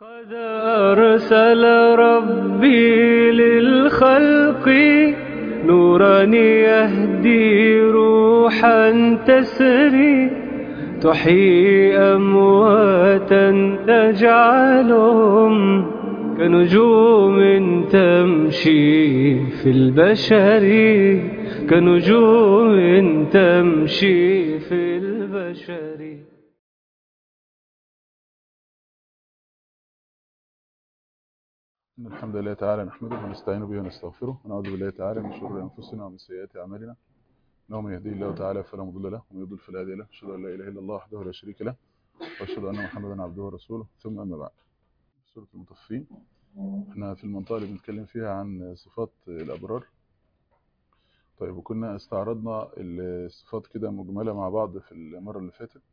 قد أرسل ربي للخلق نورا يهدي روحا تسري تحيي أمواتا تجعلهم كنجوم تمشي في البشر كنجوم تمشي في البشر إن الحمد لله تعالى نحمده ونستعين به ونستغفره ونعوذ بالله تعالى من شرور أنفسنا ومن سيئات أعمالنا إنه من يهديه الله تعالى فلا مضل له ومن يضلل فلا هادي له أشهد أن لا إله إلا الله وحده لا شريك له وأشهد أن محمدا عبده ورسوله ثم أما بعد سورة المطففين احنا في المنطقة اللي بنتكلم فيها عن صفات الأبرار طيب وكنا استعرضنا الصفات كده مجملة مع بعض في المرة اللي فاتت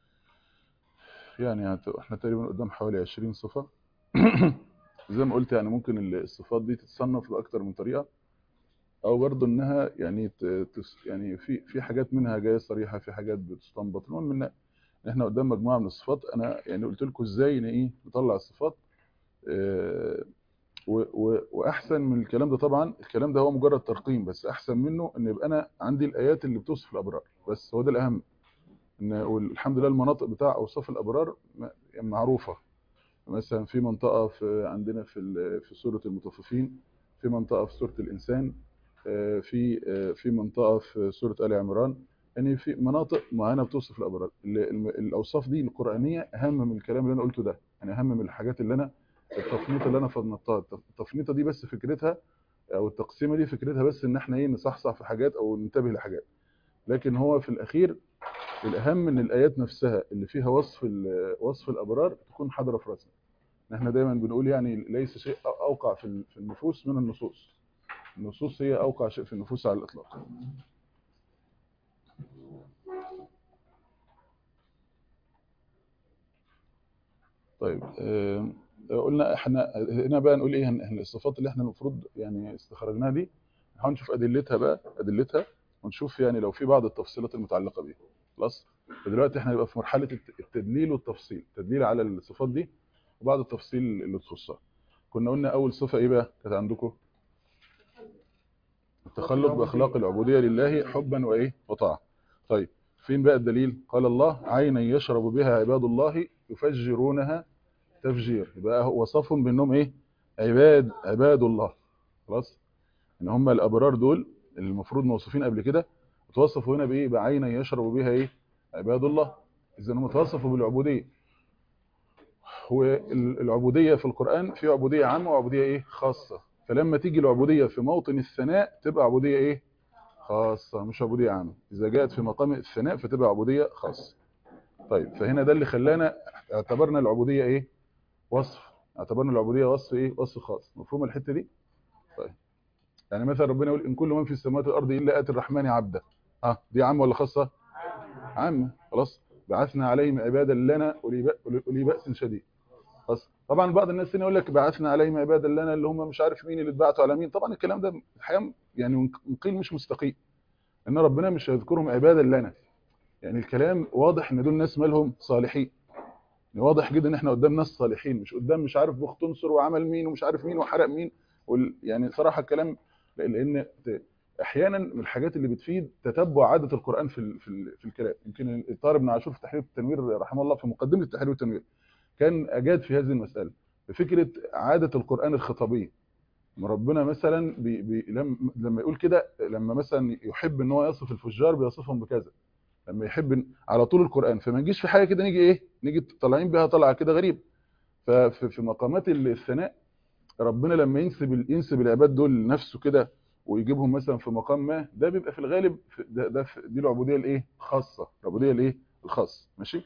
يعني هت- احنا تقريبا قدام حوالي 20 صفة زي ما قلت يعني ممكن الصفات دي تتصنف بأكتر من طريقة او برضه انها يعني ت- تس يعني في في حاجات منها جايه صريحه في حاجات بتستنبط المهم ان احنا قدام مجموعه من الصفات انا يعني قلت لكم ازاي ان ايه نطلع الصفات آه، و- و- واحسن من الكلام ده طبعا الكلام ده هو مجرد ترقيم بس احسن منه ان يبقى انا عندي الايات اللي بتوصف الابرار بس هو ده الاهم ان والحمد لله المناطق بتاع اوصاف الابرار م- معروفه مثلا في منطقه في عندنا في ال- في سوره المطففين في منطقه في سوره الانسان آه، في آه، في منطقه في سوره ال عمران يعني في مناطق معينه بتوصف الابرار ال- الم- الاوصاف دي القرانيه اهم من الكلام اللي انا قلته ده يعني اهم من الحاجات اللي انا التفنيطه اللي انا فنطتها التف- التفنيطه دي بس فكرتها او التقسيمه دي فكرتها بس ان احنا ايه نصحصح في حاجات او ننتبه لحاجات لكن هو في الاخير الاهم ان الايات نفسها اللي فيها وصف ال- وصف الابرار تكون حاضره في راسنا احنا دايما بنقول يعني ليس شيء اوقع في ال- في النفوس من النصوص النصوص هي اوقع شيء في النفوس على الاطلاق طيب آم، قلنا احنا هنا بقى نقول ايه هن- احنا الصفات اللي احنا المفروض يعني استخرجناها دي نحاول نشوف ادلتها بقى ادلتها ونشوف يعني لو في بعض التفصيلات المتعلقه بيها خلاص فدلوقتي احنا هنبقى في مرحله الت- التدليل والتفصيل التدليل على الصفات دي وبعض التفصيل اللي تخصها كنا قلنا اول صفه ايه بقى كانت عندكم التخلق باخلاق العبوديه لله حبا وايه وطاعه طيب فين بقى الدليل قال الله عينا يشرب بها عباد الله يفجرونها تفجير يبقى هو وصفهم بانهم ايه عباد عباد الله خلاص ان هم الابرار دول اللي المفروض موصوفين قبل كده اتوصفوا هنا بايه بعينا يشرب بها ايه عباد الله اذا هم اتوصفوا بالعبوديه والعبوديه في القران في عبوديه عامه وعبوديه ايه خاصه فلما تيجي العبوديه في موطن الثناء تبقى عبوديه ايه خاصه مش عبوديه عامه اذا جاءت في مقام الثناء فتبقى عبوديه خاصه طيب فهنا ده اللي خلانا اعتبرنا العبوديه ايه وصف اعتبرنا العبوديه وصف ايه وصف خاص مفهوم الحته دي طيب يعني مثلا ربنا يقول ان كل من في السماوات والارض الا اتي الرحمن عبدا اه دي عامه ولا خاصه عامه خلاص بعثنا عليهم عبادا لنا اولي بأ- أولي باس شديد خلاص طبعا بعض الناس هنا يقول لك بعثنا عليهم عبادا لنا اللي هم مش عارف مين اللي اتبعتوا على مين طبعا الكلام ده الحقيقه يعني قيل مش مستقيم ان ربنا مش هيذكرهم عبادا لنا يعني الكلام واضح ان دول ناس مالهم صالحين يعني واضح جدا ان احنا قدام ناس صالحين مش قدام مش عارف بخت انصر وعمل مين ومش عارف مين وحرق مين وال... يعني صراحه الكلام لان ت- احيانا من الحاجات اللي بتفيد تتبع عاده القران في ال... في, ال... في الكلام يمكن الطاهر بن عاشور في تحرير التنوير رحمه الله في مقدمه التحرير والتنوير كان اجاد في هذه المساله بفكره عاده القران الخطابيه ما ربنا مثلا بي... بي... لما... لما يقول كده لما مثلا يحب ان هو يصف الفجار بيصفهم بكذا لما يحب إن- على طول القرآن فما نجيش في حاجة كده نيجي ايه نيجي طالعين بيها طلعة كده غريب ففي في مقامات الثناء ربنا لما ينسب ال- ينسب العباد دول لنفسه كده ويجيبهم مثلا في مقام ما ده بيبقى في الغالب في- ده, ده في- دي العبودية الايه خاصة العبودية الايه الخاصة ماشي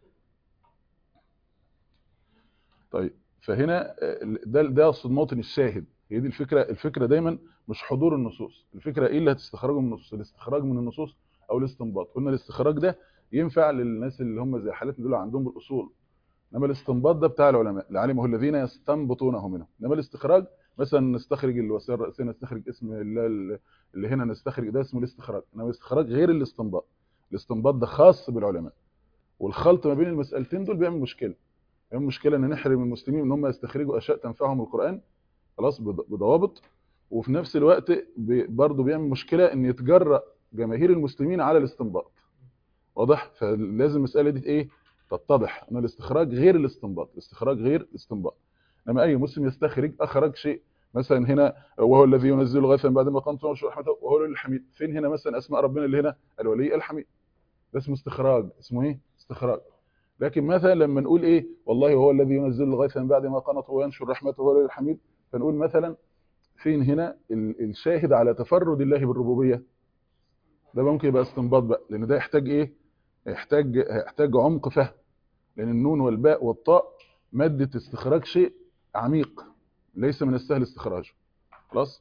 طيب فهنا آه، ده ده اقصد موطن الشاهد هي دي الفكرة الفكرة دايما مش حضور النصوص الفكرة ايه اللي هتستخرجه من النصوص الاستخراج من النصوص او الاستنباط قلنا الاستخراج ده ينفع للناس اللي هم زي حالتنا دول عندهم الاصول انما الاستنباط ده بتاع العلماء العالم هو الذين يستنبطونه منه انما الاستخراج مثلا نستخرج الوسائل الرئيسيه نستخرج اسم الله اللي هنا نستخرج ده اسمه الاستخراج انما الاستخراج غير الاستنباط الاستنباط ده خاص بالعلماء والخلط ما بين المسألتين دول بيعمل مشكله ايه المشكله ان نحرم المسلمين ان هم يستخرجوا اشياء تنفعهم القران خلاص بض- بضوابط وفي نفس الوقت ب- برضه بيعمل مشكله ان يتجرأ جماهير المسلمين على الاستنباط واضح فلازم المساله دي ايه تتضح ان الاستخراج غير الاستنباط الاستخراج غير الاستنباط لما اي مسلم يستخرج اخرج شيء مثلا هنا وهو الذي ينزل الغيث من بعد ما قنط رحمته وهو الولي الحميد فين هنا مثلا اسماء ربنا اللي هنا الولي الحميد ده اسمه استخراج اسمه ايه استخراج لكن مثلا لما نقول ايه والله هو الذي ينزل الغيث من بعد ما قنط وينشر رحمته وهو الولي الحميد فنقول مثلا فين هنا ال- الشاهد على تفرد الله بالربوبيه ده ممكن يبقى استنباط بقى لان ده يحتاج ايه يحتاج يحتاج عمق فهم لان النون والباء والطاء ماده استخراج شيء عميق ليس من السهل استخراجه خلاص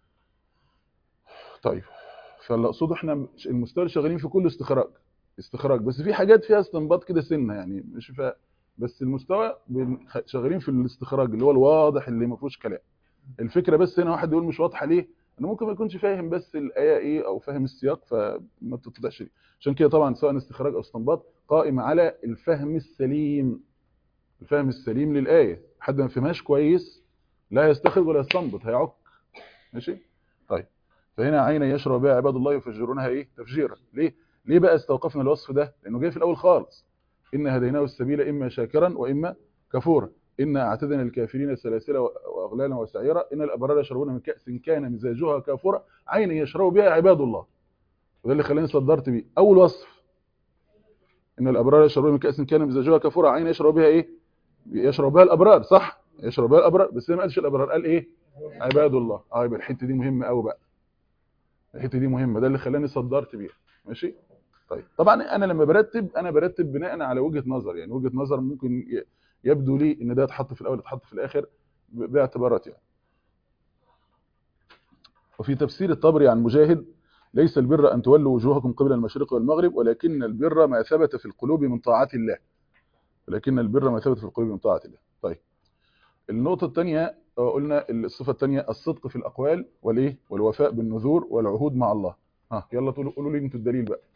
طيب فاللي اقصده احنا المستوى اللي شغالين في كله استخراج استخراج بس في حاجات فيها استنباط كده سنه يعني مش فيها بس المستوى بن- شغالين في الاستخراج اللي هو الواضح اللي ما فيهوش كلام الفكره بس هنا واحد يقول مش واضحه ليه انه ممكن ما يكونش فاهم بس الايه ايه او فاهم السياق فما بتتطبقش ليه عشان كده طبعا سواء استخراج او استنباط قائم على الفهم السليم الفهم السليم للايه حد ما فهمهاش كويس لا يستخرج ولا يستنبط هيعك ماشي طيب فهنا عين يشرب بها عباد الله يفجرونها ايه تفجيرا ليه ليه بقى استوقفنا الوصف ده لانه جاي في الاول خالص ان هديناه السبيل اما شاكرا واما كفورا إنا اعتدنا للكافرين سلاسل واغلالا وسعيرا ان الابرار يشربون من كاس كان مزاجها كافورا عين يشرب بها عباد الله وده اللي خلاني صدرت بيه اول وصف ان الابرار يشربون من كاس كان مزاجها كافورا عين يشرب بها ايه يشرب بها الابرار صح يشرب بها الابرار بس ما قالش الابرار قال ايه عباد الله اه يبقى الحته دي مهمه قوي بقى الحته دي مهمه ده اللي خلاني صدرت بيها ماشي طيب طبعا انا لما برتب انا برتب بناء على وجهه نظر يعني وجهه نظر ممكن ي- يبدو لي ان ده يتحط في الاول يتحط في الاخر ب- باعتبارات يعني وفي تفسير الطبري عن مجاهد ليس البر ان تولوا وجوهكم قبل المشرق والمغرب ولكن البر ما ثبت في القلوب من طاعه الله ولكن البر ما ثبت في القلوب من طاعه الله طيب النقطه الثانيه قلنا الصفه الثانيه الصدق في الاقوال والايه والوفاء بالنذور والعهود مع الله ها يلا تقولوا قولوا لي انتوا الدليل بقى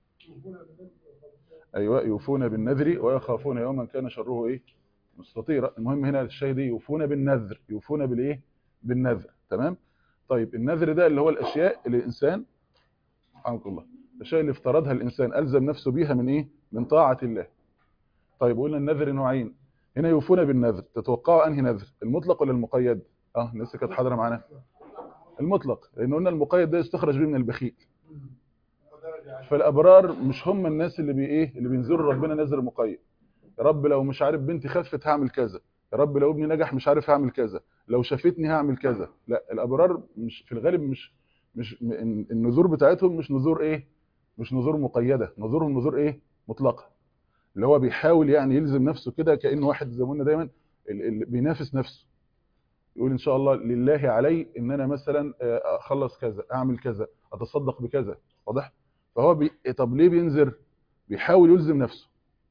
ايوه يوفون بالنذر ويخافون يوما كان شره ايه مستطيرا المهم هنا الشاهد إيه؟ يوفون بالنذر يوفون بالايه بالنذر تمام طيب النذر ده اللي هو الاشياء اللي الانسان سبحانك الله الاشياء اللي افترضها الانسان الزم نفسه بيها من ايه من طاعه الله طيب قلنا النذر نوعين هنا يوفون بالنذر تتوقعوا انهي نذر المطلق ولا المقيد اه لسه كانت حاضره معانا المطلق لان قلنا المقيد ده يستخرج به من البخيل فالابرار مش هم الناس اللي بي ايه اللي بينذروا ربنا نذر مقيد يا رب لو مش عارف بنتي خفت هعمل كذا يا رب لو ابني نجح مش عارف هعمل كذا لو شافتني هعمل كذا لا الابرار مش في الغالب مش مش م- النذور بتاعتهم مش نذور ايه مش نذور مقيده نذورهم نذور ايه مطلقه اللي هو بيحاول يعني يلزم نفسه كده كانه واحد زي ما قلنا دايما اللي بينافس نفسه يقول ان شاء الله لله علي ان انا مثلا آه، اخلص كذا اعمل كذا اتصدق بكذا واضح فهو بي... طب ليه بينذر بيحاول يلزم نفسه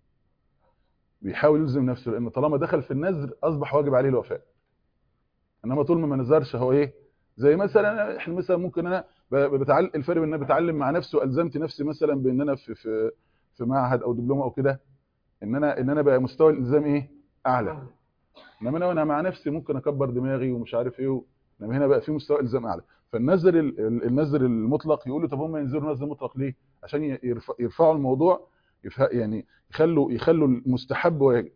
بيحاول يلزم نفسه لان طالما دخل في النذر اصبح واجب عليه الوفاء انما طول ما ما نذرش هو ايه زي مثلا احنا مثلا ممكن انا ب- بتعلم الفرق بين ان انا بتعلم مع نفسي والزمت نفسي مثلا بان انا في في في معهد او دبلومه او كده ان انا ان انا بقى مستوى الالزام ايه اعلى انما انا وانا مع نفسي ممكن اكبر دماغي ومش عارف ايه انما هنا بقى في مستوى الزام اعلى فالنذر ال- ال- النذر المطلق يقولوا طب هم ينذروا نذر مطلق ليه عشان ي- يرف- يرفعوا الموضوع يفه- يعني يخلوا يخلوا المستحب واجب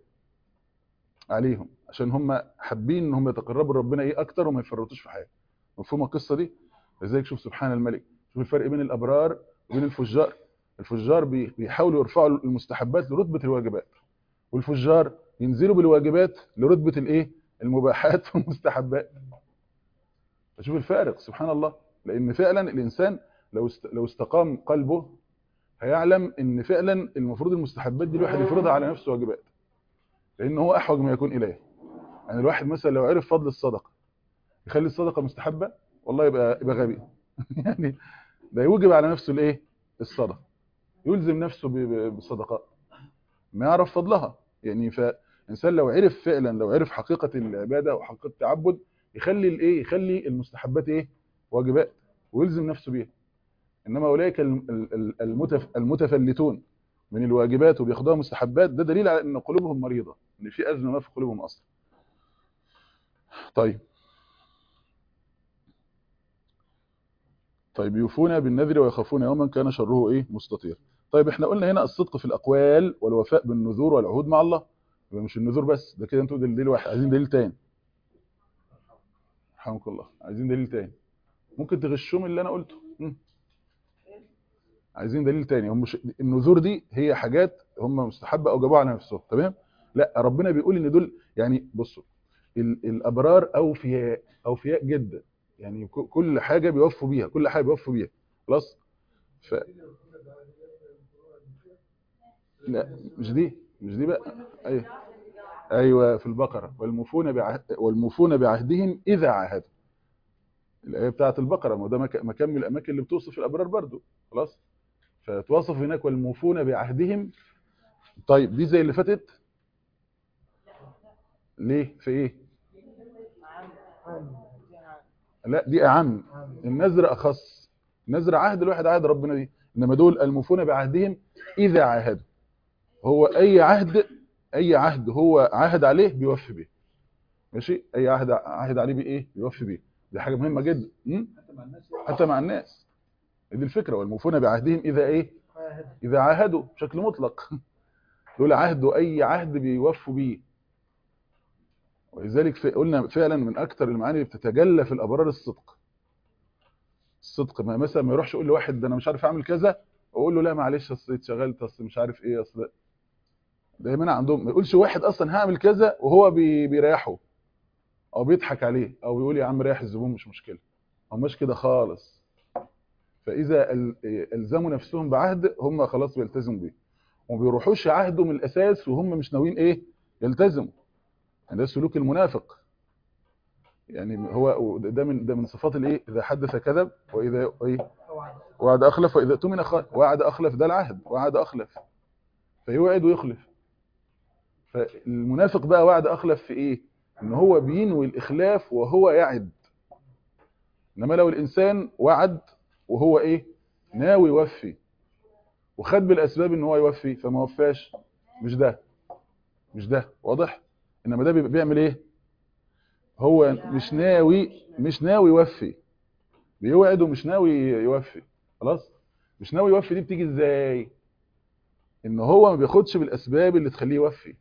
عليهم عشان هم حابين ان هم يتقربوا لربنا ايه اكتر وما يفرطوش في حاجه مفهوم القصه دي لذلك شوف سبحان الملك شوف الفرق بين الابرار وبين الفجار الفجار بي- بيحاولوا يرفعوا المستحبات لرتبه الواجبات والفجار ينزلوا بالواجبات لرتبه الايه المباحات والمستحبات فشوف الفارق سبحان الله لان فعلا الانسان لو است... لو استقام قلبه هيعلم ان فعلا المفروض المستحبات دي الواحد يفرضها على نفسه واجبات لان هو احوج ما يكون اليه يعني الواحد مثلا لو عرف فضل الصدقه يخلي الصدقه مستحبه والله يبقى يبقى غبي يعني ده يوجب على نفسه الايه الصدقه يلزم نفسه ب- ب- بالصدقات ما يعرف فضلها يعني فالانسان لو عرف فعلا لو عرف حقيقه العباده وحقيقه التعبد يخلي الايه يخلي المستحبات ايه واجبات ويلزم نفسه بيها انما اولئك الم- ال- ال- المتف المتفلتون من الواجبات وبياخدوها مستحبات ده دليل على ان قلوبهم مريضه ان في ازمه ما في قلوبهم اصلا طيب طيب يوفون بالنذر ويخافون يوما كان شره ايه مستطير طيب احنا قلنا هنا الصدق في الاقوال والوفاء بالنذور والعهود مع الله يبقى مش النذور بس ده كده انتوا دليل واحد عايزين دليل تاني رحمك الله عايزين دليل تاني ممكن تغشهم اللي انا قلته مم. عايزين دليل تاني هم مش النذور دي هي حاجات هم مستحبه او جابوها على نفسهم تمام لا ربنا بيقول ان دول يعني بصوا ال- الابرار اوفياء اوفياء جدا يعني ك- كل حاجه بيوفوا بيها كل حاجه بيوفوا بيها خلاص ف لا مش دي مش دي بقى ايوه ايوه في البقره والموفون بعهد والموفون بعهدهم اذا عاهدوا الايه بتاعه البقره ما هو ده مك- مكان من الاماكن اللي بتوصف الابرار برضو خلاص فتوصف هناك والموفون بعهدهم طيب دي زي اللي فاتت ليه في ايه لا دي اعم النذر اخص النذر عهد الواحد عهد ربنا دي انما دول الموفون بعهدهم اذا عاهدوا هو اي عهد اي عهد هو عاهد عليه بيوفي بيه ماشي اي عهد عاهد عليه بايه بيوفي بيه دي حاجه مهمه جدا م? حتى مع الناس دي الفكره والموفون بعهدهم اذا ايه اذا عاهدوا بشكل مطلق دول عهدوا اي عهد بيوفوا بيه ولذلك في- قلنا فعلا من اكثر المعاني اللي بتتجلى في الابرار الصدق الصدق ما مثلا ما يروحش يقول لواحد ده انا مش عارف اعمل كذا واقول له لا معلش اصل اتشغلت اصل مش عارف ايه اصل دايما عندهم ما يقولش واحد اصلا هعمل كذا وهو بي بيريحه او بيضحك عليه او يقول يا عم ريح الزبون مش مشكله هو مش كده خالص فاذا ال- الزموا نفسهم بعهد هم خلاص بيلتزموا بيه وما بيروحوش عهده من الاساس وهم مش ناويين ايه يلتزموا يعني ده سلوك المنافق يعني هو ده من ده من صفات الايه اذا حدث كذب واذا ايه وعد اخلف واذا اؤتمن خان وعد اخلف ده العهد وعد اخلف فيوعد ويخلف فالمنافق بقى وعد اخلف في ايه ان هو بينوي الاخلاف وهو يعد انما لو الانسان وعد وهو ايه ناوي يوفي وخد بالاسباب ان هو يوفي فما وفاش مش ده مش ده واضح انما ده بيبقى بيعمل ايه هو مش ناوي مش ناوي يوفي بيوعد ومش ناوي يوفي خلاص مش ناوي يوفي دي بتيجي ازاي ان هو ما بياخدش بالاسباب اللي تخليه يوفي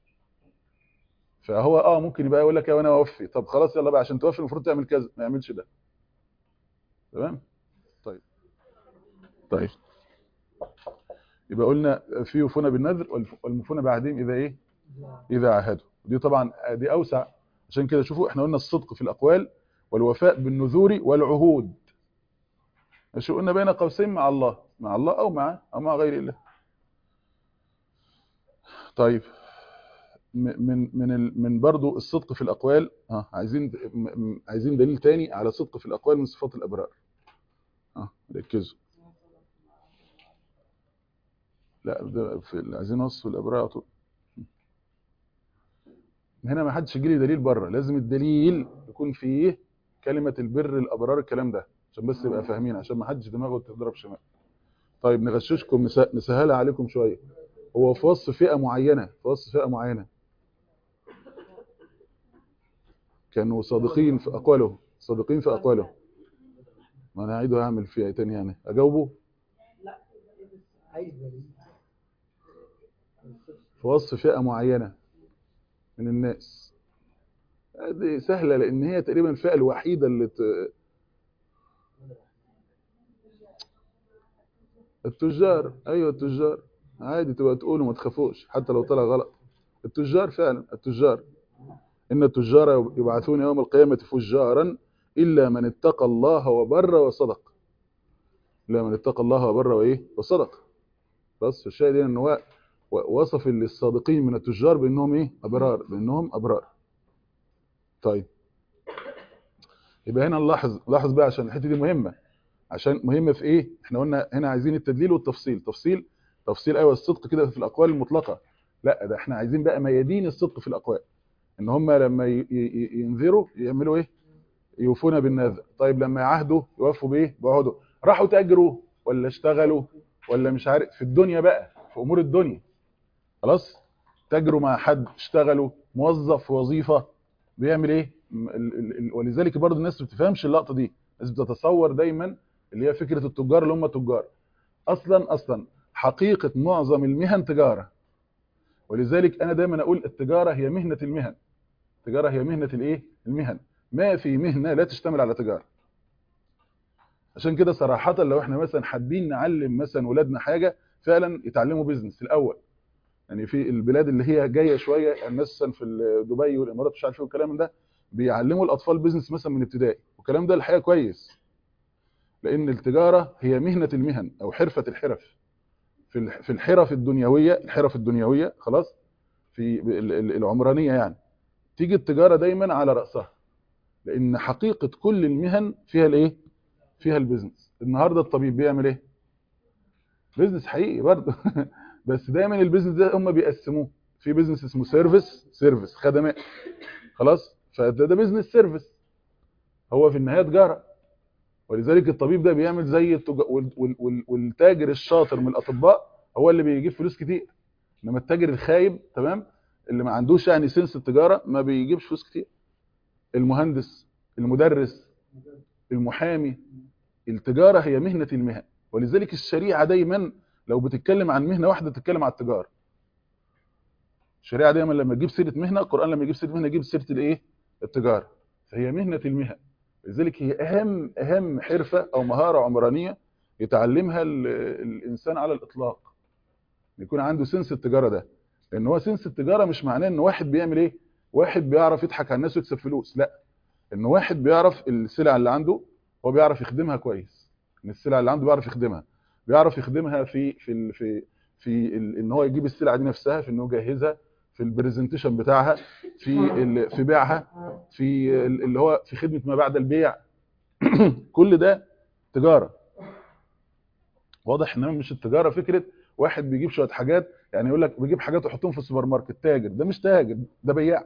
فهو اه ممكن يبقى يقول لك يا وانا اوفي طب خلاص يلا بقى عشان توفي المفروض تعمل كذا ما يعملش ده تمام طيب طيب يبقى قلنا في يوفون بالنذر والف- والموفون بعهدهم اذا ايه اذا عاهدوا دي طبعا دي اوسع عشان كده شوفوا احنا قلنا الصدق في الاقوال والوفاء بالنذور والعهود ماشي قلنا بين قوسين مع الله مع الله او مع او مع غير الله طيب م- من من ال- من برضو الصدق في الاقوال ها عايزين م- م- عايزين دليل تاني على صدق في الاقوال من صفات الابرار ها ركزوا لا ده في ال- عايزين وصف الابرار على طول هنا ما حدش يجي لي دليل بره لازم الدليل يكون فيه كلمة البر الابرار الكلام ده عشان بس يبقى فاهمين عشان ما حدش دماغه تضرب شمال طيب نغششكم نس- نسهلها عليكم شويه هو في وصف فئة معينة في وصف فئة معينة كانوا صادقين في أقوالهم صادقين في أقوالهم ما أنا هعيده هعمل فيها تاني يعني أجاوبه في وصف فئة معينة من الناس دي سهلة لأن هي تقريبا الفئة الوحيدة اللي ت... التجار أيوة التجار عادي تبقى تقولوا ما تخافوش حتى لو طلع غلط التجار فعلا التجار إن التجار يبعثون يوم القيامة فجارا إلا من اتقى الله وبر وصدق إلا من اتقى الله وبر وإيه وصدق بس الشاهد هنا إن هو وصف الصادقين من التجار بأنهم إيه أبرار بأنهم أبرار طيب يبقى هنا نلاحظ لاحظ بقى عشان الحته دي مهمه عشان مهمه في ايه احنا قلنا هنا عايزين التدليل والتفصيل تفصيل تفصيل ايوه الصدق كده في الاقوال المطلقه لا ده احنا عايزين بقى ميادين الصدق في الاقوال ان هم لما ي- ي- ينذروا يعملوا ايه يوفون بالنذر طيب لما يعهدوا يوفوا بايه بعهدوا راحوا تاجروا ولا اشتغلوا ولا مش عارف في الدنيا بقى في امور الدنيا خلاص تاجروا مع حد اشتغلوا موظف في وظيفه بيعمل ايه م- ال- ال- ال- ولذلك برضه الناس ما بتفهمش اللقطه دي الناس بتتصور دايما اللي هي فكره التجار اللي هم تجار اصلا اصلا حقيقه معظم المهن تجاره ولذلك انا دايما اقول التجاره هي مهنه المهن التجاره هي مهنه الايه المهن ما في مهنه لا تشتمل على تجاره عشان كده صراحه لو احنا مثلا حابين نعلم مثلا ولادنا حاجه فعلا يتعلموا بيزنس الاول يعني في البلاد اللي هي جايه شويه يعني مثلا في دبي والامارات مش عارف ايه والكلام ده بيعلموا الاطفال بيزنس مثلا من ابتدائي والكلام ده الحقيقه كويس لان التجاره هي مهنه المهن او حرفه الحرف في الح- في الحرف الدنيويه الحرف الدنيويه خلاص في ال- ال- العمرانيه يعني تيجي التجاره دايما على راسها لان حقيقه كل المهن فيها الايه فيها البيزنس النهارده الطبيب بيعمل ايه بيزنس حقيقي برضه بس دايما البيزنس ده هم بيقسموه في بيزنس اسمه سيرفيس سيرفيس خدمات خلاص فده ده بيزنس سيرفيس هو في النهايه تجاره ولذلك الطبيب ده بيعمل زي التج... وال... وال... وال... والتاجر الشاطر من الاطباء هو اللي بيجيب فلوس كتير انما التاجر الخايب تمام اللي ما عندوش يعني سنس التجاره ما بيجيبش فلوس كتير المهندس المدرس المحامي التجاره هي مهنه المهن ولذلك الشريعه دايما لو بتتكلم عن مهنه واحده تتكلم عن التجاره الشريعه دايما لما تجيب سيره مهنه القران لما يجيب سيره مهنه يجيب سيره الايه التجاره فهي مهنه المهن لذلك هي اهم اهم حرفه او مهاره عمرانيه يتعلمها ال- الانسان على الاطلاق يكون عنده سنس التجاره ده لان هو سنس التجاره مش معناه ان واحد بيعمل ايه واحد بيعرف يضحك على الناس ويكسب فلوس لا ان واحد بيعرف السلع اللي عنده هو بيعرف يخدمها كويس ان السلع اللي عنده بيعرف يخدمها بيعرف يخدمها في في ال- في في ال- ان هو يجيب السلعه دي نفسها في انه يجهزها في البرزنتيشن بتاعها في ال- في بيعها في ال- اللي هو في خدمه ما بعد البيع كل ده تجاره واضح انما مش التجاره فكره واحد بيجيب شويه حاجات يعني يقول لك بيجيب حاجات ويحطهم في السوبر ماركت تاجر ده مش تاجر ده بياع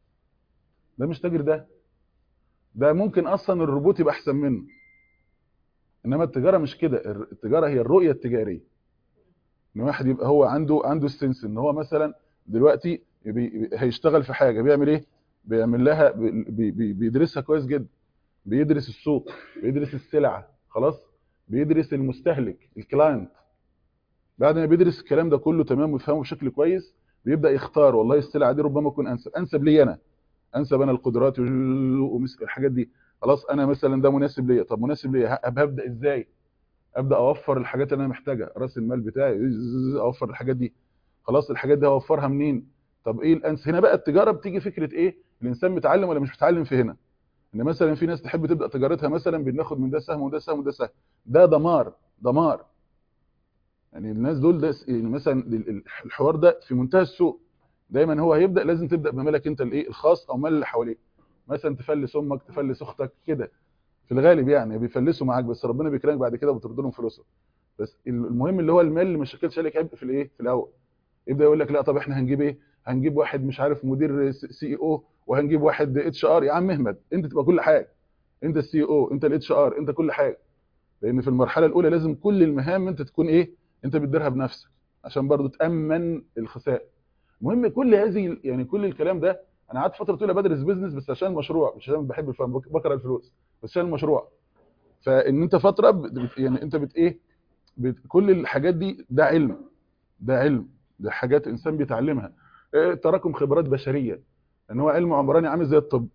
ده مش تاجر ده ده ممكن اصلا الروبوت يبقى احسن منه انما التجاره مش كده الر- التجاره هي الرؤيه التجاريه ان واحد يبقى هو عنده عنده السنس ان هو مثلا دلوقتي بي هيشتغل في حاجه بيعمل ايه بيعمل لها بي بي بيدرسها كويس جدا بيدرس السوق بيدرس السلعه خلاص بيدرس المستهلك الكلاينت بعد ما بيدرس الكلام ده كله تمام ويفهمه بشكل كويس بيبدا يختار والله السلعه دي ربما تكون انسب انسب لي انا انسب انا القدرات ومس- الحاجات دي خلاص انا مثلا ده مناسب ليا طب مناسب ليا ه- هبدا ازاي ابدا اوفر الحاجات اللي انا محتاجها راس المال بتاعي اوفر الحاجات دي خلاص الحاجات دي اوفرها منين طب ايه الانس هنا بقى التجاره بتيجي فكره ايه الانسان متعلم ولا مش متعلم في هنا ان مثلا في ناس تحب تبدا تجارتها مثلا بناخد من ده سهم وده سهم وده سهم ده دمار دمار يعني الناس دول ده س- يعني مثلا ال- ال- الحوار ده في منتهى السوء دايما هو هيبدا لازم تبدا بمالك انت الايه الخاص او مال اللي حواليك مثلا تفلس امك تفلس اختك كده في الغالب يعني بيفلسوا معاك بس ربنا بيكرمك بعد كده وبترد لهم فلوسهم بس المهم اللي هو المال اللي ما شكلش عليك عبء في الايه في الاول يبدا يقول لك لا طب احنا هنجيب ايه هنجيب واحد مش عارف مدير سي اي او وهنجيب واحد اتش ار يا عم احمد انت تبقى كل حاجه انت السي او انت الاتش ار انت كل حاجه لان في المرحله الاولى لازم كل المهام انت تكون ايه انت بتديرها بنفسك عشان برضو تامن الخسائر المهم كل هذه يعني كل الكلام ده انا قعدت فتره طويله بدرس بيزنس بس عشان المشروع مش عشان بحب الفن بك- بكره الفلوس بس عشان المشروع فان انت فتره بت بت- يعني انت بت ايه بت كل الحاجات دي ده علم ده علم ده حاجات انسان بيتعلمها إيه، تراكم خبرات بشريه ان هو علم عمراني عامل زي الطب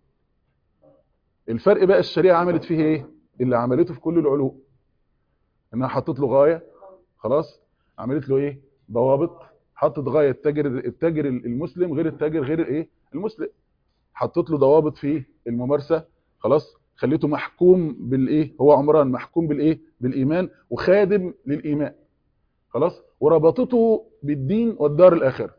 الفرق بقى الشريعه عملت فيه ايه اللي عملته في كل العلوم انها حطت له غايه خلاص عملت له ايه ضوابط حطت غايه التاجر التاجر المسلم غير التاجر غير الايه المسلم حطت له ضوابط في الممارسه خلاص خليته محكوم بالايه هو عمران محكوم بالايه بالايمان وخادم للايمان خلاص وربطته بالدين والدار الاخره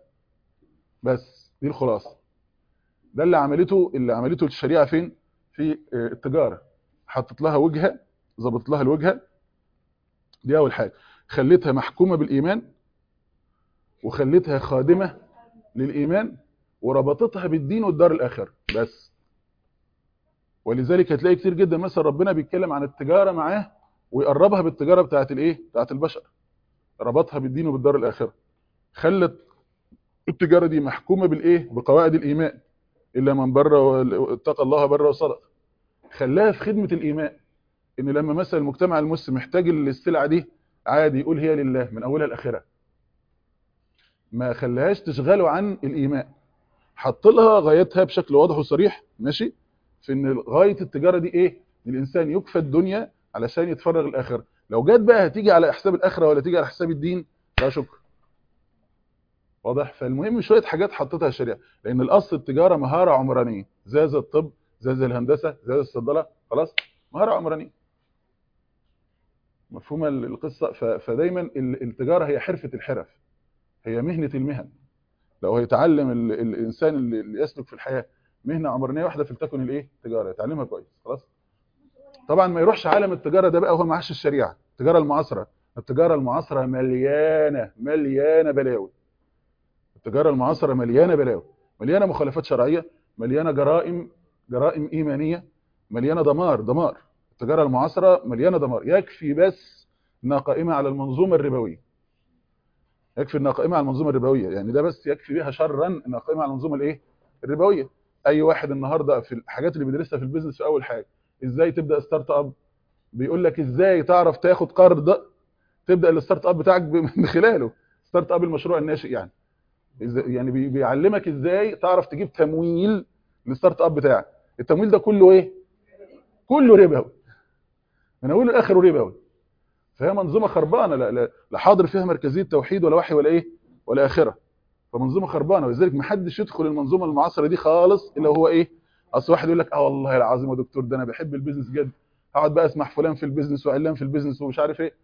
بس دي الخلاصه ده اللي عملته اللي عملته الشريعه فين في آه، التجاره حطت لها وجهه ظبطت لها الوجهه دي اول حاجه خليتها محكومه بالايمان وخليتها خادمه للايمان وربطتها بالدين والدار الاخره بس ولذلك هتلاقي كتير جدا مثلا ربنا بيتكلم عن التجاره معاه ويقربها بالتجاره بتاعت الايه بتاعت البشر ربطها بالدين وبالدار الاخره خلت التجاره دي محكومه بالايه بقواعد الايمان الا من بر واتقى الله بر وصدق خلاها في خدمه الايمان ان لما مثلا المجتمع المسلم محتاج السلعه دي عادي يقول هي لله من اولها لاخرها ما خلاهاش تشغله عن الايمان حط لها غايتها بشكل واضح وصريح ماشي في ان غايه التجاره دي ايه ان الانسان يكفى الدنيا علشان يتفرغ الاخره لو جت بقى هتيجي على حساب الاخره ولا تيجي على حساب الدين لا شكر واضح فالمهم شويه حاجات حطتها الشريعه لان الاصل التجاره مهاره عمرانيه زي زي الطب زي زي الهندسه زي زي الصيدله خلاص مهاره عمرانيه مفهومه القصه ف- فدايما ال- التجاره هي حرفه الحرف هي مهنه المهن لو هيتعلم ال- الانسان اللي اللي يسلك في الحياه مهنه عمرانيه واحده فلتكن الايه تجاره يتعلمها كويس خلاص طبعا ما يروحش عالم التجاره ده بقى وهو معاش الشريعه التجاره المعاصره التجاره المعاصره مليانه مليانه بلاوي التجاره المعاصره مليانه بلاوي مليانه مخالفات شرعيه مليانه جرائم جرائم ايمانيه مليانه دمار دمار التجاره المعاصره مليانه دمار يكفي بس انها قائمه على المنظومه الربويه يكفي انها قائمه على المنظومه الربويه يعني ده بس يكفي بها شرا انها قائمه على المنظومه الايه الربويه اي واحد النهارده في الحاجات اللي بيدرسها في البيزنس في اول حاجه ازاي تبدا ستارت اب بيقول لك ازاي تعرف تاخد قرض تبدا الستارت اب بتاعك ب- من خلاله ستارت اب المشروع الناشئ يعني إزاي- يعني بي- بيعلمك ازاي تعرف تجيب تمويل للستارت اب بتاعك التمويل ده كله ايه كله ربوي من اوله لاخره ربوي فهي منظومه خربانه لا, لا, لا حاضر فيها مركزيه توحيد ولا وحي ولا ايه ولا اخره فمنظومه خربانه ولذلك ما حدش يدخل المنظومه المعاصره دي خالص الا هو ايه اصل واحد يقول لك اه والله العظيم يا دكتور ده انا بحب البيزنس جد هقعد بقى اسمع فلان في البيزنس وعلان في البيزنس ومش عارف ايه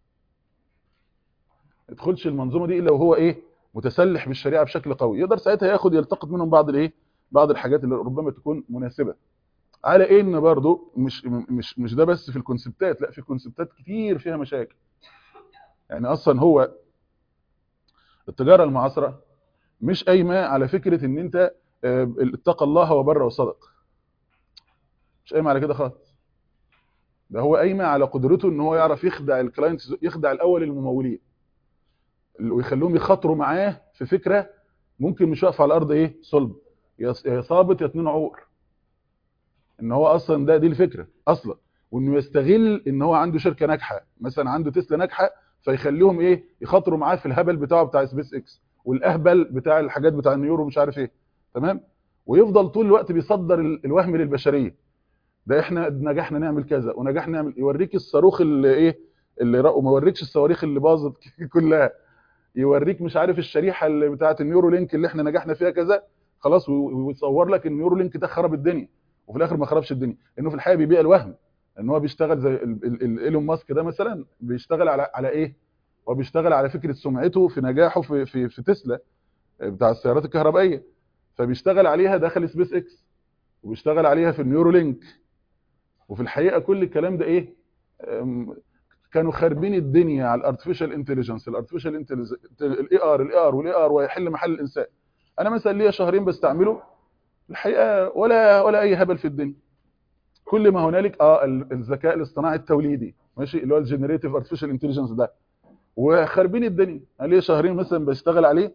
ما يدخلش المنظومه دي الا وهو ايه متسلح بالشريعه بشكل قوي يقدر ساعتها ياخد يلتقط منهم بعض الايه بعض الحاجات اللي ربما تكون مناسبه على ايه ان برضه مش مش مش ده بس في الكونسبتات لا في كونسبتات كتير فيها مشاكل يعني اصلا هو التجاره المعاصره مش قايمه على فكره ان انت آه، اتقى الله وبر وصدق مش قايمه على كده خالص ده هو قايمه على قدرته ان هو يعرف يخدع الكلاينت يخدع الاول الممولين ويخلوهم يخاطروا معاه في فكره ممكن مش واقفه على الارض ايه صلب يا يا صابت يا اتنين عور ان هو اصلا ده دي الفكره اصلا وانه يستغل ان هو عنده شركه ناجحه مثلا عنده تسلا ناجحه فيخليهم ايه يخاطروا معاه في الهبل بتاعه بتاع سبيس اكس والاهبل بتاع الحاجات بتاع النيورو مش عارف ايه تمام ويفضل طول الوقت بيصدر ال- الوهم للبشريه ده احنا نجحنا نعمل كذا ونجحنا نعمل يوريك الصاروخ اللي ايه اللي رأوا ما يوريكش الصواريخ اللي باظت كلها يوريك مش عارف الشريحه اللي بتاعه النيورو لينك اللي احنا نجحنا فيها كذا خلاص و- ويصور لك النيورو لينك ده خرب الدنيا وفي الاخر ما خربش الدنيا لانه في الحقيقه بيبيع الوهم ان هو بيشتغل زي ال- ال- ال- ايلون ماسك ده مثلا بيشتغل على على ايه هو بيشتغل على فكره سمعته في نجاحه في في في تسلا بتاع السيارات الكهربائيه فبيشتغل عليها داخل سبيس اكس وبيشتغل عليها في النيورو لينك وفي الحقيقه كل الكلام ده ايه أم، كانوا خاربين الدنيا على الارتفيشال انتليجنس الارتفيشال انتليجنس الاي ار الاي ار والاي ار وهيحل محل الانسان انا مثلا ليا شهرين بستعمله الحقيقه ولا ولا اي هبل في الدنيا كل ما هنالك اه ال- الذكاء الاصطناعي التوليدي ماشي اللي هو الجنريتيف ارتفيشال انتليجنس ده وخاربين الدنيا انا ليا شهرين مثلا بشتغل عليه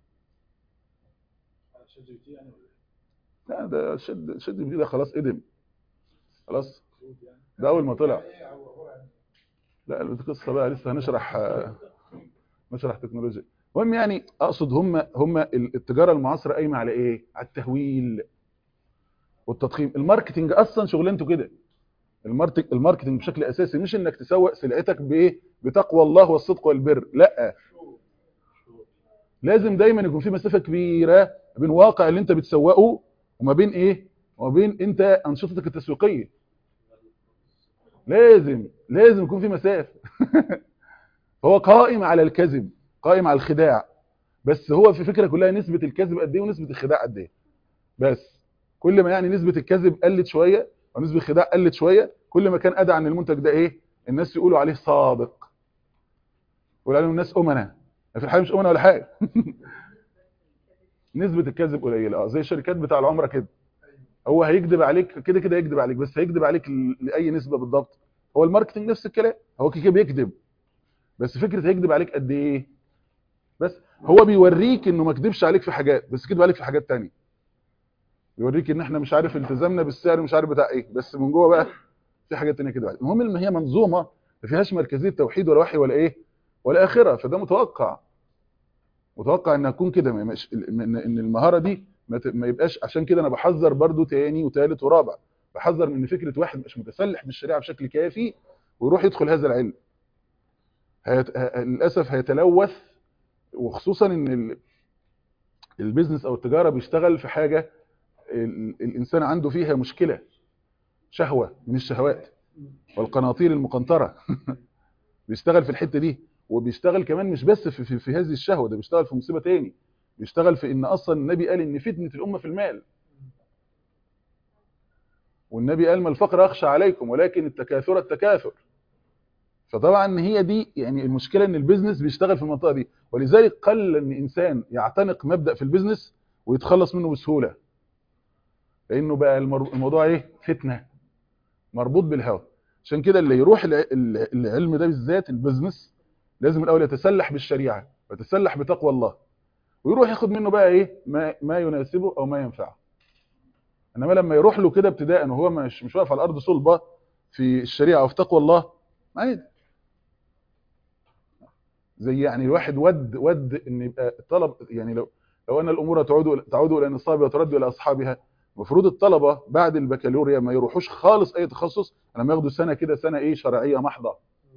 لا ده شد شد جديد ده خلاص قدم خلاص ده اول ما طلع لا القصه بقى لسه هنشرح آه، نشرح تكنولوجيا المهم يعني اقصد هم هم التجاره المعاصره قايمه على ايه على التهويل والتضخيم الماركتنج اصلا شغلانته كده الماركت الماركتنج بشكل اساسي مش انك تسوق سلعتك بايه بتقوى الله والصدق والبر لا لازم دايما يكون في مسافه كبيره بين واقع اللي انت بتسوقه وما بين ايه وما بين انت انشطتك التسويقيه لازم لازم يكون في مسافه هو قائم على الكذب قائم على الخداع بس هو في فكره كلها نسبه الكذب قد ايه ونسبه الخداع قد ايه بس كل ما يعني نسبه الكذب قلت شويه ونسبه الخداع قلت شويه كل ما كان ادعى ان المنتج ده ايه الناس يقولوا عليه صادق يقول عليهم الناس امنا في الحقيقه مش امنا ولا حاجه نسبه الكذب قليله اه زي الشركات بتاع العمره كده هو هيكذب عليك كده كده يكذب عليك بس هيكذب عليك ل- لاي نسبه بالضبط هو الماركتنج نفس الكلام هو كده كده بيكذب بس فكره هيكذب عليك قد ايه بس هو بيوريك انه ما كدبش عليك في حاجات بس كدب عليك في حاجات تانية بيوريك ان احنا مش عارف التزامنا بالسعر مش عارف بتاع ايه بس من جوه بقى في حاجات تانية كده المهم ان هي منظومه ما فيهاش مركزيه توحيد ولا وحي ولا ايه ولا اخره فده متوقع متوقع ان اكون كده ما يبقاش ان إن المهاره دي ما ت- ما يبقاش عشان كده انا بحذر برضو تاني وتالت ورابع بحذر من فكره واحد مش متسلح بالشريعه بشكل كافي ويروح يدخل هذا العلم هيت... ه- للاسف هيتلوث وخصوصا ان ال... البيزنس او التجاره بيشتغل في حاجه ال... الانسان عنده فيها مشكله شهوه من الشهوات والقناطير المقنطره بيشتغل في الحته دي وبيشتغل كمان مش بس في, في, في هذه الشهوه ده بيشتغل في مصيبه تاني بيشتغل في ان اصلا النبي قال ان فتنه الامه في المال والنبي قال ما الفقر اخشى عليكم ولكن التكاثر التكاثر فطبعا هي دي يعني المشكله ان البيزنس بيشتغل في المنطقه دي ولذلك قل ان انسان يعتنق مبدا في البيزنس ويتخلص منه بسهوله لانه بقى المر- الموضوع ايه فتنه مربوط بالهوى عشان كده اللي يروح الع- ال- العلم ده بالذات البيزنس لازم الاول يتسلح بالشريعه ويتسلح بتقوى الله ويروح ياخد منه بقى ايه ما ما يناسبه او ما ينفعه انما لما يروح له كده ابتداء وهو مش مش واقف على الارض صلبه في الشريعه وفي تقوى الله عادي زي يعني الواحد ود ود ان يبقى الطلب يعني لو لو ان الامور تعود تعود الى نصابها وترد الى اصحابها المفروض الطلبه بعد البكالوريا ما يروحوش خالص اي تخصص لما ياخدوا سنه كده سنه ايه شرعيه محضه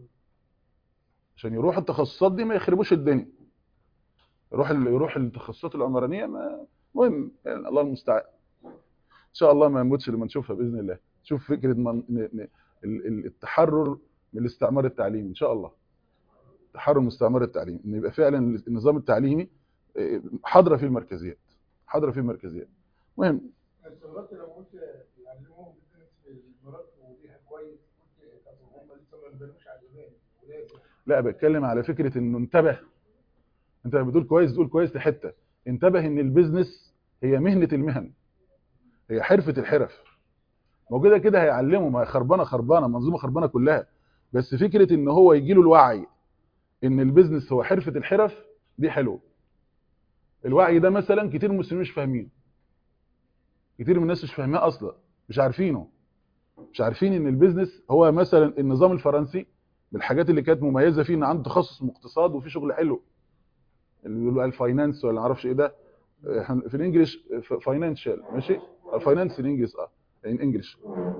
عشان يروحوا التخصصات دي ما يخربوش الدنيا يروح ال- يروح التخصصات العمرانيه ما مهم يعني الله المستعان ان شاء الله ما نموتش لما نشوفها باذن الله شوف فكره من ن- ن- ال- ال- التحرر من الاستعمار التعليمي ان شاء الله تحرر من الاستعمار التعليمي ان يبقى فعلا النظام التعليمي آه، حاضره فيه المركزيات حاضره فيه المركزيات مهم استغربت لما قلت يعلموهم بزنس في الامارات وديها كويس قلت طب هم لسه ما بنوش على الايمان ولاد لا بتكلم على فكره انه انتبه انت لما بتقول كويس تقول كويس لحته انتبه ان البيزنس هي مهنه المهن هي حرفه الحرف ما هو كده كده هيعلمه ما هي خربانه خربانه منظومه خربانه كلها بس فكره ان هو يجي له الوعي ان البيزنس هو حرفه الحرف دي حلوه الوعي ده مثلا كتير من المسلمين مش فاهمينه كتير من الناس مش فاهماه اصلا مش عارفينه مش عارفين ان البيزنس هو مثلا النظام الفرنسي من الحاجات اللي كانت مميزه فيه ان عنده تخصص اقتصاد وفي شغل حلو اللي بيقولوا الفاينانس ولا معرفش ايه ده إحنا في الانجليش فاينانشال ماشي الفاينانس الانجليش اه ان انجلش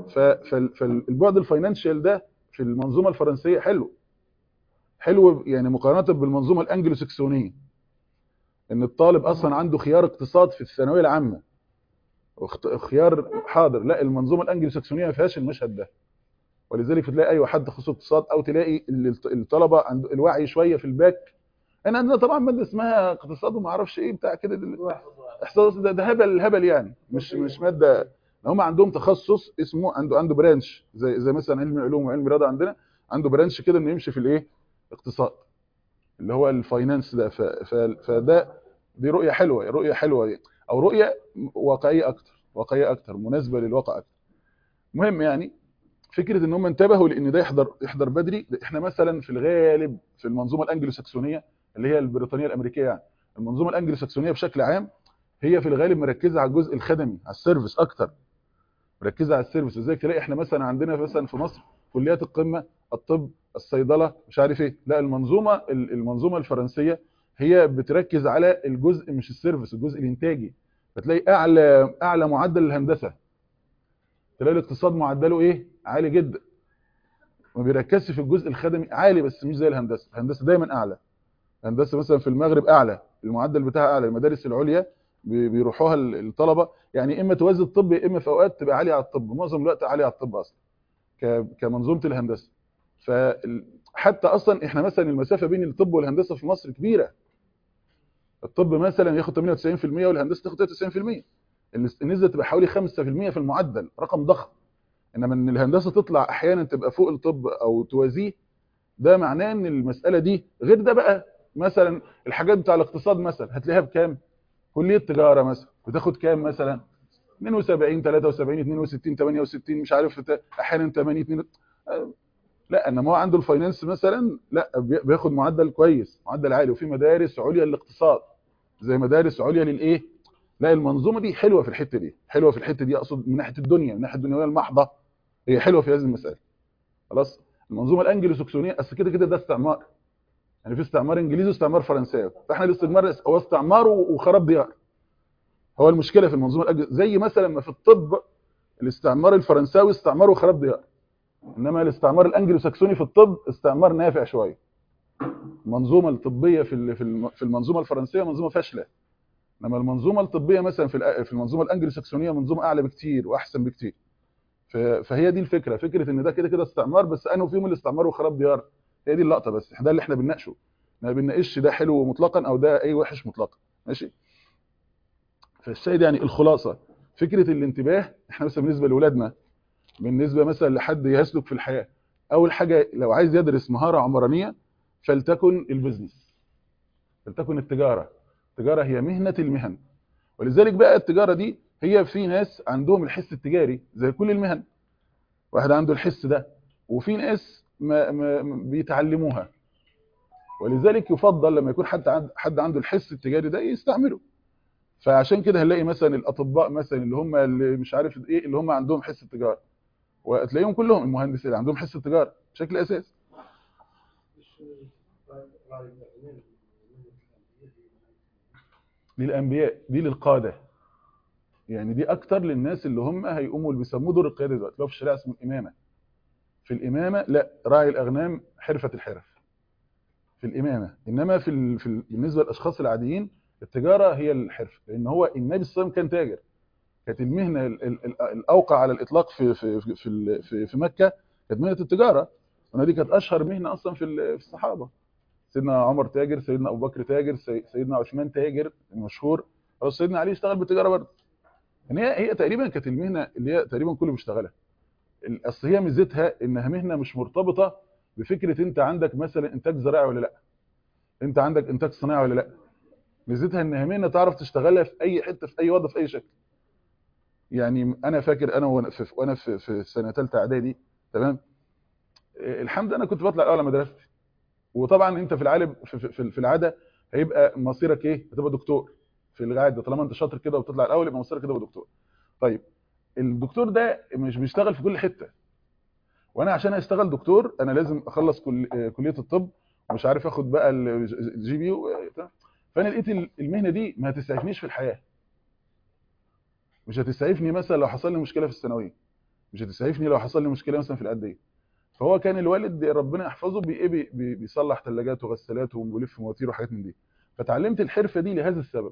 فالبعد الفاينانشال ده في المنظومه الفرنسيه حلو حلو يعني مقارنه بالمنظومه الانجلو سكسونيه ان الطالب اصلا عنده خيار اقتصاد في الثانويه العامه واخت- خيار حاضر لا المنظومه الانجلو سكسونيه ما فيهاش المشهد ده ولذلك تلاقي اي حد خصوص اقتصاد او تلاقي ال- الطلبه عنده الوعي شويه في الباك انا عندنا طبعا ماده اسمها اقتصاد وما اعرفش ايه بتاع كده دل- احصاء ده, ده هبل هبل يعني مش مش ماده هم عندهم تخصص اسمه عنده عنده برانش زي زي مثلا علم علوم وعلم رياضه عندنا عنده برانش كده انه يمشي في الايه اقتصاد اللي هو الفاينانس ده ف- ف- فده دي رؤيه حلوه رؤيه حلوه او رؤيه واقعيه اكتر واقعيه اكتر مناسبه للواقع اكتر المهم يعني فكره ان هم انتبهوا لان ده يحضر يحضر بدري احنا مثلا في الغالب في المنظومه الانجلو ساكسونيه اللي هي البريطانيه الامريكيه يعني المنظومه الانجلو ساكسونيه بشكل عام هي في الغالب مركزه على الجزء الخدمي على السيرفيس اكتر مركزه على السيرفيس ازاي تلاقي احنا مثلا عندنا مثلا في مصر كليات القمه الطب الصيدله مش عارف ايه لا المنظومه المنظومه الفرنسيه هي بتركز على الجزء مش السيرفيس الجزء الانتاجي فتلاقي اعلى اعلى معدل الهندسه تلاقي الاقتصاد معدله ايه عالي جدا ما بيركزش في الجزء الخدمي عالي بس مش زي الهندسه الهندسه دايما اعلى الهندسه مثلا في المغرب اعلى المعدل بتاعها اعلى المدارس العليا بي- بيروحوها ال- الطلبه يعني اما توازي الطب يا اما في اوقات تبقى عاليه على الطب معظم الوقت عاليه على الطب اصلا ك- كمنظومه الهندسه فحتى اصلا احنا مثلا المسافه بين الطب والهندسه في مصر كبيره الطب مثلا ياخد 98% والهندسه تاخد 93% النس- النسبه تبقى حوالي 5% في المعدل رقم ضخم انما ان الهندسه تطلع احيانا تبقى فوق الطب او توازيه ده معناه ان المساله دي غير ده بقى مثلا الحاجات بتاع الاقتصاد مثلا هتلاقيها بكام كليه تجاره مثلا بتاخد كام مثلا 72 73 62 68 مش عارف بتا- احيانا 80 2 لا انما هو عنده الفاينانس مثلا لا بي- بياخد معدل كويس معدل عالي وفي مدارس عليا للاقتصاد زي مدارس عليا للايه لا المنظومه دي حلوه في الحته دي حلوه في الحته دي اقصد من ناحيه الدنيا من ناحيه الدنيويه المحضه هي حلوه في هذه المساله خلاص المنظومه الانجلو ساكسونيه اصل كده كده ده استعمار يعني في استعمار انجليزي واستعمار فرنساوي فاحنا الاستعمار هو استعمار وخراب ديار هو المشكله في المنظومه الأنجلو زي مثلا ما في الطب الاستعمار الفرنساوي استعمار وخراب ديار انما الاستعمار الانجلو ساكسوني في الطب استعمار نافع شويه المنظومه الطبيه في ال- في الم- في المنظومه الفرنسيه منظومه فاشله انما المنظومه الطبيه مثلا في الأ- في المنظومه الانجلو ساكسونيه منظومه اعلى بكتير واحسن بكتير ف- فهي دي الفكره فكره ان ده كده كده استعمار بس انه فيهم الاستعمار وخراب ديار هي دي اللقطه بس ده اللي احنا بنناقشه ما بنناقش ده حلو مطلقا او ده اي وحش مطلقا ماشي فالشاهد يعني الخلاصه فكره الانتباه احنا مثلا بالنسبه لاولادنا بالنسبه مثلا لحد يسلك في الحياه اول حاجه لو عايز يدرس مهاره عمرانيه فلتكن البيزنس فلتكن التجاره التجاره هي مهنه المهن ولذلك بقى التجاره دي هي في ناس عندهم الحس التجاري زي كل المهن واحد عنده الحس ده وفي ناس ما ما ما بيتعلموها ولذلك يفضل لما يكون حد عند حد عنده الحس التجاري ده يستعمله فعشان كده هنلاقي مثلا الاطباء مثلا اللي هم اللي مش عارف ايه اللي هم عندهم حس التجاره وتلاقيهم كلهم المهندسين اللي عندهم حس التجاره بشكل اساسي للانبياء دي للقاده يعني دي اكتر للناس اللي هم هيقوموا اللي بيسموه دور القياده دلوقتي لو في الشريعه اسمه الامامه في الامامه لا راعي الاغنام حرفه الحرف في الامامه انما في, ال... في ال... بالنسبه للاشخاص العاديين التجاره هي الحرفه لان هو النبي صلى الله عليه وسلم كان تاجر كانت المهنه ال... ال... ال- الاوقع على الاطلاق في في في في, ال- في, في مكه كانت مهنه التجاره وأنا دي كانت اشهر مهنه اصلا في ال- في الصحابه سيدنا عمر تاجر سيدنا ابو بكر تاجر سي- سيدنا عثمان تاجر المشهور خلاص سيدنا علي اشتغل بالتجاره برضه يعني هي هي تقريبا كانت المهنه اللي هي تقريبا كله بيشتغلها ال- اصل هي ميزتها انها مهنه مش مرتبطه بفكره انت عندك مثلا انتاج زراعي ولا لا انت عندك انتاج صناعي ولا لا ميزتها انها مهنه تعرف تشتغلها في اي حته في اي وضع في اي شكل يعني انا فاكر انا وانا في وانا في, في سنه ثالثه اعدادي تمام إيه، الحمد لله انا كنت بطلع الاول على مدرستي وطبعا انت في العالم في, في, في العاده هيبقى مصيرك ايه هتبقى دكتور في العاده طالما انت شاطر كده وبتطلع الاول يبقى مصيرك كده دكتور طيب الدكتور ده مش بيشتغل في كل حته وانا عشان اشتغل دكتور انا لازم اخلص كل آه، كليه الطب ومش عارف اخد بقى الجي بي فانا لقيت ال- المهنه دي ما هتسعفنيش في الحياه مش هتسعفني مثلا لو حصل لي مشكله في الثانويه مش هتسعفني لو حصل لي مشكله مثلا في القديه فهو كان الوالد ربنا يحفظه بي إيه بي- بي- بيصلح ثلاجات وغسالات وبيلف مواتير وحاجات من دي فتعلمت الحرفه دي لهذا السبب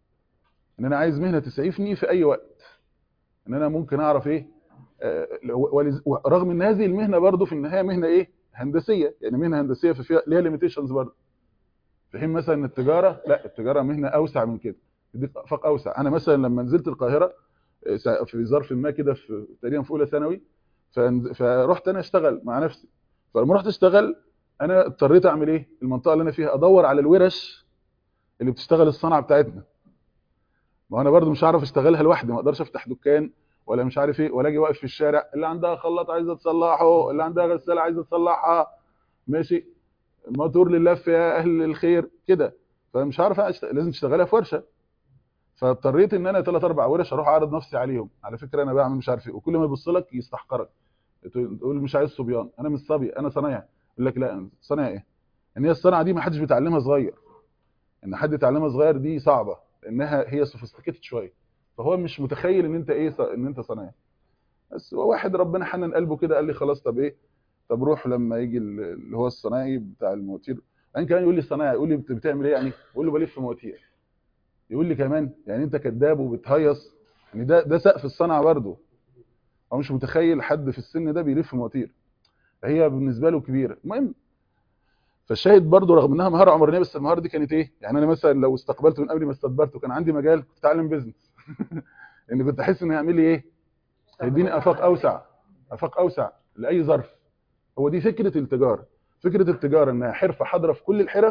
ان انا عايز مهنه تسعفني في اي وقت ان انا ممكن اعرف ايه آه، ولز- رغم ان هذه المهنه برضو في النهايه مهنه ايه هندسيه يعني مهنه هندسيه في فيها ليها ليميتيشنز برضو في حين مثلا التجاره لا التجاره مهنه اوسع من كده تديك افاق اوسع انا مثلا لما نزلت القاهره آه، سا- في ظرف ما كده في تقريبا في اولى ثانوي فنز- فرحت انا اشتغل مع نفسي فلما رحت اشتغل انا اضطريت اعمل ايه المنطقه اللي انا فيها ادور على الورش اللي بتشتغل الصنعه بتاعتنا ما هو انا برضو مش هعرف اشتغلها لوحدي ما اقدرش افتح دكان ولا مش عارف ايه ولا اجي واقف في الشارع اللي عندها خلاط عايزه تصلحه اللي عندها غساله عايزه تصلحها ماشي موتور للف يا اهل الخير كده فمش عارف أشت... لازم تشتغلها في ورشه فاضطريت ان انا ثلاث اربع ورش اروح اعرض نفسي عليهم على فكره انا بعمل مش عارف ايه وكل ما يبص لك يستحقرك تقول مش عايز صبيان انا مش صبي انا صنايعي يقول لك لا أنا صنايعي ايه ان هي الصنعه دي ما حدش بيتعلمها صغير ان حد يتعلمها صغير دي صعبه لانها هي سوفيستيكيتد شويه فهو مش متخيل ان انت ايه ص- ان انت صنايعي بس هو واحد ربنا حنن قلبه كده قال لي خلاص طب ايه طب روح لما يجي ال- اللي هو الصنايعي بتاع المواتير يعني كمان يقول لي الصنايعي يقول لي بت- بتعمل ايه يعني اقول له بلف مواتير يقول لي كمان يعني انت كذاب وبتهيص يعني ده ده سقف الصنعه برضه هو مش متخيل حد في السن ده بيلف مواتير هي بالنسبه له كبيره المهم فالشاهد برضه رغم انها مهاره عمرانيه بس المهاره دي كانت ايه يعني انا مثلا لو استقبلت من قبل ما استدبرت وكان عندي مجال كنت اتعلم بيزنس لان كنت احس انه هيعمل لي ايه هيديني افاق اوسع افاق اوسع لاي ظرف هو دي فكره التجاره فكره التجاره انها حرفه حاضره في كل الحرف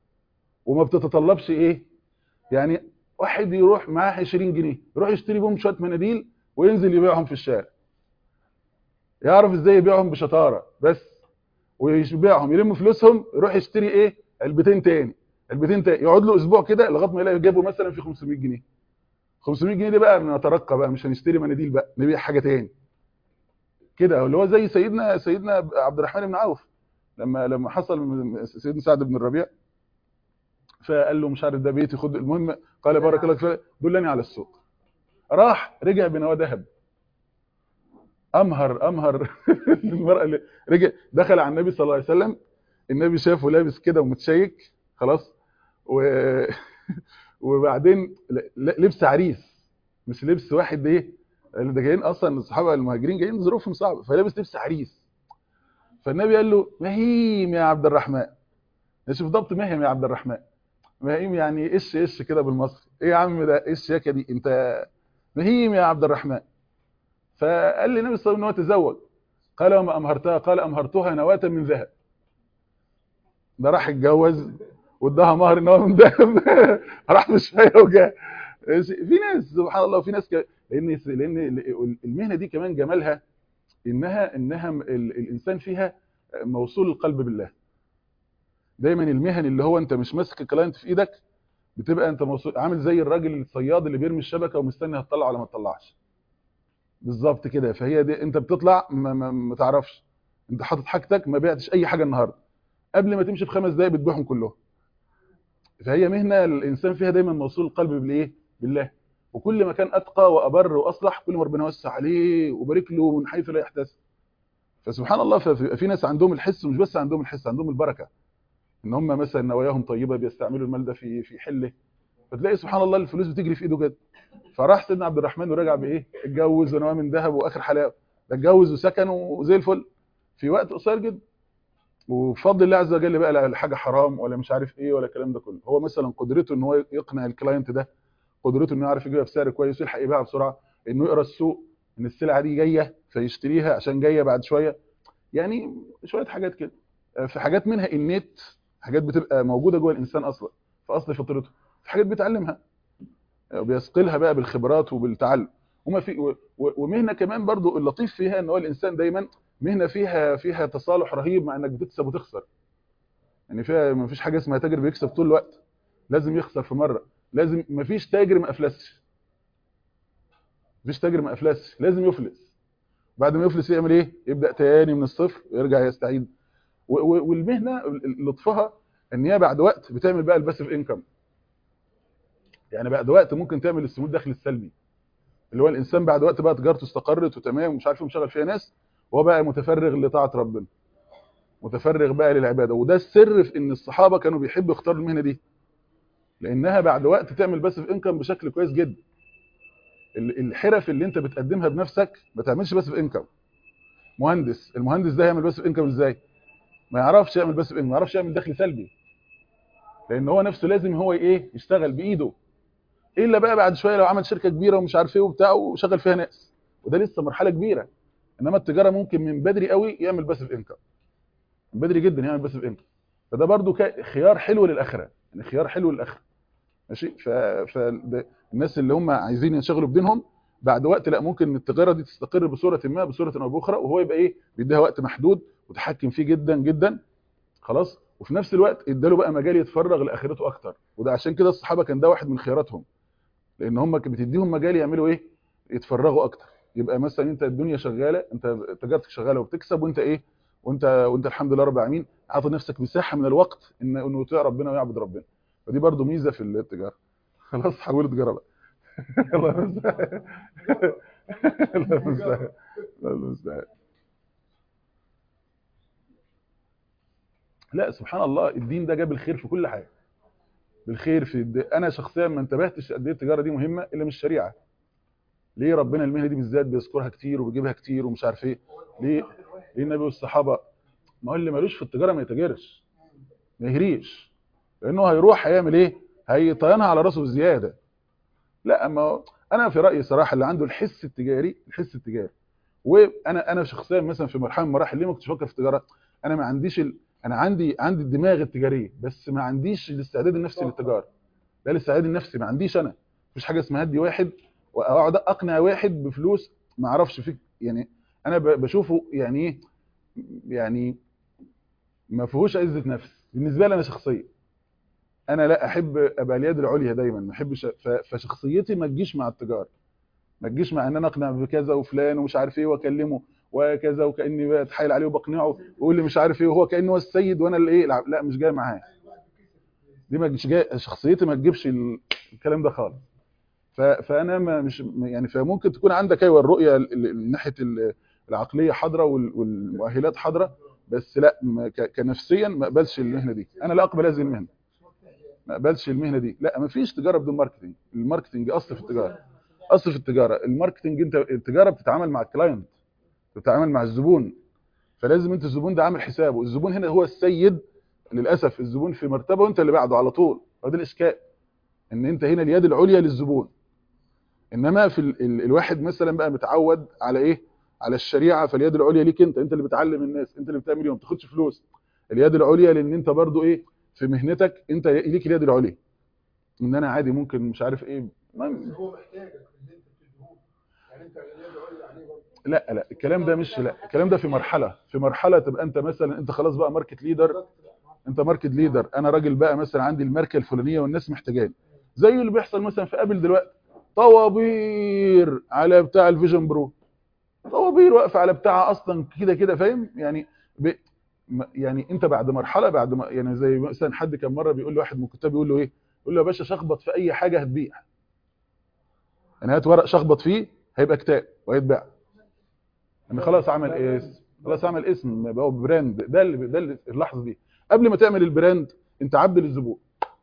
وما بتتطلبش ايه يعني واحد يروح معاه 20 جنيه يروح يشتري بهم شويه مناديل وينزل يبيعهم في الشارع يعرف ازاي يبيعهم بشطاره بس ويبيعهم يلم فلوسهم يروح يشتري ايه علبتين تاني علبتين تاني يقعد له اسبوع كده لغايه ما يلاقي جابه مثلا في 500 جنيه 500 جنيه دي بقى نترقى بقى مش هنشتري مناديل بقى نبيع حاجه تاني كده اللي هو زي سيدنا سيدنا عبد الرحمن بن عوف لما لما حصل من سيدنا سعد بن الربيع فقال له مش عارف ده بيتي خد المهم قال بارك الله فيك دلني على السوق راح رجع بنواه ذهب امهر امهر المرأة اللي رجع دخل على النبي صلى الله عليه وسلم النبي شافه لابس كده ومتشيك خلاص و... وبعدين ل- لبس عريس مش لبس واحد ايه اللي ده جايين اصلا الصحابه المهاجرين جايين ظروفهم صعبه فلابس لبس عريس فالنبي قال له مهيم يا عبد الرحمن شوف ضبط مهيم يا عبد الرحمن مهيم يعني ايش ايش كده بالمصري ايه يا عم ده ايش ياكه دي انت مهيم يا عبد الرحمن فقال لي النبي صلى الله عليه وسلم ان هو تزوج قال وما امهرتها قال امهرتها نواه من ذهب ده راح اتجوز واداها مهر ان هو من ذهب راح بشويه وجاء في ناس سبحان الله في ناس ك... لان لان المهنه دي كمان جمالها انها انها ال... الانسان فيها موصول القلب بالله دايما المهن اللي هو انت مش ماسك الكلاينت في ايدك بتبقى انت موصول عامل زي الراجل الصياد اللي بيرمي الشبكه ومستني هتطلع ولا ما تطلعش بالظبط كده فهي دي انت بتطلع ما, ما, ما تعرفش انت حاطط حاجتك ما بعتش اي حاجه النهارده قبل ما تمشي بخمس دقايق بتبيعهم كلهم فهي مهنه الانسان فيها دايما موصول القلب بالايه بالله وكل ما كان اتقى وابر واصلح كل ما ربنا وسع عليه وبارك له من حيث لا يحتسب فسبحان الله في في ناس عندهم الحس مش بس عندهم الحس عندهم البركه ان هم مثلا نواياهم طيبه بيستعملوا المال ده في في حله فتلاقي سبحان الله الفلوس بتجري في ايده كده فراح سيدنا عبد الرحمن ورجع بايه اتجوز ونواه من ذهب واخر حلاوه ده اتجوز وسكن وزي الفل في وقت قصير جدا وبفضل الله عز وجل بقى لا حاجه حرام ولا مش عارف ايه ولا الكلام ده كله هو مثلا قدرته ان هو يقنع الكلاينت ده قدرته انه يعرف يجيبها بسعر كويس ويلحق يبيعها بسرعه انه يقرا السوق ان السلعه دي جايه فيشتريها عشان جايه بعد شويه يعني شويه حاجات كده في حاجات منها النت حاجات بتبقى موجوده جوه الانسان اصلا في اصل فطرته في حاجات بيتعلمها بيثقلها بقى بالخبرات وبالتعلم وما في ومهنه كمان برضو اللطيف فيها ان هو الانسان دايما مهنه فيها فيها تصالح رهيب مع انك بتكسب وتخسر يعني فيها ما فيش حاجه اسمها تاجر بيكسب طول الوقت لازم يخسر في مره لازم ما فيش تاجر ما افلسش مفيش تاجر ما افلسش لازم يفلس بعد ما يفلس يعمل ايه يبدا تاني من الصفر ويرجع يستعيد والمهنه لطفها ان هي بعد وقت بتعمل بقى الباسيف انكم يعني بعد وقت ممكن تعمل السمو الدخل السلبي اللي هو الانسان بعد وقت بقى تجارته استقرت وتمام ومش عارف ايه مشغل فيها ناس وهو بقى متفرغ لطاعه ربنا متفرغ بقى للعباده وده السر في ان الصحابه كانوا بيحبوا يختاروا المهنه دي لانها بعد وقت تعمل باسيف انكم بشكل كويس جدا الحرف اللي انت بتقدمها بنفسك ما تعملش باسيف انكم مهندس المهندس ده يعمل باسيف انكم ازاي ما يعرفش يعمل باسيف انكم ما يعرفش يعمل دخل سلبي لان هو نفسه لازم هو ايه يشتغل بايده الا بقى بعد شويه لو عمل شركه كبيره ومش عارف ايه وبتاع وشغل فيها ناس وده لسه مرحله كبيره انما التجاره ممكن من بدري قوي يعمل باسيف انكم من بدري جدا يعمل باسيف انكم فده برضو خيار حلو للاخره يعني خيار حلو للاخره ماشي ف فالناس اللي هم عايزين ينشغلوا بدينهم بعد وقت لا ممكن التجاره دي تستقر بصوره ما بصوره او باخرى وهو يبقى ايه بيديها وقت محدود وتحكم فيه جدا جدا خلاص وفي نفس الوقت اداله بقى مجال يتفرغ لاخرته اكتر وده عشان كده الصحابه كان ده واحد من خياراتهم لان هم بتديهم مجال يعملوا ايه يتفرغوا اكتر يبقى مثلا انت الدنيا شغاله انت تجارتك شغاله وبتكسب وانت ايه وانت وانت الحمد لله رب العالمين عاطي نفسك مساحه من الوقت ان انه يطيع ربنا ويعبد ربنا فدي برضو ميزه في التجاره خلاص حولوا تجاره بقى الله المستعان الله المستعان الله المستعان لا سبحان الله الدين ده جاب الخير في كل حاجه بالخير في الد... انا شخصيا ما انتبهتش قد ايه التجاره دي مهمه الا من الشريعه ليه ربنا المهنه دي بالذات بيذكرها كتير وبيجيبها كتير ومش عارف ايه ليه ليه النبي والصحابه ما هو اللي مالوش في التجاره ما يتاجرش ما يهريش لانه هيروح هيعمل ايه هيطينها على راسه بزياده لا اما انا في رايي صراحه اللي عنده الحس التجاري الحس التجاري وانا انا شخصيا مثلا في مرحله من المراحل ليه ما كنتش بفكر في التجاره انا ما عنديش ال... انا عندي عندي الدماغ التجاريه بس ما عنديش الاستعداد النفسي للتجاره ده الاستعداد النفسي ما عنديش انا مفيش حاجه اسمها ادي واحد واقعد اقنع واحد بفلوس ما اعرفش فيك يعني انا بشوفه يعني ايه يعني ما فيهوش عزه نفس بالنسبه لي انا شخصيا انا لا احب ابقى اليد العليا دايما ما احبش ف- فشخصيتي ما تجيش مع التجار ما تجيش مع ان انا اقنع بكذا وفلان ومش عارف ايه واكلمه وكذا وكاني بتحايل عليه وبقنعه ويقول لي مش عارف ايه وهو كانه هو السيد وانا اللي ايه الع- لا مش جاي معاه دي ما مش جاي شخصيتي ما تجيبش ال- الكلام ده خالص ف- فانا ما مش يعني فممكن تكون عندك ايوه الرؤيه ال- ال- من ناحيه ال- العقليه حاضره وال- والمؤهلات حاضره بس لا ما- ك- كنفسيا ما اقبلش المهنه دي انا لا اقبل هذه المهنه ما اقبلش المهنه دي لا ما فيش تجاره بدون ماركتنج الماركتنج اصل في التجاره اصل في التجاره الماركتنج انت التجاره بتتعامل مع الكلاينت بتتعامل مع الزبون فلازم انت الزبون ده عامل حسابه الزبون هنا هو السيد للاسف الزبون في مرتبه وانت اللي بعده على طول هو ده الاشكال ان انت هنا اليد العليا للزبون انما في ال ال الواحد مثلا بقى متعود على ايه على الشريعه فاليد العليا ليك انت انت اللي بتعلم الناس انت اللي بتعمل يوم ما تاخدش فلوس اليد العليا لان انت برضو ايه في مهنتك انت ليك اليد العليا ان انا عادي ممكن مش عارف ايه ما- بس هو محتاجك في اللي انت بتديهوله يعني انت اليد عليا عليه برضه لا لا الكلام ده مش لا الكلام ده في مرحله في مرحله تبقى انت مثلا انت خلاص بقى ماركت ليدر انت ماركت ليدر انا راجل بقى مثلا عندي الماركه الفلانيه والناس محتاجاني زي اللي بيحصل مثلا في ابل دلوقتي طوابير على بتاع الفيجن برو طوابير واقفه على بتاع اصلا كده كده فاهم يعني ب... م- يعني انت بعد مرحله بعد ما يعني زي مثلا حد كان مره بيقول لواحد من الكتاب بيقول له ايه يقول له يا باشا شخبط في اي حاجه هتبيع يعني هات ورق شخبط فيه هيبقى كتاب وهيتباع ان خلاص عمل اسم خلاص عمل اسم بقى هو براند ده اللي ده اللي اللحظه دي قبل ما تعمل البراند انت عبد للزبون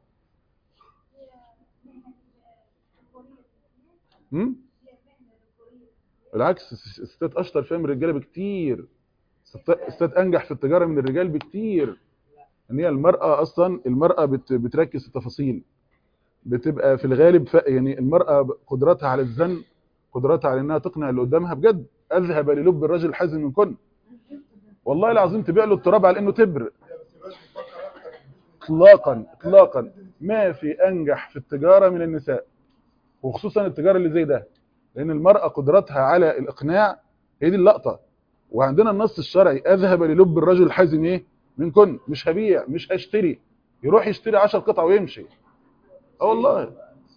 امم بالعكس الس- الستات اشطر فيها من الرجاله بكتير الستات الستات انجح في التجاره من الرجال بكتير ان هي المراه اصلا المراه بت بتركز في التفاصيل بتبقى في الغالب ف... يعني المراه ب- قدرتها على الزن قدرتها على انها تقنع اللي قدامها بجد اذهب للب الرجل الحازم من كن والله العظيم تبيع له التراب على انه تبر اطلاقا اطلاقا ما في انجح في التجاره من النساء وخصوصا التجاره اللي زي ده لان المراه قدرتها على الاقناع هي دي اللقطه وعندنا النص الشرعي اذهب للب الرجل الحازم ايه من كن مش هبيع مش هشتري يروح يشتري 10 قطع ويمشي اه والله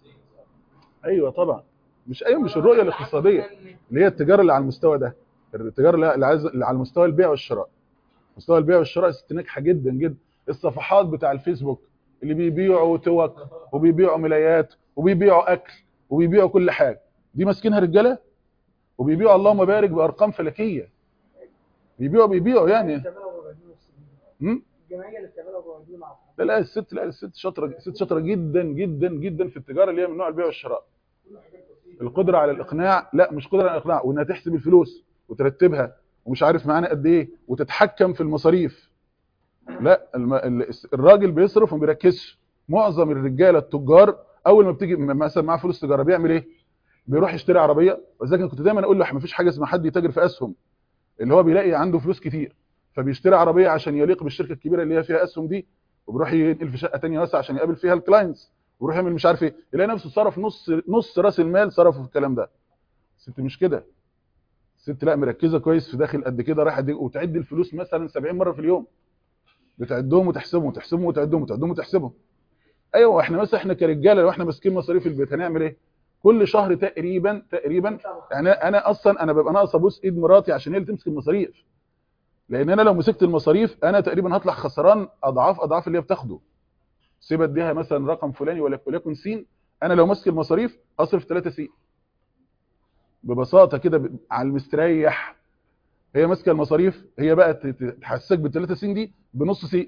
ايوه طبعا مش ايوه مش الرؤيه الاقتصاديه اللي هي التجاره اللي على المستوى ده التجاره اللي اللي عايز- اللي على مستوى البيع والشراء مستوى البيع والشراء ست ناجحه جدا جدا الصفحات بتاع الفيسبوك اللي بيبيعوا توك وبيبيعوا ملايات وبيبيعوا اكل وبيبيعوا كل حاجه دي ماسكينها رجاله وبيبيعوا اللهم بارك بارقام فلكيه بيبيعوا بيبيعوا يعني بتعملها وبعدين نفس م? الجمعيه اللي بتعملها وبعدين مع لا لا الست لا الست شاطره الست شاطره جدا جدا جدا في التجاره اللي هي من نوع البيع والشراء القدره على الاقناع لا مش قدره على الاقناع وانها تحسب الفلوس وترتبها ومش عارف معانا قد ايه وتتحكم في المصاريف لا الم... ال- الراجل بيصرف وما بيركزش معظم الرجاله التجار اول ما بتيجي م- مثلا معاه فلوس تجاره بيعمل ايه بيروح يشتري عربيه ولذلك أنا كنت دايما اقول له ما فيش حاجه اسمها حد يتاجر في اسهم اللي هو بيلاقي عنده فلوس كتير فبيشتري عربيه عشان يليق بالشركه الكبيره اللي هي فيها اسهم دي وبيروح ينقل في شقه ثانيه واسعه عشان يقابل فيها الكلاينتس ويروح يعمل مش عارف ايه يلاقي نفسه صرف نص نص راس المال صرفه في الكلام ده الست مش كده الست لا مركزه كويس في داخل قد كده رايحه دي وتعد الفلوس مثلا 70 مره في اليوم بتعدهم وتحسبهم وتحسبهم وتعدهم وتعدهم وتحسبهم ايوه احنا مثلا احنا كرجاله لو احنا ماسكين مصاريف البيت هنعمل ايه كل شهر تقريبا تقريبا يعني انا اصلا انا ببقى ناقص ابوس ايد مراتي عشان هي اللي تمسك المصاريف لان انا لو مسكت المصاريف انا تقريبا هطلع خسران اضعاف اضعاف اللي هي بتاخده سيب اديها مثلا رقم فلاني ولا وليكن س انا لو ماسك المصاريف اصرف 3 س ببساطه كده ب- على المستريح هي ماسكه المصاريف هي بقى ت- ت- تحسسك بالثلاثه س دي بنص س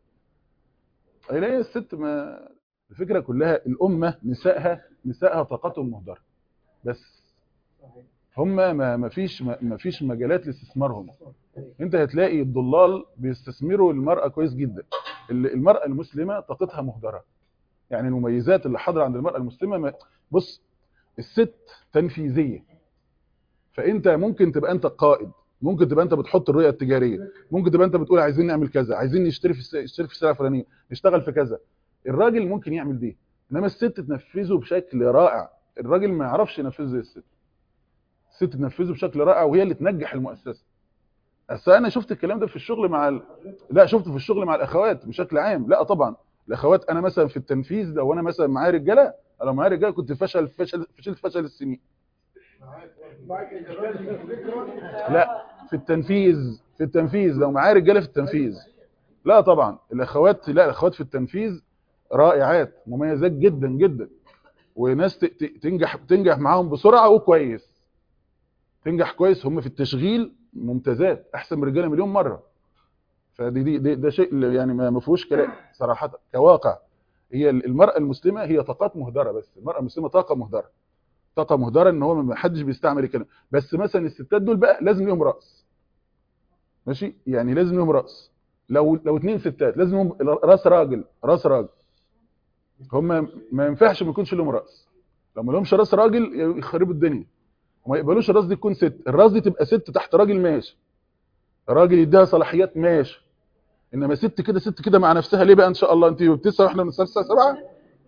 هي الست ما الفكره كلها الامه نسائها نسائها طاقتهم مهدره بس هم ما ما فيش ما ما فيش مجالات لاستثمارهم انت هتلاقي الضلال بيستثمروا المرأة كويس جدا ال- المرأة المسلمة طاقتها مهدرة يعني المميزات اللي حاضرة عند المرأة المسلمة ما بص الست تنفيذية فانت ممكن تبقى انت القائد ممكن تبقى انت بتحط الرؤية التجارية ممكن تبقى انت بتقول عايزين نعمل كذا عايزين نشتري في الس- نشتري في السلعة الفلانية نشتغل في كذا الراجل ممكن يعمل دي انما الست تنفذه بشكل رائع الراجل ما يعرفش ينفذه زي الست الست تنفذه بشكل رائع وهي اللي تنجح المؤسسة اصل انا شفت الكلام ده في الشغل مع ال... لا شفته في الشغل مع الاخوات بشكل عام لا طبعا الاخوات انا مثلا في التنفيذ لو انا مثلا معايا رجاله انا لو معايا رجاله كنت فشل فشل فشلت فشل السنين معاك الجواز في الفكره لا في التنفيذ في التنفيذ لو معايا رجاله في التنفيذ لا طبعا الاخوات لا الاخوات في التنفيذ رائعات مميزات جدا جدا وناس ت- ت- تنجح تنجح معاهم بسرعه وكويس تنجح كويس هم في التشغيل ممتازات احسن من الرجاله مليون مره فدي دي, دي ده شيء يعني ما ما فيهوش كلام صراحه كواقع هي المراه المسلمه هي طاقات مهدره بس المراه المسلمه طاقه مهدره طاقه مهدره ان هو ما حدش بيستعمل الكلام بس مثلا الستات دول بقى لازم ليهم راس ماشي يعني لازم ليهم راس لو لو اتنين ستات لازم لهم راس راجل راس راجل هم ما ينفعش ما يكونش لهم راس لو ما لهمش راس راجل يخربوا الدنيا وما يقبلوش الراس دي تكون ست الراس دي تبقى ست تحت راجل ماشي راجل يديها صلاحيات ماشي انما ست كده ست كده مع نفسها ليه بقى ان شاء الله انت بتسعة واحنا من الساعه 7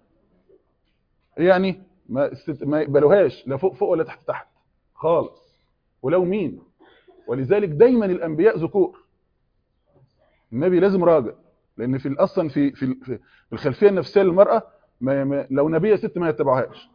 يعني ما الست ما يقبلوهاش لا فوق فوق ولا تحت تحت خالص ولو مين ولذلك دايما الانبياء ذكور النبي لازم راجل لان في اصلا في في في الخلفيه النفسيه للمراه ما ما لو نبيه ست ما يتبعوهاش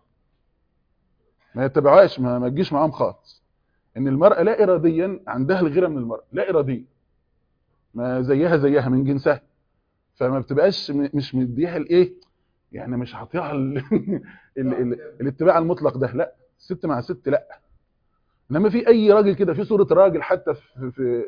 ما يتبعوهاش ما, ما تجيش معاهم خالص ان المراه لا اراديا عندها الغيره من المراه لا اراديا ما زيها زيها من جنسها فما بتبقاش م- مش مديها الايه يعني مش هعطيها ال... ال... ال... الاتباع المطلق ده لا ست مع ست لا انما في اي راجل كده في صوره راجل حتى في في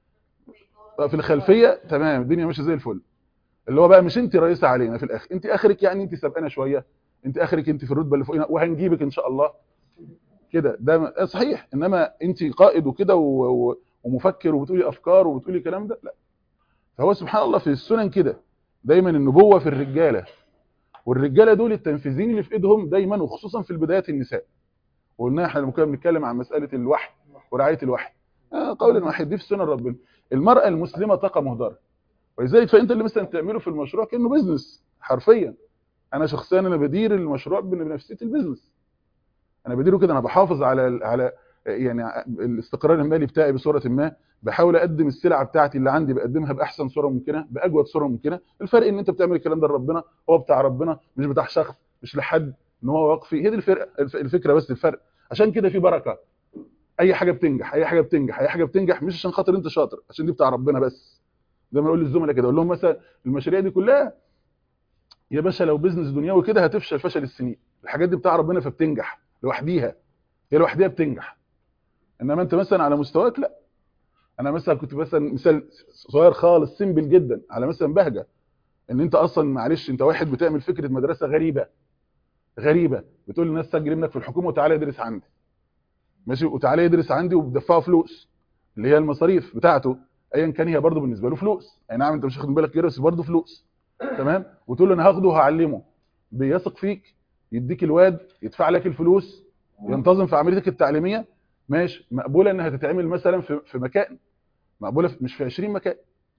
في الخلفيه تمام الدنيا ماشيه زي الفل اللي هو بقى مش انت رئيسه علينا في الاخر انت اخرك يعني انت سابقانا شويه انت اخرك انت في الرتبه اللي فوقنا وهنجيبك ان شاء الله كده ده م- صحيح انما انت قائد وكده و- و- ومفكر وبتقولي افكار وبتقولي كلام ده لا فهو سبحان الله في السنن كده دايما النبوه في الرجاله والرجاله دول التنفيذيين اللي في ايدهم دايما وخصوصا في البدايات النساء وقلنا احنا لما كنا بنتكلم عن مساله الوحي ورعايه الوحي آه قول واحد دي في سنن ربنا المراه المسلمه طاقه مهدره ولذلك فانت اللي مثلا تعمله في المشروع كانه بيزنس حرفيا انا شخصيا انا بدير المشروع بن- بنفسيه البيزنس انا بديره كده انا بحافظ على على يعني الاستقرار المالي بتاعي بصوره ما بحاول اقدم السلعه بتاعتي اللي عندي بقدمها باحسن صوره ممكنه باجود صوره ممكنه الفرق ان انت بتعمل الكلام ده لربنا هو بتاع ربنا مش بتاع شخص مش لحد ان هو واقف هي دي الفرق الف- الفكره بس الفرق عشان كده في بركه اي حاجه بتنجح اي حاجه بتنجح اي حاجه بتنجح مش عشان خاطر انت شاطر عشان دي بتاع ربنا بس زي ما اقول للزملاء كده اقول لهم مثلا المشاريع دي كلها يا باشا لو بيزنس دنيوي كده هتفشل فشل السنين الحاجات دي بتاع ربنا فبتنجح لوحديها هي لوحديها بتنجح انما انت مثلا على مستواك لا انا مثلا كنت مثلا مثال صغير خالص سيمبل جدا على مثلا بهجه ان انت اصلا معلش انت واحد بتعمل فكره مدرسه غريبه غريبه بتقول للناس سجل ابنك في الحكومه وتعالى ادرس عندي ماشي وتعالى يدرس عندي وبتدفعه فلوس اللي هي المصاريف بتاعته ايا كان هي برضه بالنسبه له فلوس اي نعم انت مش واخد بالك كده بس برضه فلوس تمام وتقول له انا هاخده وهعلمه بيثق فيك يديك الواد يدفع لك الفلوس ينتظم في عمليتك التعليميه ماشي مقبوله انها تتعمل مثلا في في مكان مقبوله في مش في 20 مكان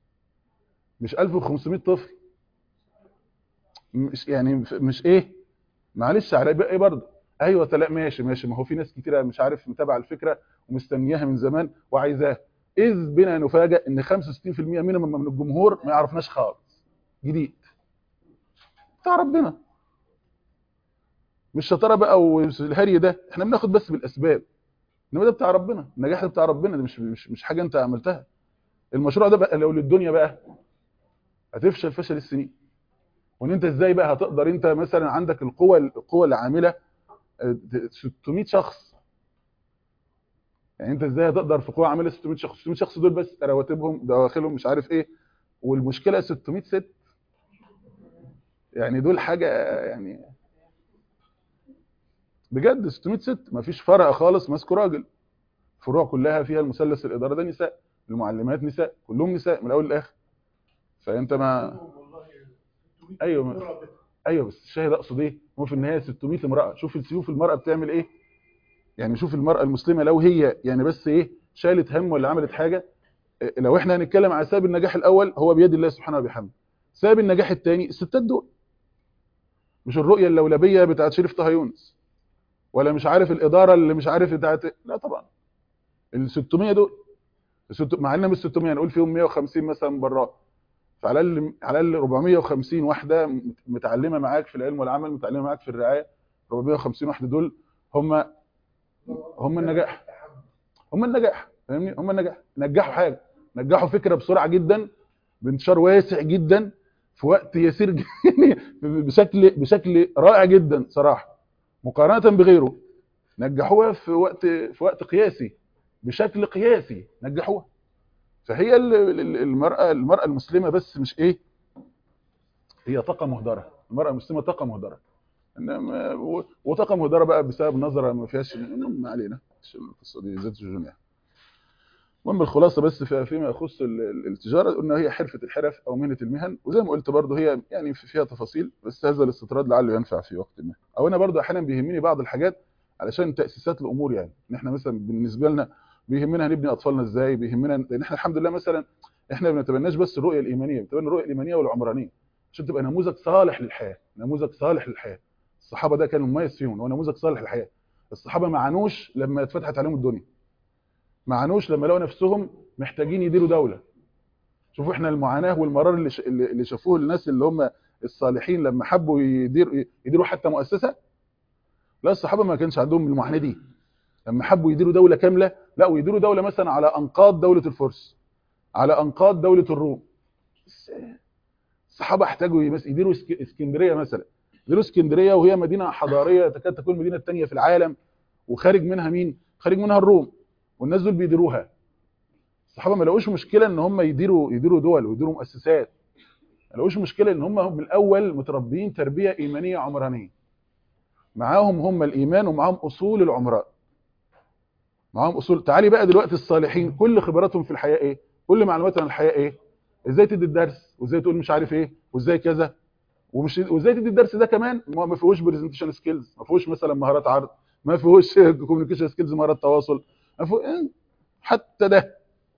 مش 1500 طفل مش يعني مش ايه معلش على بقى ايه برضه ايوه لا ماشي ماشي ما هو في ناس كتيره مش عارف متابعه الفكره ومستنياها من زمان وعايزاها اذ بنا نفاجئ ان 65% منهم من الجمهور ما يعرفناش خالص جديد بتاع ربنا مش شطاره بقى والهري ده احنا بناخد بس بالاسباب انما ده بتاع ربنا النجاح ده بتاع ربنا ده مش مش مش حاجه انت عملتها المشروع ده بقى لو للدنيا بقى هتفشل فشل السنين وان انت ازاي بقى هتقدر انت مثلا عندك القوه القوه العامله آه، 600 شخص يعني انت ازاي هتقدر في قوه عامله 600 شخص 600 شخص دول بس رواتبهم دواخلهم مش عارف ايه والمشكله 600 ست يعني دول حاجه يعني بجد 600 ست ما فيش فرق خالص ماسكه راجل فروع كلها فيها المثلث الاداره ده نساء المعلمات نساء كلهم نساء من الاول للاخر فانت ما والله 600 ايوه ما- مرة ايوه بس الشاهد اقصد ايه هو في النهايه 600 امراه شوف شوف المراه بتعمل ايه يعني شوف المراه المسلمه لو هي يعني بس ايه شالت هم ولا عملت حاجه إيه، لو احنا هنتكلم على سبب النجاح الاول هو بيد الله سبحانه وبحمده سبب النجاح الثاني الستات دول مش الرؤيه اللولبيه بتاعت شريف طه يونس ولا مش عارف الاداره اللي مش عارف بتاعت لا طبعا ال 600 دول ست- مع ان مش 600 نقول فيهم 150 مثلا براه فعلى الاقل على الاقل 450 واحده مت- متعلمه معاك في العلم والعمل متعلمه معاك في الرعايه 450 واحده دول هم هم النجاح هم النجاح فاهمني هم النجاح نجحوا حاجه نجحوا فكره بسرعه جدا بانتشار واسع جدا في وقت يسير ج- يعني بشكل بشكل رائع جدا صراحه مقارنه بغيره نجحوها في وقت في وقت قياسي بشكل قياسي نجحوها فهي ال- ال- المراه المراه المسلمه بس مش ايه هي طاقه مهدره المراه المسلمه طاقه مهدره انما و- وطاقه مهدره بقى بسبب نظره ما فيهاش ما علينا مش القصه دي زيت الجنيه المهم الخلاصه بس في- فيما يخص ال- ال- التجاره قلنا هي حرفه الحرف او مهنه المهن وزي ما قلت برضه هي يعني في- فيها تفاصيل بس هذا الاستطراد لعله ينفع في وقت ما او انا برضه احيانا بيهمني بعض الحاجات علشان تاسيسات الامور يعني ان احنا مثلا بالنسبه لنا بيهمنا هنبني اطفالنا ازاي بيهمنا لان احنا الحمد لله مثلا احنا ما بنتبناش بس الرؤيه الايمانيه بنتبنى الرؤيه الايمانيه والعمرانيه عشان تبقى نموذج صالح للحياه نموذج صالح للحياه الصحابه ده كان مميز فيهم هو نموذج صالح للحياه الصحابه ما عانوش لما اتفتحت عليهم الدنيا ما عانوش لما لقوا نفسهم محتاجين يديروا دوله شوفوا احنا المعاناه والمرار اللي ش- اللي اللي شافوه الناس اللي هم الصالحين لما حبوا يديروا يديروا حتى مؤسسه لا الصحابه ما كانش عندهم المعاناه دي لما حبوا يديروا دوله كامله لا ويديروا دوله مثلا على انقاض دوله الفرس على انقاض دوله الروم بس الصحابه احتاجوا يمس- يديروا اسك- اسكندريه مثلا يديروا اسكندريه وهي مدينه حضاريه تكاد تكون المدينه الثانيه في العالم وخارج منها مين خارج منها الروم والناس دول بيديروها الصحابه ما لقوش مشكله ان هم يديروا يديروا دول ويديروا مؤسسات ما لقوش مشكله ان هم من الاول متربيين تربيه ايمانيه عمرانيه معاهم هم الايمان ومعاهم اصول العمران معاهم اصول تعالي بقى دلوقتي الصالحين كل خبراتهم في الحياه ايه كل معلوماتهم عن الحياه ايه ازاي تدي الدرس وازاي تقول مش عارف ايه وازاي كذا ومش وازاي تدي الدرس ده كمان ما ما فيهوش برزنتيشن سكيلز ما فيهوش مثلا مهارات عرض ما فيهوش كوميونيكيشن سكيلز مهارات تواصل ما فيه إيه؟ حتى ده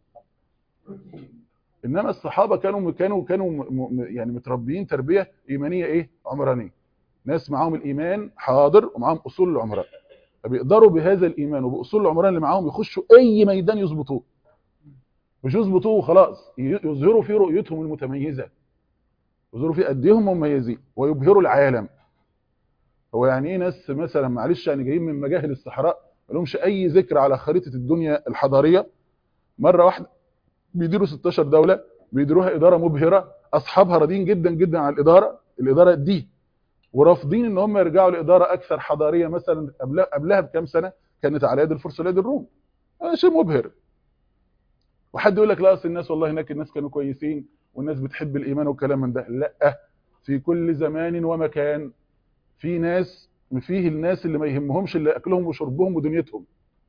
انما الصحابه كانوا كانوا كانوا م- م- يعني متربيين تربيه ايمانيه ايه عمرانيه ناس معاهم الايمان حاضر ومعاهم اصول العمران فبيقدروا بهذا الايمان وباصول العمران اللي معاهم يخشوا اي ميدان يظبطوه مش يظبطوه وخلاص ي- يظهروا فيه رؤيتهم المتميزه يظهروا فيه قد ايه هم مميزين ويبهروا العالم هو يعني ايه ناس مثلا معلش يعني جايين من مجاهل الصحراء ما لهمش اي ذكر على خريطه الدنيا الحضاريه مره واحده بيديروا 16 دوله بيديروها اداره مبهره اصحابها راضيين جدا جدا عن الاداره الاداره دي ورافضين ان هم يرجعوا لاداره اكثر حضاريه مثلا قبلها قبلها بكام سنه كانت على يد الفرس ولا يد الروم هذا شيء مبهر وحد يقول لك لا اصل الناس والله هناك الناس كانوا كويسين والناس بتحب الايمان والكلام من ده لا في كل زمان ومكان في ناس فيه الناس اللي ما يهمهمش الا اكلهم وشربهم ودنيتهم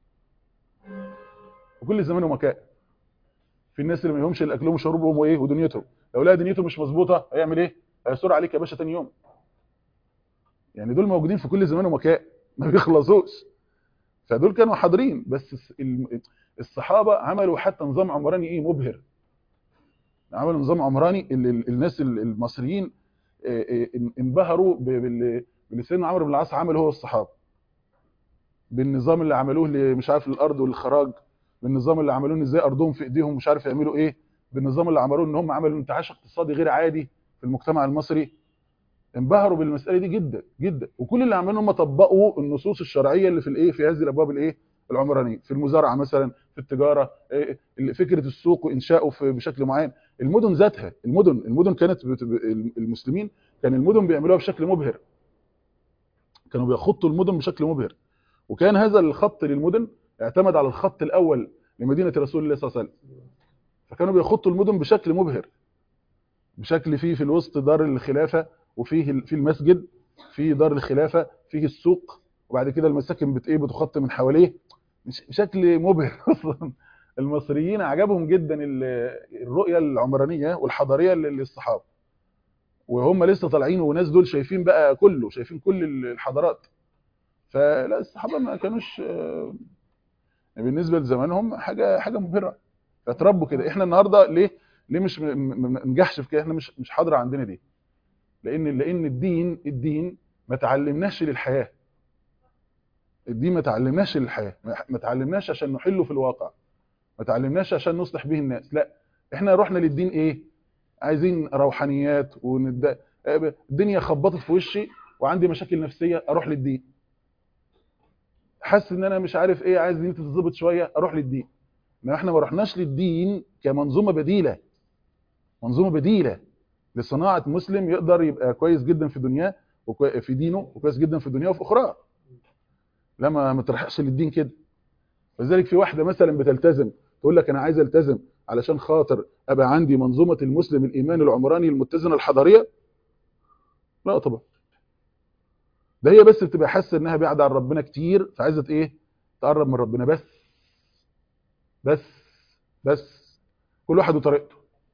وكل زمان ومكان في الناس اللي ما يهمش الا اكلهم وشربهم وايه ودنيتهم لو لقى دنيته مش مظبوطه هيعمل ايه هيسر عليك يا باشا تاني يوم يعني دول موجودين في كل زمان ومكان ما بيخلصوش فدول كانوا حاضرين بس الس- الم- الصحابه عملوا حتى نظام عمراني ايه مبهر عملوا نظام عمراني اللي ال- الناس ال- المصريين آه، آه، ان- انبهروا ب- بال- باللي سيدنا عمرو بن العاص عمله هو الصحابه بالنظام اللي عملوه ل- مش عارف للارض والخراج بالنظام اللي عملوه ان ازاي ارضهم في ايديهم مش عارف يعملوا ايه بالنظام اللي عملوه ان هم عملوا انتعاش اقتصادي غير عادي في المجتمع المصري انبهروا بالمساله دي جدا جدا وكل اللي عملوه ان هم طبقوا النصوص الشرعيه اللي في الايه في هذه الابواب الايه العمرانيه في المزارعه مثلا في التجاره إيه، اللي- فكره السوق وانشائه في بشكل معين المدن ذاتها المدن المدن كانت بت- ب- المسلمين كان المدن بيعملوها بشكل مبهر كانوا بيخطوا المدن بشكل مبهر وكان هذا الخط للمدن اعتمد على الخط الاول لمدينه رسول الله صلى الله عليه وسلم فكانوا بيخطوا المدن بشكل مبهر بشكل فيه في الوسط دار الخلافه وفيه ال- في المسجد في دار الخلافه فيه السوق وبعد كده المساكن بت ايه بتخط من حواليه بش- بشكل مبهر اصلا المصريين عجبهم جدا ال- الرؤيه العمرانيه والحضاريه لل- للصحابه وهم لسه طالعين وناس دول شايفين بقى كله شايفين كل ال- الحضارات فلا الصحابه ما كانوش آه، بالنسبه لزمانهم حاجه حاجه مبهره فتربوا كده احنا النهارده ليه ليه مش م- م- ما ننجحش في كده احنا مش مش حاضره عندنا دي لان لان الدين الدين ما تعلمناش للحياه الدين ما تعلمناش للحياه ما ما تعلمناش عشان نحله في الواقع ما تعلمناش عشان نصلح به الناس لا احنا رحنا للدين ايه عايزين روحانيات وند... الدنيا خبطت في وشي وعندي مشاكل نفسيه اروح للدين حاسس ان انا مش عارف ايه عايز دينتي تتظبط شويه اروح للدين انما احنا ما رحناش للدين كمنظومه بديله منظومه بديله لصناعه مسلم يقدر يبقى كويس جدا في دنياه وفي دينه وكويس جدا في دنياه وفي اخراه لما ما ترحقش للدين كده لذلك في واحده مثلا بتلتزم تقول لك انا عايز التزم علشان خاطر ابقى عندي منظومه المسلم الايماني العمراني المتزنه الحضاريه لا طبعا ده هي بس بتبقى حاسه انها بعيده عن ربنا كتير فعايزه ايه تقرب من ربنا بس بس بس كل واحد وطريقته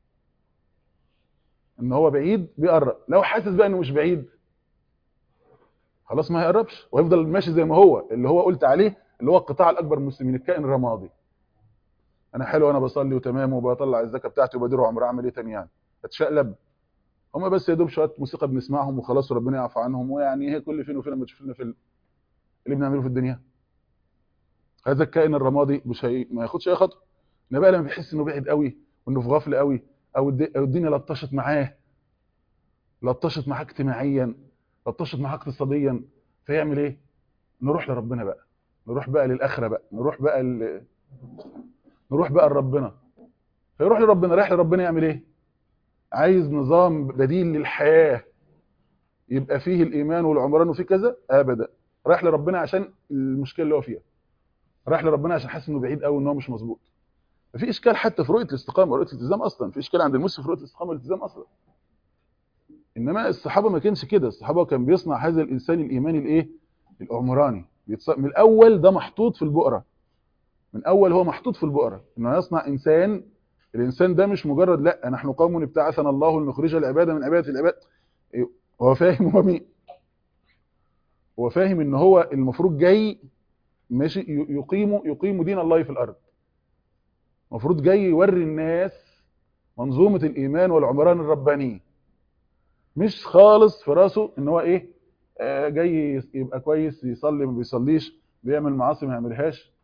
ان هو بعيد بيقرب لو حاسس بقى انه مش بعيد خلاص ما هيقربش ويفضل ماشي زي ما هو اللي هو قلت عليه اللي هو القطاع الاكبر من المسلمين الكائن الرمادي انا حلو انا بصلي وتمام وبطلع الزكاه بتاعتي وبدير عمره اعمل ايه تاني يعني اتشقلب هما بس يا دوب شويه موسيقى بنسمعهم وخلاص وربنا يعفو عنهم ويعني هي كل فين وفين لما تشوف لنا في ال- اللي بنعمله في الدنيا هذا الكائن الرمادي مش هي... ما ياخدش اي خطوه انا بقى لما بيحس انه بعيد قوي وانه في غفله قوي او الد- أو الدنيا لطشت معاه لطشت معاه اجتماعيا لطشت معاه اقتصاديا فيعمل ايه نروح لربنا بقى نروح بقى للاخره بقى نروح بقى ل... نروح بقى لربنا فيروح لربنا رايح لربنا يعمل ايه عايز نظام بديل للحياه يبقى فيه الايمان والعمران وفيه كذا ابدا رايح لربنا عشان المشكله اللي هو فيها رايح لربنا عشان حاسس انه بعيد قوي ان هو مش مظبوط في اشكال حتى في رؤيه الاستقامه ورؤيه الالتزام اصلا في اشكال عند المسلم في رؤيه الاستقامه والالتزام اصلا انما الصحابه ما كانش كده الصحابه كان بيصنع هذا الانسان الايماني الايه العمراني بيتص... من الاول ده محطوط في البؤره من اول هو محطوط في البؤره انه يصنع انسان الانسان ده مش مجرد لا نحن قوم ابتعثنا الله لنخرج العباده من عباده العباد إيه، هو فاهم هو مين هو فاهم ان هو المفروض جاي ماشي ي- يقيم يقيم دين الله في الارض المفروض جاي يوري الناس منظومه الايمان والعمران الرباني مش خالص في راسه ان هو ايه آه جاي يس- يبقى كويس يصلي ما بيصليش بيعمل معاصي ما يعملهاش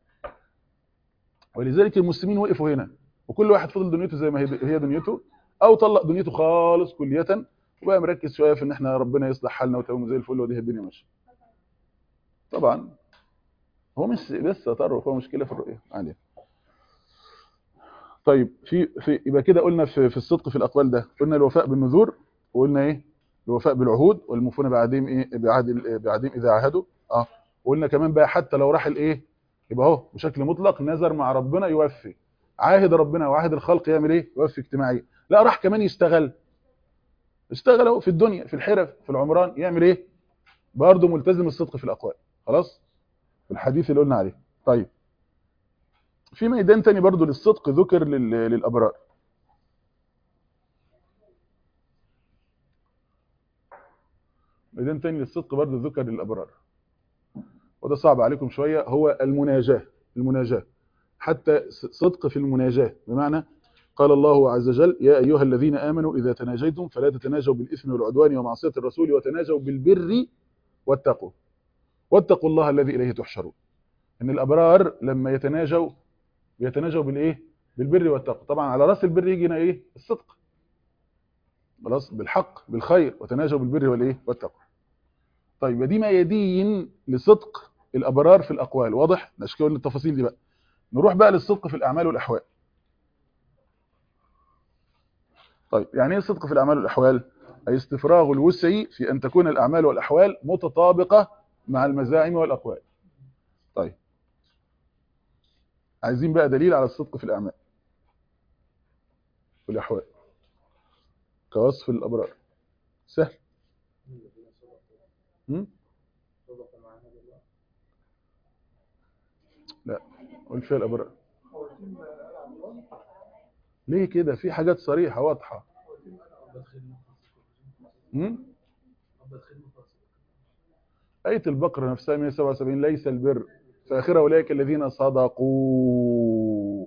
ولذلك المسلمين وقفوا هنا وكل واحد فضل دنيته زي ما هي هي دنيته او طلق دنيته خالص كلية وبقى مركز شويه في ان احنا ربنا يصلح حالنا وتمام زي الفل ودي الدنيا ماشيه طبعا هو مش بس تطرف هو مشكله في الرؤيه عليه طيب في في يبقى كده قلنا في في الصدق في الاقوال ده قلنا الوفاء بالنذور وقلنا ايه الوفاء بالعهود والموفون بعهدهم ايه بعهد بعهدهم اذا عاهدوا اه وقلنا كمان بقى حتى لو راح الايه يبقى اهو بشكل مطلق نذر مع ربنا يوفي عاهد ربنا وعاهد الخلق يعمل ايه يوفي اجتماعيا لا راح كمان يشتغل اشتغل اهو في الدنيا في الحرف في العمران يعمل ايه برضه ملتزم الصدق في الاقوال خلاص في الحديث اللي قلنا عليه طيب في ميدان تاني برضه للصدق ذكر لل- للابرار ميدان تاني للصدق برضه ذكر للابرار وده صعب عليكم شويه هو المناجاه المناجاه حتى ص- صدق في المناجاه بمعنى قال الله عز وجل يا ايها الذين امنوا اذا تناجيتم فلا تتناجوا بالاثم والعدوان ومعصيه الرسول وتناجوا بالبر والتقوى واتقوا الله الذي اليه تحشرون ان الابرار لما يتناجوا بيتناجوا بالايه بالبر والتقوى طبعا على راس البر يجي هنا ايه الصدق خلاص بالحق بالخير وتناجوا بالبر والايه والتقوى طيب ودي ميادين لصدق الابرار في الاقوال واضح نشكل التفاصيل دي بقى نروح بقى للصدق في الاعمال والاحوال طيب يعني ايه الصدق في الاعمال والاحوال اي استفراغ الوسع في ان تكون الاعمال والاحوال متطابقه مع المزاعم والاقوال طيب عايزين بقى دليل على الصدق في الاعمال والاحوال كوصف الابرار سهل هم؟ لا قول فيها الابرار ليه كده في حاجات صريحه واضحه هم؟ آية البقرة نفسها 177 ليس البر فآخرها أولئك الذين صدقوا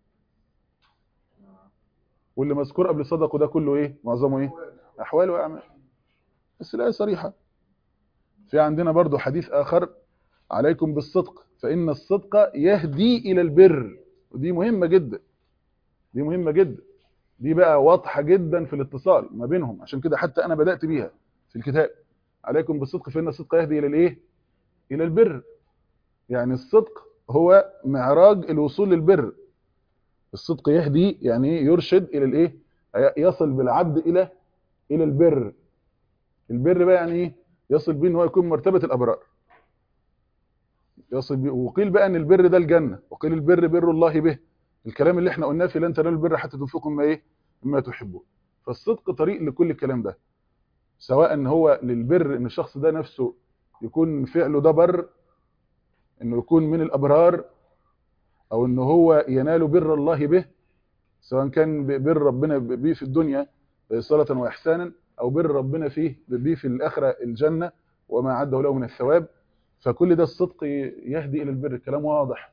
واللي مذكور قبل صدقوا ده كله إيه معظمه إيه أحوال وأعمال بس الآية صريحة في عندنا برضو حديث آخر عليكم بالصدق فإن الصدق يهدي إلى البر ودي مهمة جدا دي مهمة جدا دي بقى واضحة جدا في الاتصال ما بينهم عشان كده حتى أنا بدأت بيها في الكتاب عليكم بالصدق فإن الصدق يهدي إلى الإيه؟ إلى البر يعني الصدق هو معراج الوصول للبر الصدق يهدي يعني إيه؟ يرشد إلى الإيه؟ يصل بالعبد إلى إلى البر البر بقى يعني إيه؟ يصل بيه إن هو يكون مرتبة الأبرار يصل بيه وقيل بقى ان البر ده الجنه وقيل البر بر الله به الكلام اللي احنا قلناه في لن تنالوا البر حتى تنفقوا مما ايه مما تحبون فالصدق طريق لكل الكلام ده سواء ان هو للبر ان الشخص ده نفسه يكون فعله ده بر انه يكون من الابرار او ان هو ينال بر الله به سواء كان بر ربنا به في الدنيا صلاه واحسانا او بر ربنا فيه به في الاخره الجنه وما عده له من الثواب فكل ده الصدق يهدي الى البر الكلام واضح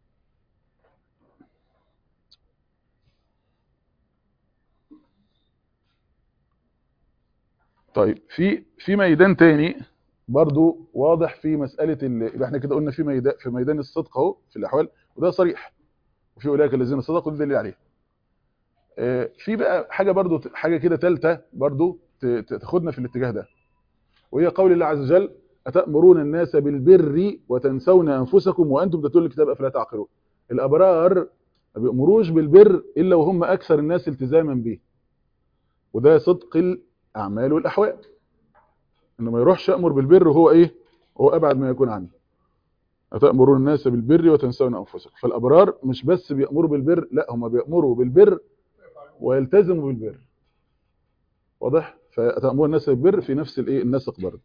طيب في في ميدان تاني برضو واضح في مساله ال... يبقى احنا كده قلنا في ميدان في ميدان الصدق اهو في الاحوال وده صريح وفي اولئك الذين صدقوا ده دليل عليه آه، في بقى حاجه برضو حاجه كده ثالثه برضو ت- ت- تاخدنا في الاتجاه ده وهي قول الله عز وجل أتأمرون الناس بالبر وتنسون أنفسكم وأنتم تتلون الكتاب أفلا تعقلون الأبرار ما بيأمروش بالبر إلا وهم أكثر الناس التزاما به وده صدق الأعمال والأحوال إنه ما يروحش يأمر بالبر وهو إيه هو أبعد ما يكون عنه أتأمرون الناس بالبر وتنسون أنفسكم فالأبرار مش بس بيأمروا بالبر لا هم بيأمروا بالبر ويلتزموا بالبر واضح فأتأمرون الناس بالبر في نفس الإيه النسق برضه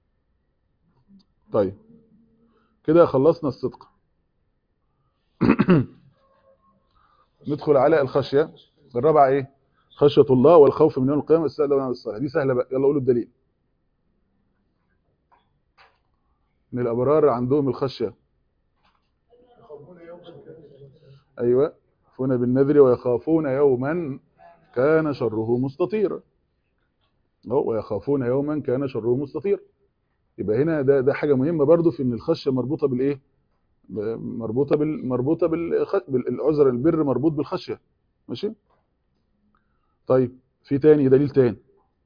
طيب كده خلصنا الصدق ندخل على الخشية الرابعة ايه خشية الله والخوف من يوم القيامة والسهلة ونعم الصالح دي سهلة بقى يلا قولوا الدليل ان الابرار عندهم الخشية يخافون يوما كان ايوه يخافون بالنذر ويخافون يوما كان شره مستطيرا اهو ويخافون يوما كان شره مستطيرا يبقى هنا ده ده حاجه مهمه برضو في ان الخشيه مربوطه بالايه ب- مربوطه بال مربوطه بالخ... بالعذر البر مربوط بالخشيه ماشي طيب في تاني دليل تاني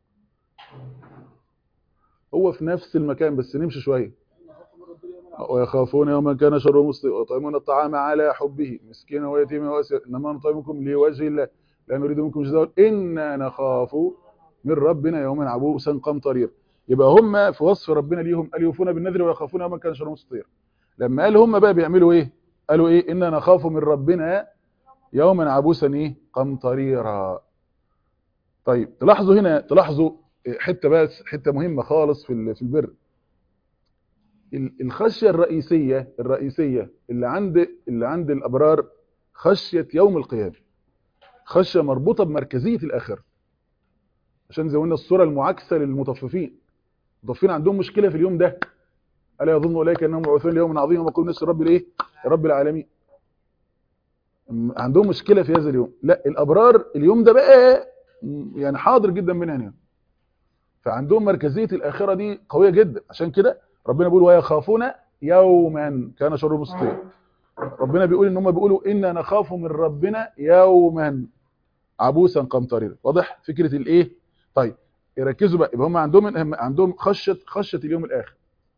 هو في نفس المكان بس نمشي شويه ويخافون يوما كان شره مستطيرا ويطعمون الطعام على حبه مسكينا ويتيما واسيرا انما نطعمكم لوجه الله لا نريد منكم جزاء انا نخاف من ربنا يوما عبوسا قمطريرا يبقى هم في وصف ربنا ليهم قال يوفون بالنذر ويخافون يوما كان شره مستطيرا لما قال هم بقى بيعملوا ايه قالوا ايه انا نخاف من ربنا يوما عبوسا ايه قمطريرا طيب تلاحظوا هنا تلاحظوا حته بس حته مهمه خالص في ال- في البر ال- الخشيه الرئيسيه الرئيسيه اللي عند اللي عند الابرار خشيه يوم القيامه خشيه مربوطه بمركزيه الاخره عشان زي ما قلنا الصوره المعاكسه للمطففين المطففين عندهم مشكله في اليوم ده الا يظن اولئك انهم مبعوثون ليوم عظيم ويقول نفس رب الايه يا رب العالمين م- عندهم مشكله في هذا اليوم لا الابرار اليوم ده بقى م- يعني حاضر جدا من هنا فعندهم مركزيه الاخره دي قويه جدا عشان كده ربنا بيقول ويخافون يوما كان شره مستطير ربنا بيقول ان هم بيقولوا انا نخاف من ربنا يوما عبوسا قمطريرا واضح فكره الايه طيب يركزوا بقى يبقى هم عندهم هم عندهم خشيه خشيه اليوم الاخر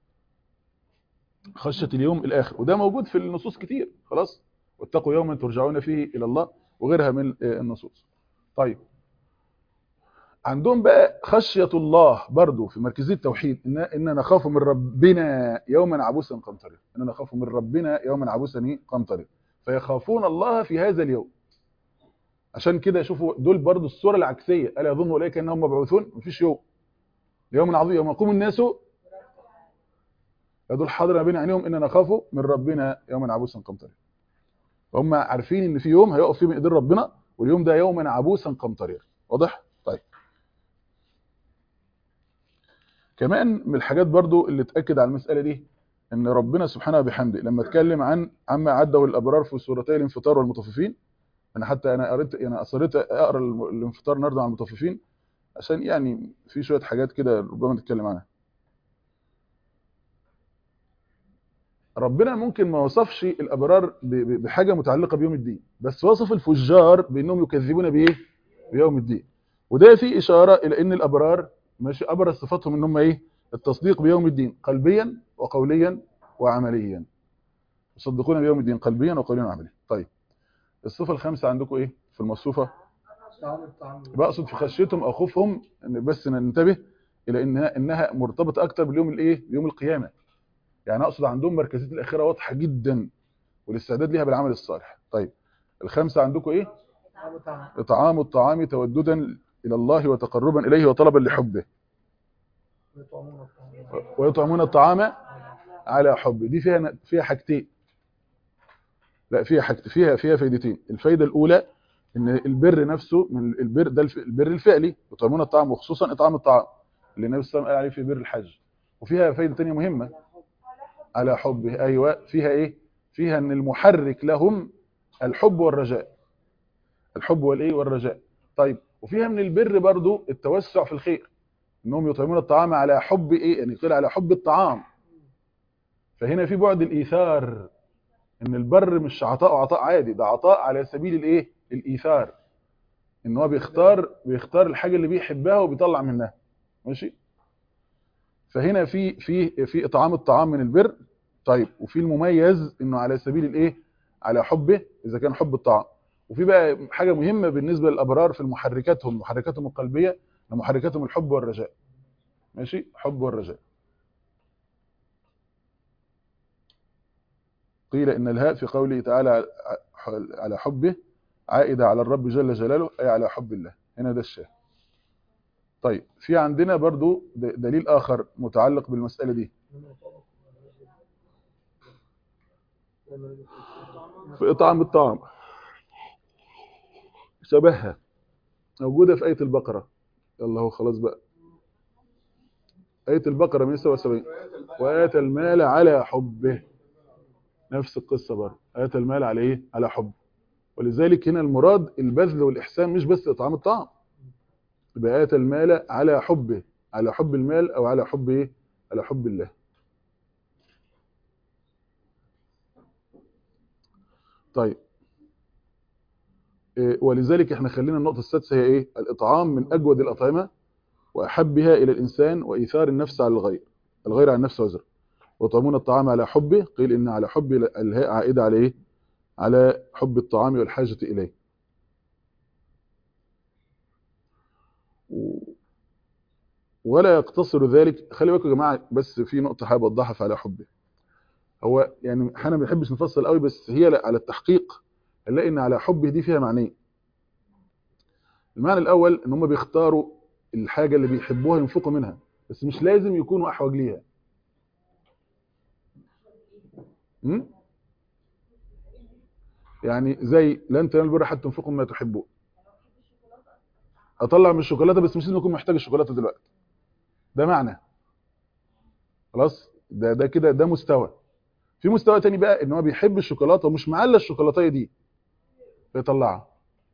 خشيه اليوم الاخر وده موجود في النصوص كتير خلاص واتقوا يوما ترجعون فيه الى الله وغيرها من آه، النصوص طيب عندهم بقى خشيه الله برضو في مركزيه التوحيد ان ان نخاف من ربنا يوما عبوسا قمطريرا ان نخاف من ربنا يوما عبوسا إيه؟ قمطريرا فيخافون الله في هذا اليوم عشان كده شوفوا دول برضو الصوره العكسيه الا يظن اولئك انهم مبعوثون مفيش يوم يوم عظيم يوم يقوم الناس دول حاضر ما بين عينيهم ان نخاف من ربنا يوما عبوسا قمطريرا هم عارفين ان في يوم هيقف فيه من ايدين ربنا واليوم ده يوما عبوسا قمطريرا واضح طيب كمان من الحاجات برضو اللي تاكد على المساله دي ان ربنا سبحانه وبحمده لما اتكلم عن عما عده الابرار في سورتي الانفطار والمطففين انا حتى انا قريت يعني اصريت اقرا الم- الانفطار النهارده عن المطففين عشان يعني في شويه حاجات كده ربما نتكلم عنها ربنا ممكن ما وصفش الابرار ب- ب- بحاجه متعلقه بيوم الدين بس وصف الفجار بانهم يكذبون بايه بيوم الدين وده فيه اشاره الى ان الابرار ماشي ابرز صفاتهم ان هم ايه التصديق بيوم الدين قلبيا وقوليا وعمليا يصدقون بيوم الدين قلبيا وقوليا وعمليا طيب الصفه الخامسه عندكم ايه في المصفوفه طعام الطعام بقصد في خشيتهم او خوفهم إن بس ننتبه الى انها انها مرتبطه اكتر باليوم الايه بيوم القيامه يعني اقصد عندهم مركزيه الاخره واضحه جدا والاستعداد ليها بالعمل الصالح طيب الخامسه عندكم ايه طعام الطعام اطعام الطعام توددا الى الله وتقربا اليه وطلبا لحبه يطعمون الطعام ويطعمون الطعام على حبه دي فيها فيها حاجتين لا فيها حاجت فيها فيها فايدتين الفايده الاولى ان البر نفسه من البر ده الف- البر الفعلي يطعمون الطعام وخصوصا اطعام الطعام اللي النبي صلى الله عليه وسلم قال عليه في بر الحج وفيها فايده ثانيه مهمه على حبه ايوه فيها ايه فيها ان المحرك لهم الحب والرجاء الحب والايه والرجاء طيب وفيها من البر برضو التوسع في الخير انهم يطعمون الطعام على حب ايه يعني قيل على حب الطعام فهنا في بعد الايثار ان البر مش عطاء عطاء عادي ده عطاء على سبيل الايه الايثار ان هو بيختار بيختار الحاجه اللي بيحبها وبيطلع منها ماشي فهنا في في في اطعام الطعام من البر طيب وفي المميز انه على سبيل الايه على حبه اذا كان حب الطعام وفي بقى حاجه مهمه بالنسبه للابرار في محركاتهم محركاتهم القلبيه محركاتهم الحب والرجاء ماشي حب والرجاء قيل ان الهاء في قوله تعالى على حبه عائده على الرب جل جلاله اي على حب الله هنا ده الشاهد طيب في عندنا برضو د- دليل اخر متعلق بالمساله دي في إطعام الطعام شبهها موجودة في آية البقرة يلا هو خلاص بقى آية البقرة 177 وآتى المال على حبه نفس القصة برضه آتى المال على إيه؟ على حب ولذلك هنا المراد البذل والإحسان مش بس إطعام الطعام يبقى آتى المال على حبه على حب المال أو على حب إيه؟ على حب الله طيب إيه، ولذلك احنا خلينا النقطة السادسة هي ايه الإطعام من أجود الأطعمة وأحبها إلى الإنسان وإيثار النفس على الغير الغير عن النفس وزر وطعمون الطعام على حبه قيل إن على حب الهاء عائدة على ايه على حب الطعام والحاجة إليه و- ولا يقتصر ذلك خلي بالكم يا جماعة بس في نقطة حابب أوضحها في على حبه هو يعني احنا ما بنحبش نفصل قوي بس هي لا- على التحقيق هنلاقي ان على حبه دي فيها معنيين المعنى الاول ان هم بيختاروا الحاجه اللي بيحبوها ينفقوا منها بس مش لازم يكونوا احوج ليها م? يعني زي لن تنالوا البر حتى تنفقوا مما تحبون اطلع من الشوكولاته بس مش لازم اكون محتاج الشوكولاته دلوقتي ده معنى خلاص ده ده كده ده مستوى في مستوى تاني بقى ان هو بيحب الشوكولاته ومش معلى الشوكولاتيه دي فيطلعها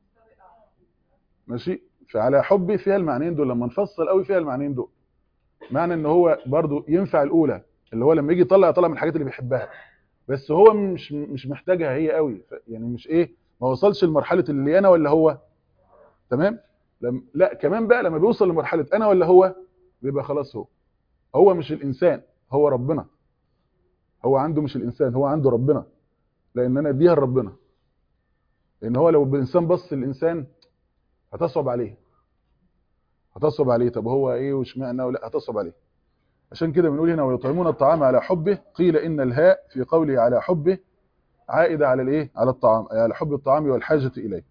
ماشي فعلى حبي فيها المعنيين دول لما نفصل قوي فيها المعنيين دول معنى ان هو برضو ينفع الاولى اللي هو لما يجي يطلع يطلع من الحاجات اللي بيحبها بس هو مش مش محتاجها هي قوي ف- يعني مش ايه ما وصلش لمرحله اللي انا ولا هو تمام لم لا كمان بقى لما بيوصل لمرحله انا ولا هو بيبقى خلاص هو هو مش الانسان هو ربنا هو عنده مش الانسان هو عنده ربنا لان انا اديها لربنا لان هو لو الانسان بص للانسان هتصعب عليه هتصعب عليه طب هو ايه واشمعنى ولا هتصعب عليه عشان كده بنقول هنا ويطعمون الطعام على حبه قيل ان الهاء في قوله على حبه عائده على الايه على الطعام أي على حب الطعام والحاجه اليه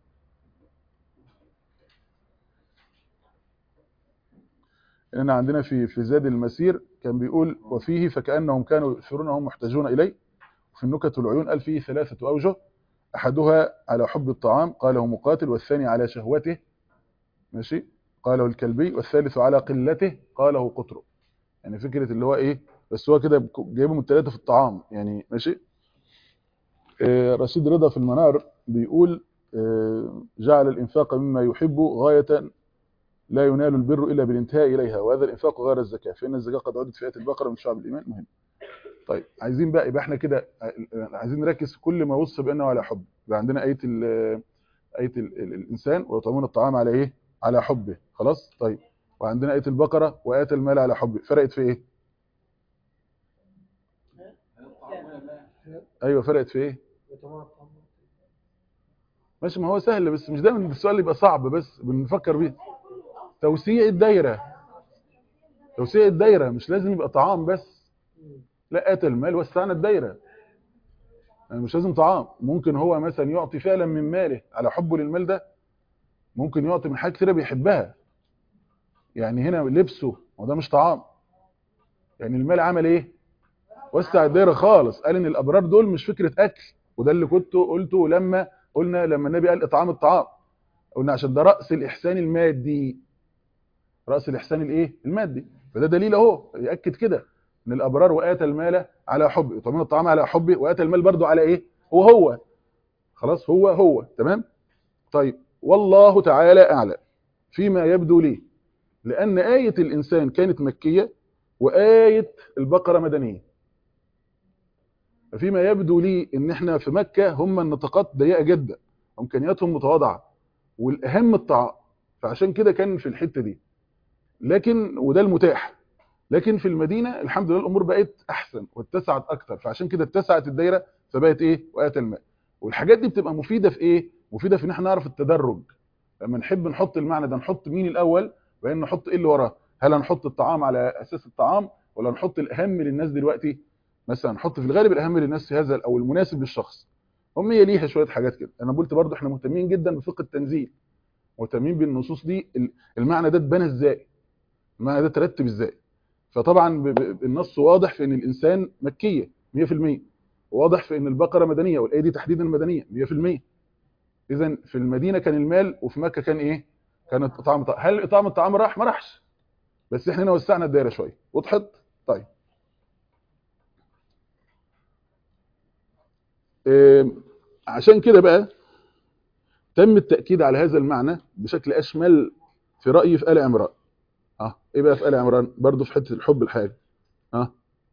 هنا عندنا في في زاد المسير كان بيقول وفيه فكانهم كانوا يؤثرون وهم محتاجون اليه في النكت العيون قال فيه ثلاثه اوجه احدها على حب الطعام قاله مقاتل والثاني على شهوته ماشي قاله الكلبي والثالث على قلته قاله قطر يعني فكرة اللي هو ايه بس هو كده جايبهم الثلاثة في الطعام يعني ماشي آه، رشيد رضا في المنار بيقول آه، جعل الإنفاق مما يحب غاية لا ينال البر إلا بالانتهاء إليها وهذا الإنفاق غير الزكاة فإن الزكاة قد عدت في آية البقرة من شعب الإيمان مهم طيب عايزين بقى يبقى احنا كده عايزين نركز في كل ما وصف بانه على حب يبقى عندنا ايه ال ايه ال ال الانسان ويطعمون الطعام على ايه على حبه خلاص طيب وعندنا ايه البقره واتى المال على حبه فرقت في ايه ايوه فرقت في ايه ماشي ما هو سهل بس مش دايما السؤال يبقى صعب بس بنفكر بيه توسيع الدايره توسيع الدايره مش لازم يبقى طعام بس لا اتى المال وسعنا الدايره يعني مش لازم طعام ممكن هو مثلا يعطي فعلا من ماله على حبه للمال ده ممكن يعطي من حاجه كتيره بيحبها يعني هنا لبسه وده مش طعام يعني المال عمل ايه وسع الدايره خالص قال ان الابرار دول مش فكره اكل وده اللي كنت قلته لما قلنا لما النبي قال اطعام الطعام قلنا عشان ده راس الاحسان المادي راس الاحسان الايه المادي فده دليل اهو ياكد كده ان الابرار واتى المال على حبه يطعمون الطعام على حبه واتى المال برضو على ايه هو هو خلاص هو هو تمام طيب والله تعالى اعلم فيما يبدو لي لان ايه الانسان كانت مكيه وايه البقره مدنيه فيما يبدو لي ان احنا في مكه هم النطاقات ضيقه جدا امكانياتهم متواضعه والاهم الطعام فعشان كده كان في الحته دي لكن وده المتاح لكن في المدينه الحمد لله الامور بقت احسن واتسعت اكتر فعشان كده اتسعت الدايره فبقت ايه واتى الماء والحاجات دي بتبقى مفيده في ايه مفيده في ان احنا نعرف التدرج لما نحب نحط المعنى ده نحط مين الاول وبعدين نحط ايه اللي وراه هل هنحط الطعام على اساس الطعام ولا نحط الاهم للناس دلوقتي مثلا نحط في الغالب الاهم للناس في هذا او المناسب للشخص هم هي ليها شويه حاجات كده انا قلت برضو احنا مهتمين جدا بفقه التنزيل مهتمين بالنصوص دي المعنى ده اتبنى ازاي المعنى ده ترتب ازاي فطبعا النص واضح في ان الانسان مكيه 100% واضح في ان البقره مدنيه والايه دي تحديدا مدنيه 100% اذا في المدينه كان المال وفي مكه كان ايه كانت اطعام الطعام هل اطعام الطعام راح ما راحش بس احنا هنا وسعنا الدايره شويه وضحت طيب إيه عشان كده بقى تم التاكيد على هذا المعنى بشكل اشمل في رايي في ال عمران اه ايه بقى في ال عمران برضه في حته الحب الحاجه اه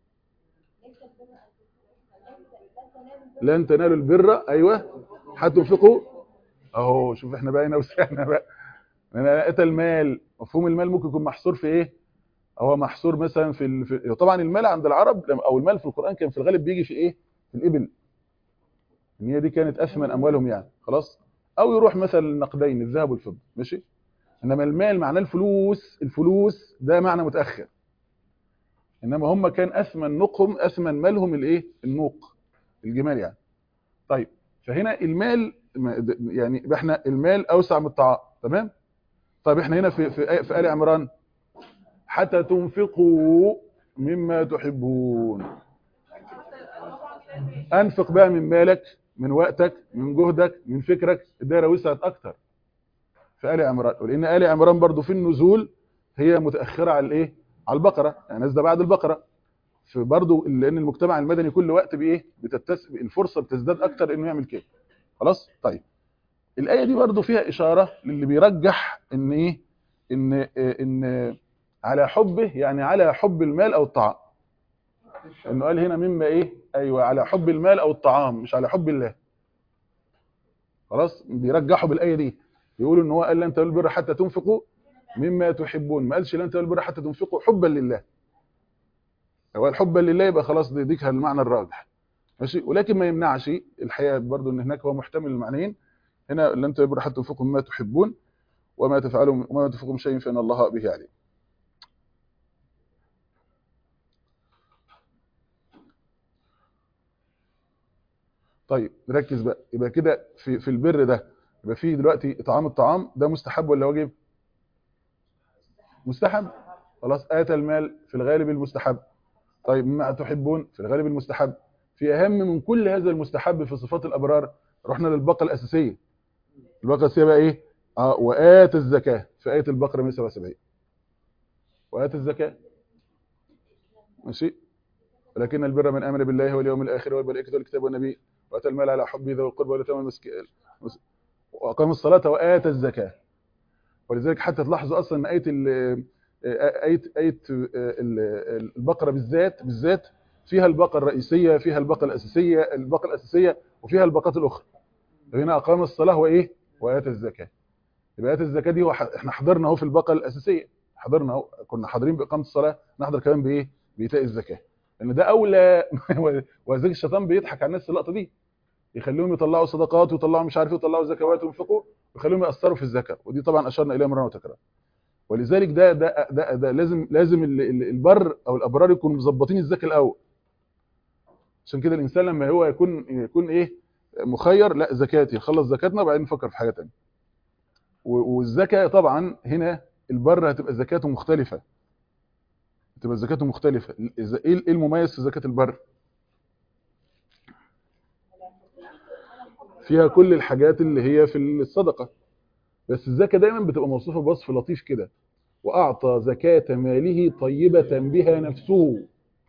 لن تنالوا البر ايوه حتى تنفقوا اهو شوف احنا بقى هنا وسعنا بقى انا اتى المال مفهوم المال ممكن يكون محصور في ايه هو محصور مثلا في, ال... في طبعا المال عند العرب او المال في القران كان في الغالب بيجي في ايه في الابل ان هي دي كانت اثمن اموالهم يعني خلاص او يروح مثلا النقدين الذهب والفضه ماشي انما المال معناه الفلوس الفلوس ده معنى متاخر انما هم كان اثمن نقهم اثمن مالهم الايه النوق الجمال يعني طيب فهنا المال يعني احنا المال اوسع من الطعام تمام طيب احنا هنا في في في ال عمران حتى تنفقوا مما تحبون انفق بقى من مالك من وقتك من جهدك من فكرك الدايره وسعت اكتر في ال عمران ولان ال عمران برضو في النزول هي متاخره على الايه على البقره يعني نازله بعد البقره فبرضو لان المجتمع المدني كل وقت بايه بتتس الفرصه بتزداد اكتر انه يعمل كده خلاص طيب الايه دي برضو فيها اشاره للي بيرجح ان ايه ان ان على حبه يعني على حب المال او الطعام انه قال هنا مما ايه ايوه على حب المال او الطعام مش على حب الله خلاص بيرجحوا بالايه دي يقولوا ان هو قال لن تنالوا البر حتى تنفقوا مما تحبون ما قالش لن تنالوا البر حتى تنفقوا حبا لله هو الحب لله يبقى خلاص دي ديك المعنى الراجح ماشي ولكن ما يمنعش الحقيقه برضو ان هناك هو محتمل المعنيين هنا لن تنالوا البر حتى تنفقوا مما تحبون وما تفعلوا وما تنفقوا من شيء فان الله به عليم طيب نركز بقى يبقى كده في في البر ده يبقى في دلوقتي اطعام الطعام ده مستحب ولا واجب مستحب خلاص اتى المال في الغالب المستحب طيب مما تحبون في الغالب المستحب في اهم من كل هذا المستحب في صفات الابرار رحنا للباقه الاساسيه الباقه الاساسيه بقى ايه اه واتى الزكاه في ايه البقره 177 واتى الزكاه ماشي ولكن البر من امن بالله واليوم الاخر والملائكه والكتاب والنبي واتى المال على حبه ذوي القربى واليتامى والمسكين واقام الصلاه واتى الزكاه ولذلك حتى تلاحظوا اصلا ان ايه ال ايه ايه البقره بالذات بالذات فيها الباقه الرئيسيه فيها الباقه الاساسيه الباقه الاساسيه وفيها الباقات الاخرى هنا اقام الصلاه وايه واتى الزكاه يبقى اتى الزكاه دي هو ح- احنا حضرنا اهو في الباقه الاساسيه حضرنا اهو كنا حاضرين باقامه الصلاه نحضر كمان بايه بايتاء الزكاه لان ده اولى وذلك الشيطان بيضحك على الناس في اللقطه دي يخليهم يطلعوا صدقات ويطلعوا مش عارف ايه ويطلعوا زكوات وينفقوا ويخليهم ياثروا في الزكاه ودي طبعا اشرنا اليها مره وتكرار ولذلك ده ده ده, ده لازم لازم ال- ال- البر او الابرار يكونوا مظبطين الزكاه الاول عشان كده الانسان لما هو يكون يكون ايه مخير لا زكاتي نخلص زكاتنا وبعدين نفكر في حاجه ثانيه والزكاه طبعا هنا البر هتبقى زكاته مختلفه هتبقى زكاته مختلفه إذا- ايه إيه المميز في زكاه البر فيها كل الحاجات اللي هي في الصدقه بس الزكاه دايما بتبقى موصوفه بوصف لطيف كده واعطى زكاه ماله طيبه بها نفسه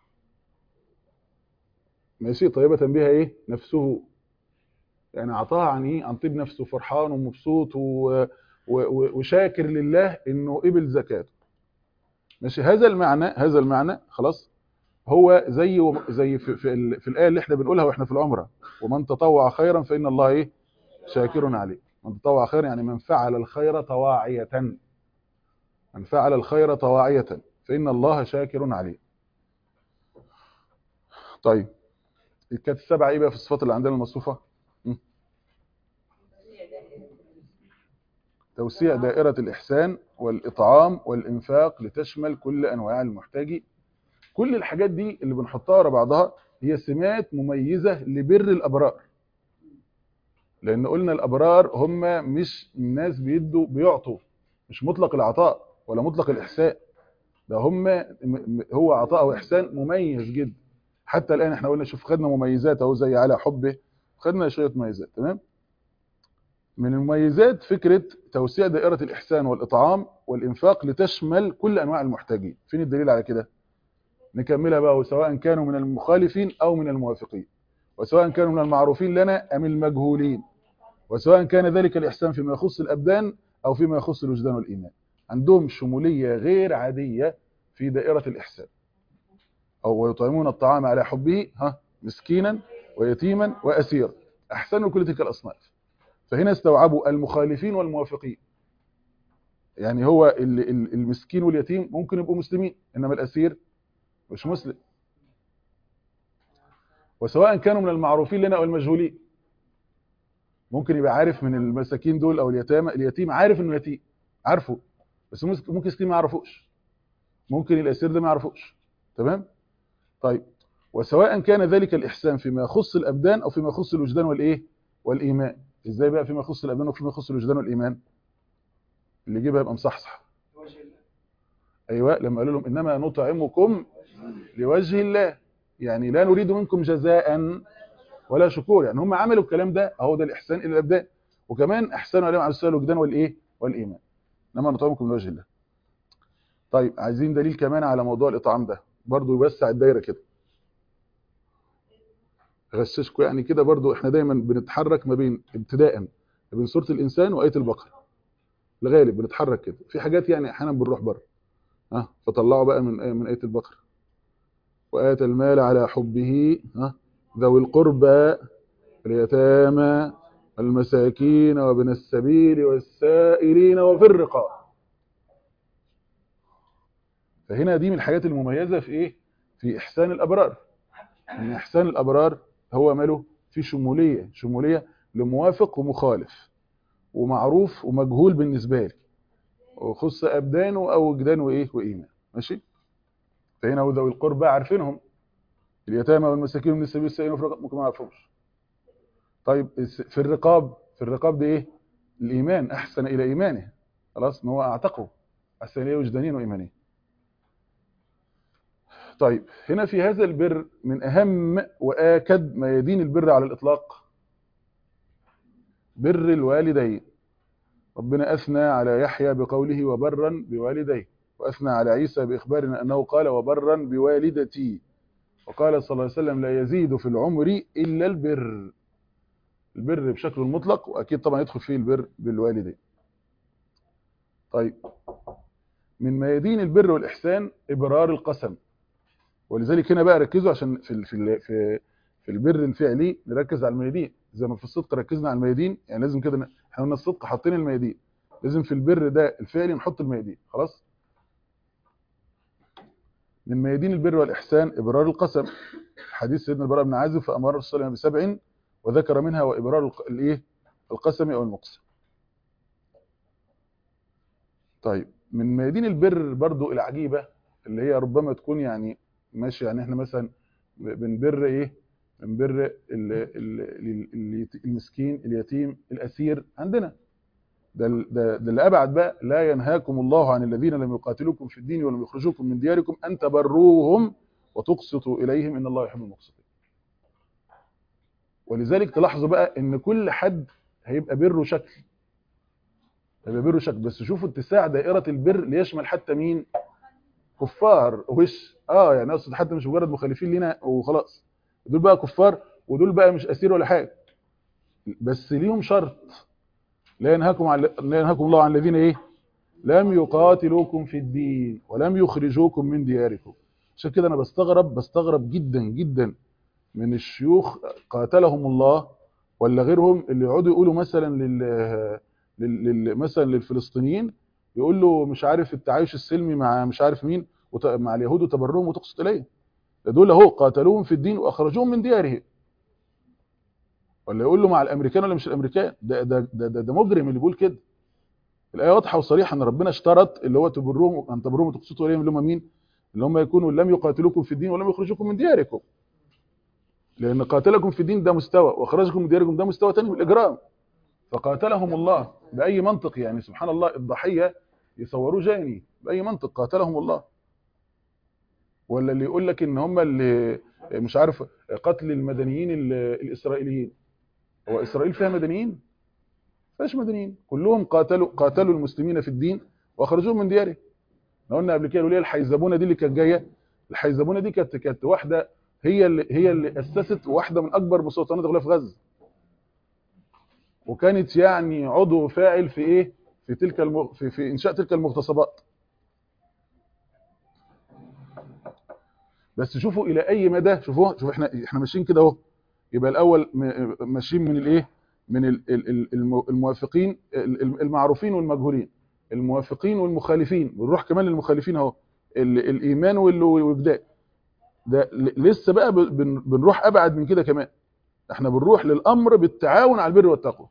ماشي طيبه بها ايه نفسه يعني اعطاها عن ايه عن طيب نفسه فرحان ومبسوط و... و... و- وشاكر لله انه قبل زكاته ماشي هذا المعنى هذا المعنى خلاص هو زي وم- زي في في, ال... في الايه اللي احنا بنقولها واحنا في العمره ومن تطوع خيرا فان الله ايه شاكر عليه من تطوع خيرا يعني من فعل الخير طواعيه من فعل الخير طواعيه فان الله شاكر عليه طيب كانت السبعه ايه بقى في الصفات اللي عندنا المصفوفه م? توسيع دائرة الإحسان والإطعام والإنفاق لتشمل كل أنواع المحتاجين كل الحاجات دي اللي بنحطها ورا بعضها هي سمات مميزة لبر الأبرار لأن قلنا الأبرار هم مش الناس بيدوا بيعطوا مش مطلق العطاء ولا مطلق الإحسان ده هم م- م- هو عطاء وإحسان مميز جدا حتى الآن احنا قلنا شوف خدنا مميزات أهو زي على حبه خدنا شوية مميزات تمام من المميزات فكرة توسيع دائرة الإحسان والإطعام والإنفاق لتشمل كل أنواع المحتاجين فين الدليل على كده نكملها بقى وسواء كانوا من المخالفين أو من الموافقين وسواء كانوا من المعروفين لنا أم المجهولين وسواء كان ذلك الإحسان فيما يخص الأبدان أو فيما يخص الوجدان والإيمان عندهم شمولية غير عادية في دائرة الإحسان أو ويطعمون الطعام على حبه ها مسكينا ويتيما وأسيرا أحسنوا كل تلك الأصناف فهنا استوعبوا المخالفين والموافقين يعني هو ال- ال- المسكين واليتيم ممكن يبقوا مسلمين انما الاسير مش مسلم وسواء كانوا من المعروفين لنا او المجهولين ممكن يبقى عارف من المساكين دول او اليتامى اليتيم عارف انه يتيم عارفه بس ممكن ممكن يسكين ما يعرفوش ممكن الاسير ده ما يعرفوش تمام طيب وسواء كان ذلك الاحسان فيما يخص الابدان او فيما يخص الوجدان والايه والايمان ازاي بقى فيما يخص الابدان وفيما يخص الوجدان والايمان اللي يجيبها يبقى مصحصح ايوه لما قالوا لهم انما نطعمكم لوجه الله يعني لا نريد منكم جزاء ولا شكور يعني هم عملوا الكلام ده اهو ده الاحسان الى الابدان وكمان احسنوا عليهم على السؤال الوجدان والايه والايمان انما نطعمكم لوجه الله طيب عايزين دليل كمان على موضوع الاطعام ده برضو يوسع الدايره كده غششكم يعني كده برضو احنا دايما بنتحرك ما بين ابتداء ما بين سوره الانسان وايه البقره الغالب بنتحرك كده في حاجات يعني احيانا بنروح بره ها فطلعوا بقى من من ايه البقره واتى المال على حبه ها ذوي القربى اليتامى المساكين وابن السبيل والسائلين وفي الرقاب فهنا دي من الحاجات المميزه في ايه في احسان الابرار ان احسان الابرار هو ماله في شموليه شموليه لموافق ومخالف ومعروف ومجهول بالنسبه لي وخص ابدانه او وجدان وايه وايمان ماشي فهنا هو ذوي القربى عارفينهم اليتامى والمساكين من السبيل السائلين وفي الرقاب ممكن ما يعرفهمش طيب في الرقاب في الرقاب ده ايه الايمان احسن الى ايمانه خلاص ان هو اعتقه احسن اليه وجدانيا وايمانيا طيب هنا في هذا البر من اهم واكد ما يدين البر على الاطلاق بر الوالدين ربنا اثنى على يحيى بقوله وبرا بوالديه واثنى على عيسى باخبارنا انه قال وبرا بوالدتي وقال صلى الله عليه وسلم لا يزيد في العمر الا البر البر بشكل مطلق واكيد طبعا يدخل فيه البر بالوالدين طيب من ميادين البر والاحسان ابرار القسم ولذلك هنا بقى ركزوا عشان في ال- في ال- في في البر الفعلي نركز على الميادين زي ما في الصدق ركزنا على الميادين يعني لازم كده ن- احنا قلنا الصدق حاطين الميادين لازم في البر ده الفعلي نحط الميادين خلاص من ميادين البر والإحسان إبرار القسم حديث سيدنا البراء بن عازب فأمر الرسول صلى الله عليه وسلم بسبع وذكر منها وإبرار الق- الإيه القسم أو المقسم طيب من ميادين البر برضو العجيبة اللي هي ربما تكون يعني ماشي يعني احنا مثلا بنبر ايه بنبر ال- ال- ال- ال- المسكين اليتيم الأسير عندنا ده ال- ده ده اللي ابعد بقى لا ينهاكم الله عن الذين لم يقاتلوكم في الدين ولم يخرجوكم من دياركم ان تبروهم وتقسطوا اليهم ان الله يحب المقسطين ولذلك تلاحظوا بقى ان كل حد هيبقى بره شكل هيبقى بره شكل بس شوفوا اتساع دائره البر ليشمل حتى مين كفار وش اه يعني اقصد حتى مش مجرد مخالفين لينا وخلاص دول بقى كفار ودول بقى مش اسير ولا حاجه بس ليهم شرط لا ينهاكم عن لا ينهاكم الله عن الذين ايه لم يقاتلوكم في الدين ولم يخرجوكم من دياركم عشان كده انا بستغرب بستغرب جدا جدا من الشيوخ قاتلهم الله ولا غيرهم اللي يقعدوا يقولوا مثلا لل, لل... لل... مثلا للفلسطينيين يقول له مش عارف التعايش السلمي مع مش عارف مين وت... مع اليهود وتبرهم وتقسط اليهم ده دول اهو قاتلوهم في الدين واخرجوهم من ديارهم ولا يقول له مع الامريكان ولا مش الامريكان ده ده ده, ده, ده مجرم اللي بيقول كده الايه واضحه وصريحه ان ربنا اشترط اللي هو تبرهم ان تبرهم وتقسطوا اليهم اللي هم مين اللي هم يكونوا لم يقاتلوكم في الدين ولم يخرجوكم من دياركم لان قاتلكم في الدين ده مستوى واخرجكم من دياركم ده مستوى ثاني من الاجرام فقاتلهم الله باي منطق يعني سبحان الله الضحيه يصوروه جاني باي منطق قاتلهم الله ولا اللي يقول لك ان هم اللي مش عارف قتل المدنيين ال- الاسرائيليين هو اسرائيل فيها مدنيين فيش مدنيين كلهم قاتلوا قاتلوا المسلمين في الدين واخرجوهم من ديارهم احنا قلنا قبل كده الوليه الحيزبونه دي اللي كانت جايه الحيزبونه دي كانت كانت واحده هي اللي هي اللي اسست واحده من اكبر مستوطنات الغلاف في غزه وكانت يعني عضو فاعل في ايه في تلك المغ... في, في انشاء تلك المغتصبات بس شوفوا الى اي مدى شوفوا شوفوا احنا احنا ماشيين كده اهو يبقى الاول م- ماشيين من الايه من ال- ال- ال- الم- الموافقين ال- ال- المعروفين والمجهولين الموافقين والمخالفين بنروح كمان للمخالفين اهو ال- الايمان وال- والوجدان ده ل- لسه بقى ب- بن- بنروح ابعد من كده كمان احنا بنروح للامر بالتعاون على البر والتقوى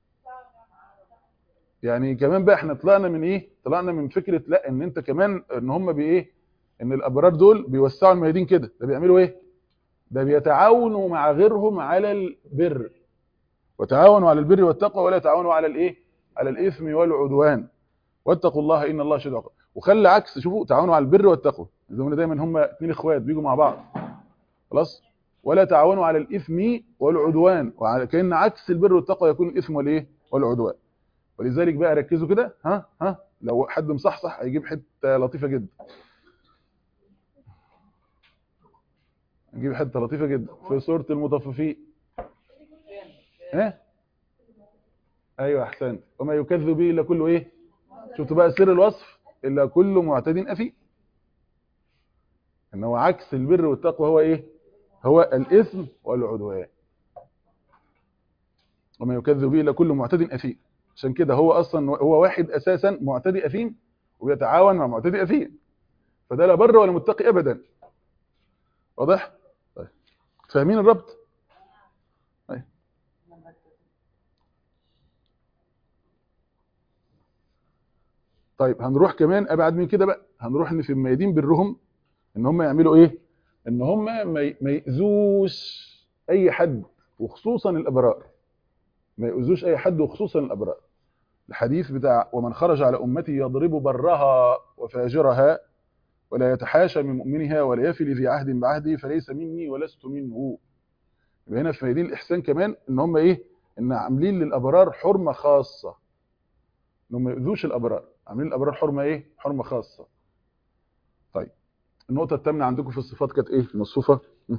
يعني كمان بقى احنا طلعنا من ايه طلعنا من فكره لا ان انت كمان ان هم بايه ان الابرار دول بيوسعوا الميادين كده ده بيعملوا ايه ده بيتعاونوا مع غيرهم على البر وتعاونوا على البر والتقوى ولا تعاونوا على الايه على الاثم والعدوان واتقوا الله ان الله شديد العقاب وخلي عكس شوفوا تعاونوا على البر والتقوى زي ما دايما هم اثنين اخوات بيجوا مع بعض خلاص ولا تعاونوا على الاثم والعدوان وعلى كان عكس البر والتقوى يكون الاثم والايه والعدوان ولذلك بقى ركزوا كده ها ها لو حد مصحصح هيجيب حته لطيفه جدا نجيب حته لطيفه جدا في سوره المطففين ها ايوه احسنت وما يكذب به الا كله ايه شفتوا بقى سر الوصف الا كل معتد اثيم ان هو عكس البر والتقوى هو ايه هو الاثم والعدوان وما يكذب به الا كل معتد اثيم عشان كده هو اصلا هو واحد اساسا معتدي اثيم وبيتعاون مع معتدي اثيم فده لا بر ولا متقي ابدا واضح طيب فاهمين الربط طيب طيب هنروح كمان ابعد من كده بقى هنروح ان في الميادين برهم ان هم يعملوا ايه ان هم ما ي- ما ياذوش اي حد وخصوصا الابرار ما يؤذوش اي حد وخصوصا الابرار الحديث بتاع ومن خرج على امتي يضرب برها وفاجرها ولا يتحاشى من مؤمنها ولا يفي ذي عهد بعهده فليس مني ولست منه يبقى هنا في ميادين الاحسان كمان ان هم ايه ان عاملين للابرار حرمه خاصه انهم ما يؤذوش الابرار عاملين الابرار حرمه ايه حرمه خاصه طيب النقطه الثامنه عندكم في الصفات كانت ايه المصفوفه م.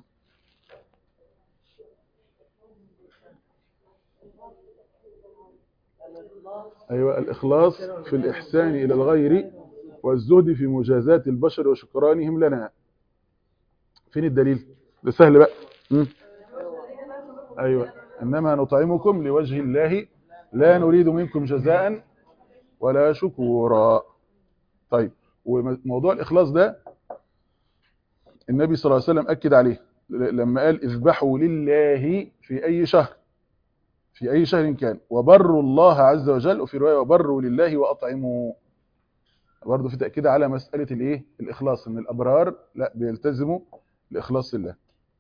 ايوه الاخلاص في الاحسان الى الغير والزهد في مجازات البشر وشكرانهم لنا فين الدليل ده سهل بقى مم. ايوه انما نطعمكم لوجه الله لا نريد منكم جزاء ولا شكورا طيب وموضوع الاخلاص ده النبي صلى الله عليه وسلم اكد عليه ل- لما قال اذبحوا لله في اي شهر في اي شهر كان وبروا الله عز وجل وفي روايه وبروا لله واطعموا برضه في تاكيد على مساله الايه الاخلاص ان الابرار لا بيلتزموا لاخلاص الله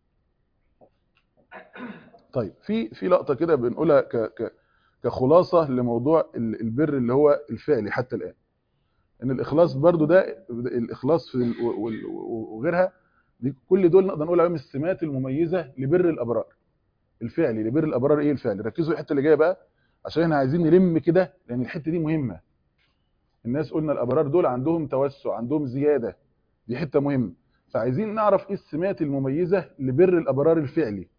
طيب في في لقطه كده بنقولها ك ك كخلاصه لموضوع ال- البر اللي هو الفعلي حتى الان ان الاخلاص برضو ده الاخلاص في ال- وال- وغيرها دي كل دول نقدر نقول عليهم السمات المميزه لبر الابرار الفعلي لبر الابرار ايه الفعلي ركزوا الحته اللي جايه بقى عشان احنا عايزين نلم كده لان الحته دي مهمه الناس قلنا الابرار دول عندهم توسع عندهم زياده دي حته مهمه فعايزين نعرف ايه السمات المميزه لبر الابرار الفعلي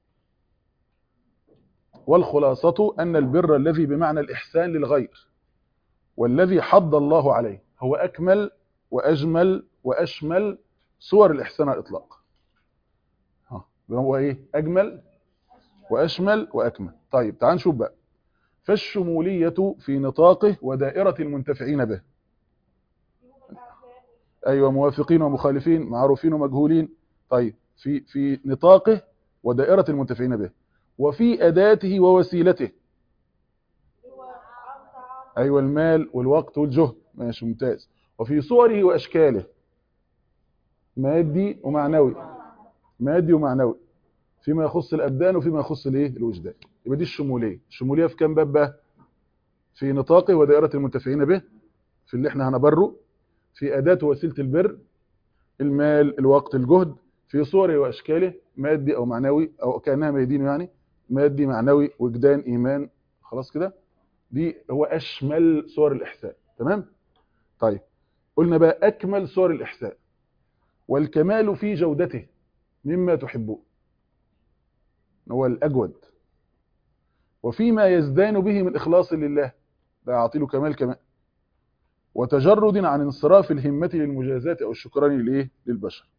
والخلاصه ان البر الذي بمعنى الاحسان للغير والذي حض الله عليه هو اكمل واجمل واشمل صور الاحسان على الاطلاق ها يبقى هو ايه اجمل واشمل واكمل طيب تعال نشوف بقى فالشموليه في نطاقه ودائره المنتفعين به ايوه موافقين ومخالفين معروفين ومجهولين طيب في في نطاقه ودائره المنتفعين به وفي اداته ووسيلته ايوه المال والوقت والجهد ماشي ممتاز وفي صوره واشكاله مادي ومعنوي مادي ومعنوي فيما يخص الابدان وفيما يخص الايه الوجدان يبقى دي الشموليه الشموليه في كام باب بقى في نطاقه ودائره المنتفعين به في اللي احنا هنبره في اداه وسيله البر المال الوقت الجهد في صوره واشكاله مادي او معنوي او كانها ميادين يعني مادي معنوي وجدان ايمان خلاص كده دي هو اشمل صور الاحسان تمام طيب قلنا بقى اكمل صور الاحسان والكمال في جودته مما تحبون هو الاجود وفيما يزدان به من اخلاص لله ده يعطي له كمال كمان وتجرد عن انصراف الهمه للمجازات او الشكران لايه للبشر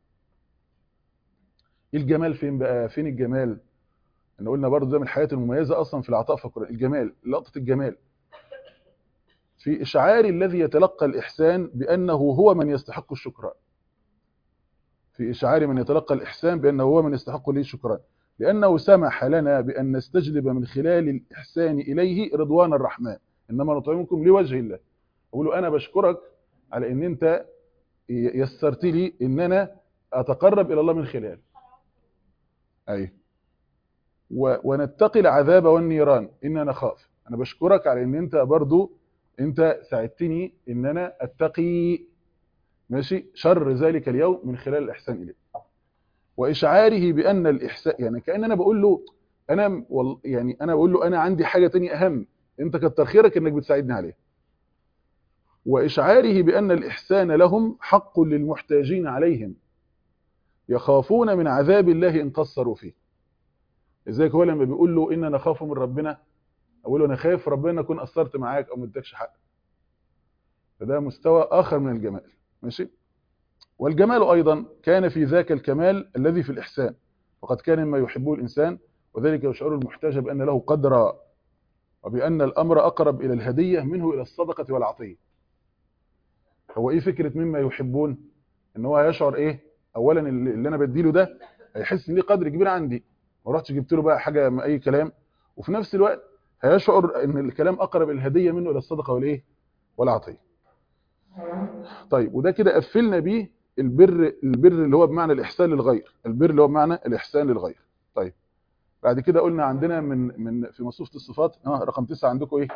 الجمال فين بقى فين الجمال احنا قلنا برضه ده من الحاجات المميزه اصلا في العطاء في القران الجمال لقطه الجمال في اشعار الذي يتلقى الاحسان بانه هو من يستحق الشكران في اشعار من يتلقى الاحسان بانه هو من يستحق له الشكران لانه سمح لنا بان نستجلب من خلال الاحسان اليه رضوان الرحمن انما نطعمكم لوجه الله اقول له انا بشكرك على ان انت يسرت لي ان انا اتقرب الى الله من خلال ايوه و- ونتقي العذاب والنيران إننا نخاف أنا بشكرك على إن أنت برضو أنت ساعدتني إن أنا أتقي ماشي شر ذلك اليوم من خلال الإحسان إليه وإشعاره بأن الإحسان يعني كأن أنا بقول له أنا وال يعني أنا بقول له أنا عندي حاجة تانية أهم أنت كتر خيرك إنك بتساعدني عليه وإشعاره بأن الإحسان لهم حق للمحتاجين عليهم يخافون من عذاب الله إن قصروا فيه ازيك هو لما بيقول له إن نخاف من ربنا اقول له انا خايف ربنا اكون قصرت معاك او ما ادكش حق فده مستوى اخر من الجمال ماشي والجمال ايضا كان في ذاك الكمال الذي في الاحسان وقد كان مما يحبه الانسان وذلك يشعر المحتاج بان له قدرا وبان الامر اقرب الى الهديه منه الى الصدقه والعطيه هو ايه فكره مما يحبون ان هو هيشعر ايه اولا اللي اللي انا بديله ده هيحس ان ليه قدر كبير عندي ما رحتش جبت له بقى حاجه من اي كلام وفي نفس الوقت هيشعر ان الكلام اقرب الهديه منه الى الصدقه والايه والعطيه طيب وده كده قفلنا بيه البر البر اللي هو بمعنى الاحسان للغير البر اللي هو بمعنى الاحسان للغير طيب بعد كده قلنا عندنا من من في مصفوفه الصفات اه رقم تسعة عندكم ايه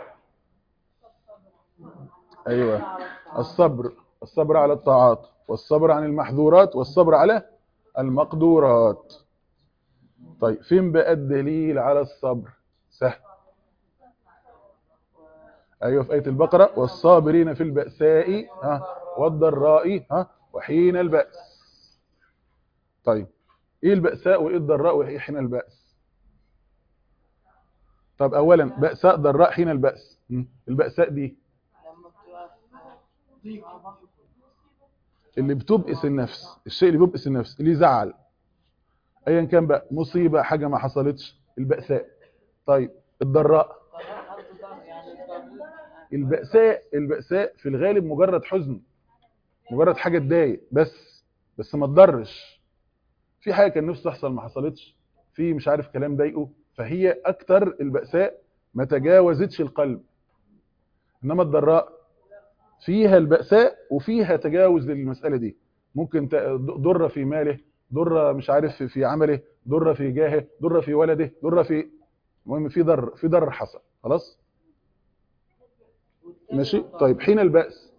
ايوه الصبر الصبر على الطاعات والصبر عن المحظورات والصبر على المقدورات طيب فين بقى الدليل على الصبر سهل ايوه في ايه البقره والصابرين في الباساء ها والضراء ها وحين الباس طيب ايه الباساء وايه الضراء وايه حين الباس طب اولا باساء ضراء حين الباس م? الباساء دي اللي بتبئس النفس الشيء اللي بيبئس النفس اللي يزعل ايا كان بقى مصيبه حاجه ما حصلتش البأساء طيب الضراء البأساء البأساء في الغالب مجرد حزن مجرد حاجه تضايق بس بس ما تضرش في حاجه كان نفسه تحصل ما حصلتش في مش عارف كلام ضايقه فهي اكتر البأساء ما تجاوزتش القلب انما الضراء فيها البأساء وفيها تجاوز للمسألة دي ممكن ت- ضر في ماله ضر مش عارف في- في عمله ضر في جاهه ضر في ولده ضر في المهم في ضر في ضر حصل خلاص ماشي طيب حين البأس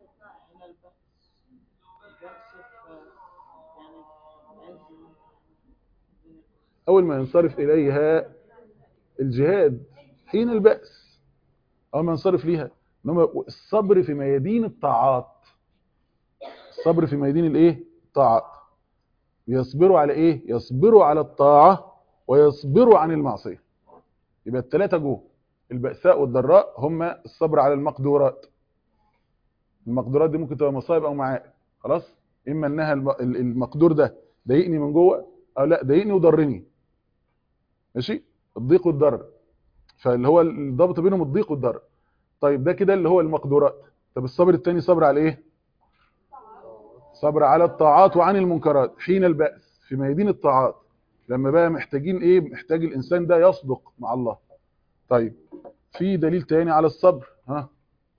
أول ما ينصرف إليها الجهاد حين البأس أول ما ينصرف ليها إنما الصبر في ميادين الطاعات الصبر في ميادين الإيه؟ الطاعات يصبروا على إيه؟ يصبروا على الطاعة ويصبروا عن المعصية يبقى الثلاثة جوه البأساء والضراء هم الصبر على المقدورات المقدورات دي ممكن تبقى مصائب أو معائب خلاص إما إنها الم- ال- المقدور ده ضايقني من جوه أو لا ضايقني وضرني ماشي الضيق والضرر فاللي هو الضبط بينهم الضيق والضرر طيب ده كده اللي هو المقدورات طب الصبر التاني صبر على ايه صبر على الطاعات وعن المنكرات حين البأس في ميادين الطاعات لما بقى محتاجين ايه محتاج الانسان ده يصدق مع الله طيب في دليل تاني على الصبر ها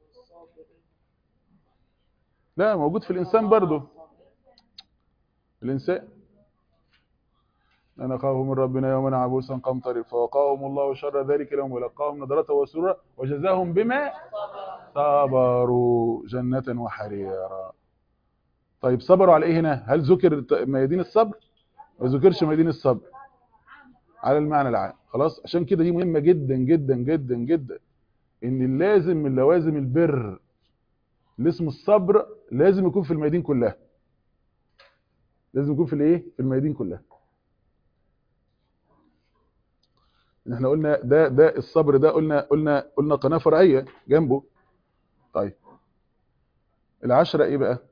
لا موجود في الانسان برضه الانسان أنا خاف من ربنا يوما عبوسا قمطرير فوقاهم الله شر ذلك اليوم ولقاهم نضرة وسرورا وجزاهم بما صبروا جنة وحريرا طيب صبروا على ايه هنا هل ذكر ميادين الصبر ما ذكرش ميادين الصبر على المعنى العام خلاص عشان كده دي مهمة جدا جدا جدا جدا ان اللازم من لوازم البر اللي اسمه الصبر لازم يكون في الميادين كلها لازم يكون في الايه في الميادين كلها إن احنا قلنا ده ده الصبر ده قلنا قلنا قلنا قناه فرعيه جنبه طيب العشرة ايه بقى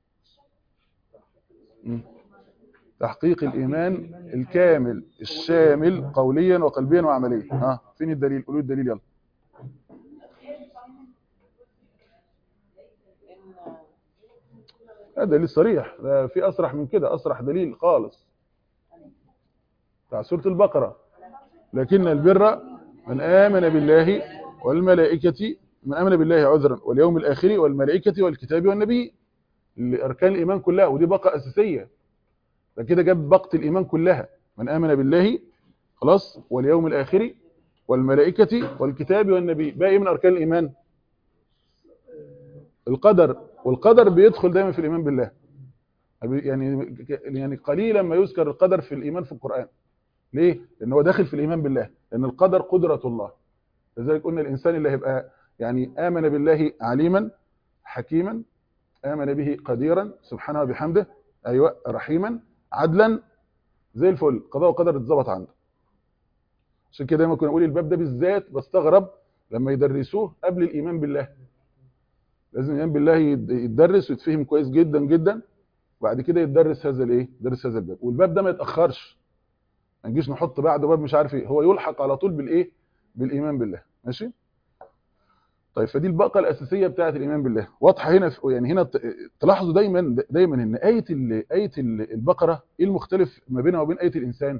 مم. تحقيق الايمان الكامل الشامل قوليا وقلبيا وعمليا ها فين الدليل قولوا الدليل يلا ده دليل صريح ده في اصرح من كده اصرح دليل خالص بتاع سوره البقره لكن البر من آمن بالله والملائكة من آمن بالله عذرا واليوم الآخر والملائكة والكتاب والنبي اللي أركان الإيمان كلها ودي بقى أساسية ده كده جاب بقة الإيمان كلها من آمن بالله خلاص واليوم الآخر والملائكة والكتاب والنبي باقي من أركان الإيمان القدر والقدر بيدخل دايما في الإيمان بالله يعني يعني قليلا ما يذكر القدر في الإيمان في القرآن ليه؟ لأن هو داخل في الإيمان بالله لأن القدر قدرة الله لذلك قلنا الإنسان اللي هيبقى يعني آمن بالله عليما حكيما آمن به قديرا سبحانه وبحمده أيوة رحيما عدلا زي الفل قضاء وقدر اتظبط عنده عشان كده دايما كنا نقول الباب ده بالذات بستغرب لما يدرسوه قبل الإيمان بالله لازم الإيمان بالله يتدرس ويتفهم كويس جدا جدا وبعد كده يتدرس هذا الايه يدرس هذا الباب والباب ده ما يتأخرش ما نجيش نحط بعده باب مش عارف ايه هو يلحق على طول بالايه بالايمان بالله ماشي طيب فدي البقى الاساسيه بتاعه الايمان بالله واضحه هنا في يعني هنا تلاحظوا دايما دايما ان ايه ال ايه ال البقره ايه المختلف ما بينها وبين ايه الانسان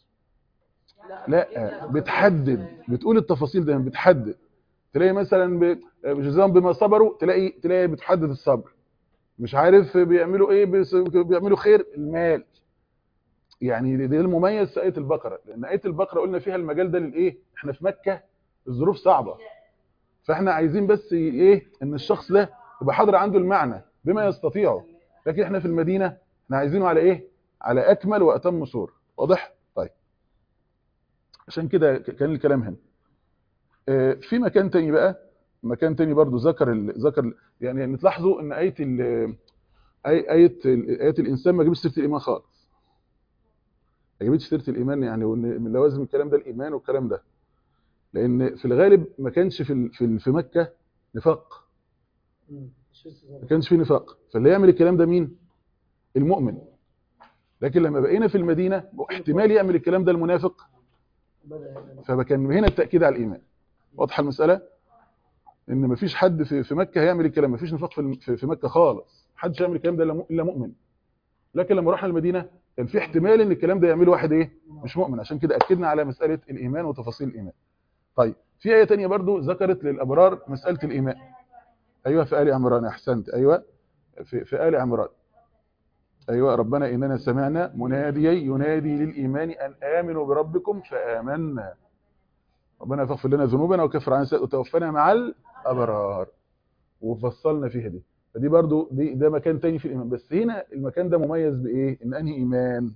لا بتحدد بتقول التفاصيل دايما بتحدد تلاقي مثلا جزاهم بما صبروا تلاقي تلاقي بتحدد الصبر مش عارف بيعملوا ايه بيعملوا خير المال يعني ده المميز في آية البقرة لأن آية البقرة قلنا فيها المجال ده للإيه احنا في مكة الظروف صعبة فاحنا عايزين بس ايه ان الشخص ده يبقى حاضر عنده المعنى بما يستطيعه لكن احنا في المدينة احنا عايزينه على ايه على اكمل واتم صور واضح طيب عشان كده كان الكلام هنا اه في مكان تاني بقى مكان تاني برضو ذكر ال... ذكر ال... يعني نتلاحظوا ان آية ال... آية آية الإنسان ما جابش سيرة الإيمان خالص ما جابتش سيره الايمان يعني وان من لوازم الكلام ده الايمان والكلام ده لان في الغالب ما كانش في في في مكه نفاق ما كانش في نفاق فاللي يعمل الكلام ده مين المؤمن لكن لما بقينا في المدينه احتمال يعمل الكلام ده المنافق فكان هنا التاكيد على الايمان واضحه المساله ان مفيش حد في في مكه هيعمل الكلام مفيش نفاق في في- في مكه خالص محدش يعمل الكلام ده إلا مؤ- الا مؤمن لكن لما رحنا المدينه كان في احتمال ان الكلام ده يعمله واحد ايه مش مؤمن عشان كده اكدنا على مساله الايمان وتفاصيل الايمان طيب في ايه تانية برضو ذكرت للابرار مساله الايمان ايوه في ال عمران احسنت ايوه في في ال عمران ايوه ربنا اننا سمعنا مناديا ينادي للايمان ان امنوا بربكم فامنا ربنا يغفر لنا ذنوبنا ويكفر عنا سيئات وتوفنا مع الابرار وفصلنا فيها دي فدي برضو دي ده مكان تاني في الايمان بس هنا المكان ده مميز بايه ان انهي ايمان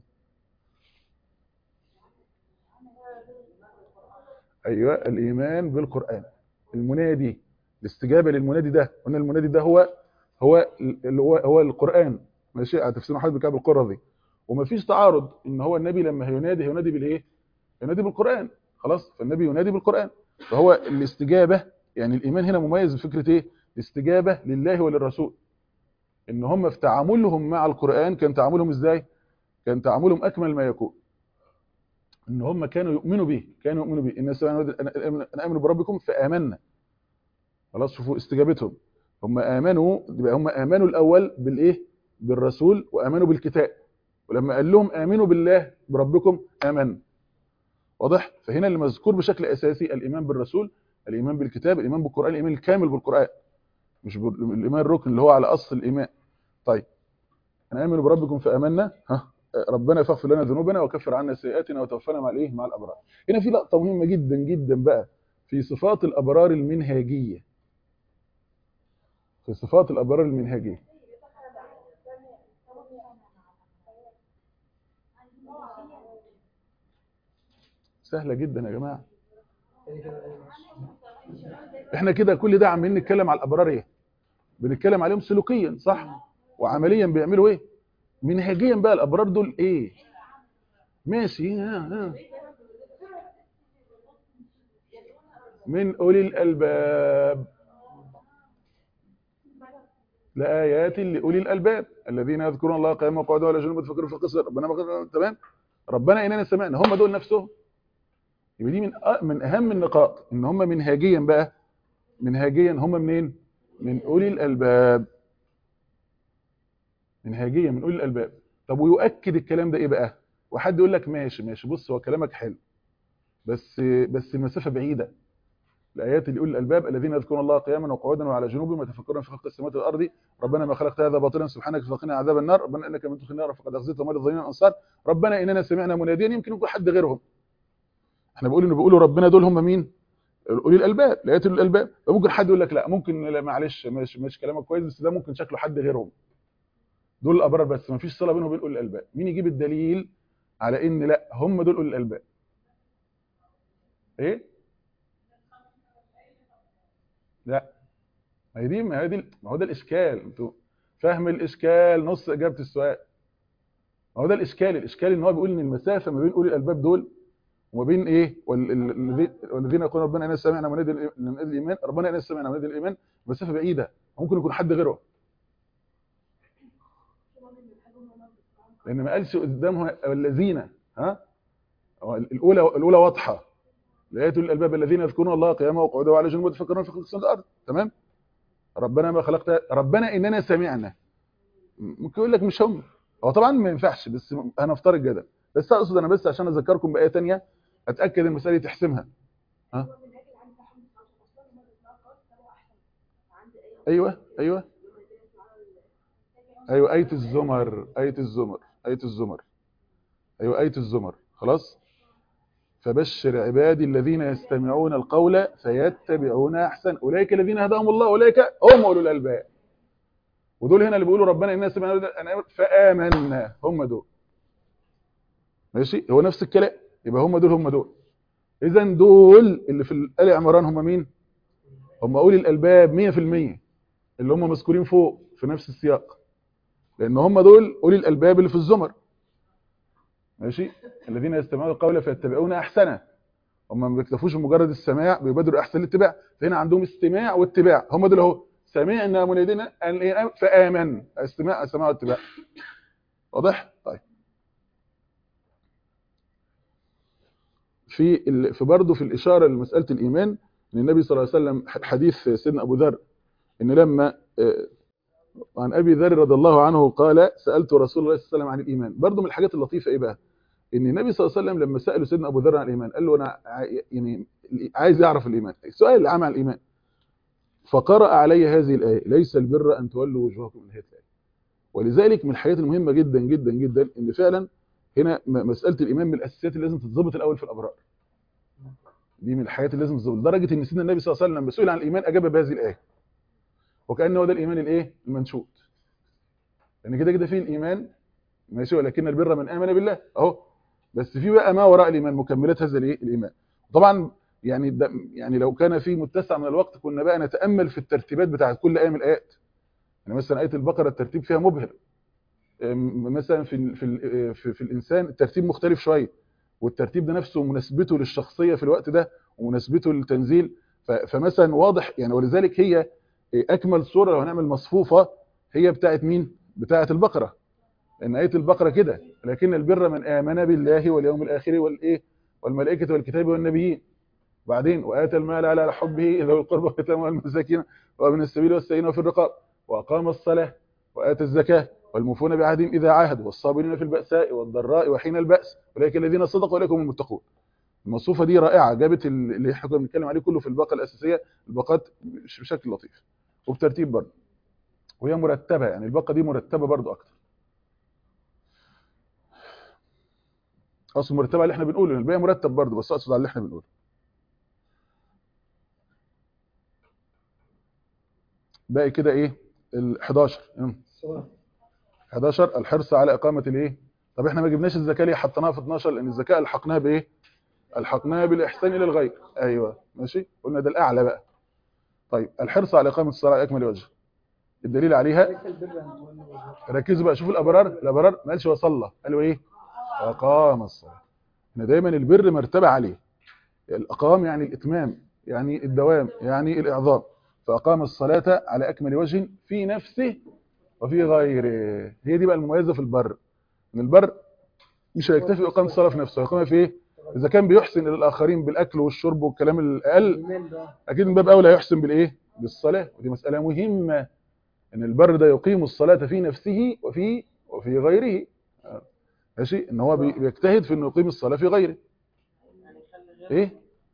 ايوه الايمان بالقران المنادي الاستجابه للمنادي ده قلنا المنادي ده هو هو اللي هو هو القران ماشي على تفسير محمد بن كعب القرظي ومفيش تعارض ان هو النبي لما هينادي هينادي بالايه ينادي بالقران خلاص فالنبي ينادي بالقران فهو الاستجابه يعني الايمان هنا مميز بفكره ايه الاستجابه لله وللرسول ان هم في تعاملهم مع القران كان تعاملهم ازاي كان تعاملهم اكمل ما يكون ان هم كانوا يؤمنوا به كانوا يؤمنوا به ان انا امنوا بربكم فامنا خلاص شوفوا استجابتهم هم امنوا يبقى هم امنوا الاول بالايه بالرسول وامنوا بالكتاب ولما قال لهم امنوا بالله بربكم امن واضح فهنا اللي مذكور بشكل اساسي الايمان بالرسول الايمان بالكتاب الايمان بالقران الايمان الكامل بالقران مش بال- الايمان الركن اللي هو على اصل الايمان طيب انا امن بربكم فامنا ها ربنا يغفر لنا ذنوبنا ويكفر عنا سيئاتنا وتوفنا مع الايه مع الابرار هنا في لقطه مهمه جدا جدا بقى في صفات الابرار المنهاجيه في صفات الابرار المنهاجيه سهله جدا يا جماعه احنا كده كل ده عمالين نتكلم على الابرار ايه بنتكلم عليهم سلوكيا صح وعمليا بيعملوا ايه منهجيا بقى الابرار دول ايه ماشي ها ها. من اولي الالباب لآيات لأولي الألباب الذين يذكرون الله قياما وقعودا وعلى جنوب يتفكرون في القصر ربنا ما تمام ربنا إننا سمعنا هم دول نفسهم يبقى دي من أ- من أهم النقاط إن هم منهاجيا بقى منهاجيا هم منين؟ من أولي الألباب منهاجيا من أولي الألباب طب ويؤكد الكلام ده إيه بقى؟ وحد يقول لك ماشي ماشي بص هو كلامك حلو بس بس المسافة بعيدة الآيات اللي يقول الألباب الذين يذكرون الله قياما وقعودا وعلى جنوبهم ويتفكرون في خلق السماوات والأرض ربنا ما خلقت هذا باطلا سبحانك فقنا عذاب النار ربنا إنك من تدخل النار فقد أخزيت وما للظالمين من أنصار ربنا إننا سمعنا مناديا يمكن يكون حد غيرهم احنا بنقول إنه بيقولوا ربنا دول هم مين؟ أولي الألباب الآيات أولي الألباب فممكن حد يقول لك لا ممكن لا معلش ماشي ماشي كلامك كويس بس ده ممكن شكله حد غيرهم دول الأبرار بس ما فيش صلة بينهم وبين أولي الألباب مين يجيب الدليل على إن لا هم دول أولي الألباب إيه؟ لا ما هي دي ما هي دي ما هو ده الاشكال انتوا فاهم الاشكال نص اجابه السؤال ما هو ده الاشكال الاشكال ان هو بيقول ان المسافه ما بين اولي الالباب دول وما بين ايه وال- ال- الذي- والذين يقولون ربنا انا سمعنا منادي الإي- منادي الايمان ربنا انا سمعنا منادي الايمان مسافه بعيده ممكن يكون حد غيره لان ما قالش قدامهم الذين ها هو الاولى الاولى واضحه لآيات أولي الألباب الذين يذكرون الله قياما وقعودا وعلى جنوب ويتفكرون في خلق السماوات والأرض تمام ربنا ما خلقت ربنا إننا سمعنا ممكن يقول لك مش هم هو طبعا ما ينفعش بس هنفترض كده بس اقصد انا بس عشان اذكركم بآية تانية اتاكد المساله دي تحسمها ها ايوه ايوه ايوه آية الزمر آية الزمر آية الزمر ايوه آية الزمر خلاص فبشر عبادي الذين يستمعون القول فيتبعون احسن اولئك الذين هداهم الله اولئك هم اولو الالباب ودول هنا اللي بيقولوا ربنا اننا سمعنا فامنا هم دول ماشي هو نفس الكلام يبقى هم دول هم دول اذا دول اللي في ال عمران هم مين هم اولي الالباب 100% اللي هم مذكورين فوق في نفس السياق لان هم دول اولي الالباب اللي في الزمر ماشي الذين يستمعون القول فيتبعون احسنه هم ما بيكتفوش بمجرد السماع بيبادروا احسن الاتباع فهنا عندهم استماع واتباع هم دول اهو سمعنا منادينا فامن استماع السماع والاتباع واضح طيب في ال... في برضه في الاشاره لمساله الايمان ان النبي صلى الله عليه وسلم حديث سيدنا ابو ذر ان لما آه، عن ابي ذر رضي الله عنه قال سالت رسول الله صلى الله عليه وسلم عن الايمان برضه من الحاجات اللطيفه ايه بقى ان النبي صلى الله عليه وسلم لما سالوا سيدنا ابو ذر عن الايمان قال له انا ع- يعني عايز يعرف الايمان السؤال العام عن الايمان فقرأ علي هذه الآية ليس البر أن تولوا وجوهكم من هذه الآية ولذلك من الحاجات المهمة جدا جدا جدا إن فعلا هنا م- مسألة الإيمان من الأساسيات اللي لازم تتظبط الأول في الأبرار دي من الحاجات اللي لازم تتظبط لدرجة إن سيدنا النبي صلى الله عليه وسلم لما سئل عن الإيمان أجاب بهذه الآية وكأنه ده الإيمان الإيه المنشود لأن كده كده فيه الإيمان ماشي ولكن البر من آمن بالله أهو بس في بقى ما وراء الإيمان مكملات هذا الإيه الإيمان طبعا يعني ده يعني لو كان في متسع من الوقت كنا بقى نتامل في الترتيبات بتاعت كل ايه من الايات يعني مثلا ايه البقره الترتيب فيها مبهر أم، مثلا في ال- في ال- في, في الانسان الترتيب مختلف شويه والترتيب ده نفسه مناسبته للشخصيه في الوقت ده ومناسبته للتنزيل ف- فمثلا واضح يعني ولذلك هي اكمل صوره لو هنعمل مصفوفه هي بتاعت مين بتاعت البقره لان ايه البقره كده لكن البر من امن بالله واليوم الاخر والايه والملائكه والكتاب والنبيين وبعدين وآتى المال على حبه ذوي القربى واليتامى والمساكين وابن السبيل والسائلين وفي الرقاب وأقام الصلاة وآتى الزكاة والموفون بعهدهم إذا عاهدوا والصابرين في البأساء والضراء وحين البأس أولئك الذين صدقوا وأولئك هم المتقون الموصوفة دي رائعة جابت ال- اللي احنا كنا بنتكلم عليه كله في الباقة الأساسية الباقات بش- بشكل لطيف وبترتيب برضه وهي مرتبة يعني الباقة دي مرتبة برضه أكتر أصل مرتبة اللي احنا بنقوله لأن الباقي مرتب برضه بس أقصد على اللي احنا بنقوله باقي كده ايه ال 11 يلا. الصلاة 11 الحرص على اقامه الايه طب احنا ما جبناش الزكاه ليه حطيناها في 12 لان الزكاه الحقناها بايه الحقناها بالاحسان الى الغير ايوه ماشي قلنا ده الاعلى بقى طيب الحرص على اقامه الصلاه على اكمل وجه الدليل عليها ليس البر ان تولوا وجوهكم ركزوا بقى شوفوا الابرار الابرار ما قالش وصلى قالوا ايه اقام الصلاه احنا دايما البر مرتبه عليه الاقام يعني الاتمام يعني الدوام يعني الاعظام فاقام الصلاه على اكمل وجه في نفسه وفي غيره هي دي بقى المميزه في البر ان البر مش هيكتفي باقامه الصلاه في نفسه هيقومها في ايه اذا كان بيحسن الى الاخرين بالاكل والشرب والكلام الاقل الايمان ده اكيد من باب اولى يحسن بالايه بالصلاه ودي مساله مهمه ان البر ده يقيم الصلاه في نفسه وفي وفي غيره آه. ماشي ان هو بي- بيجتهد في انه يقيم الصلاه في غيره ايه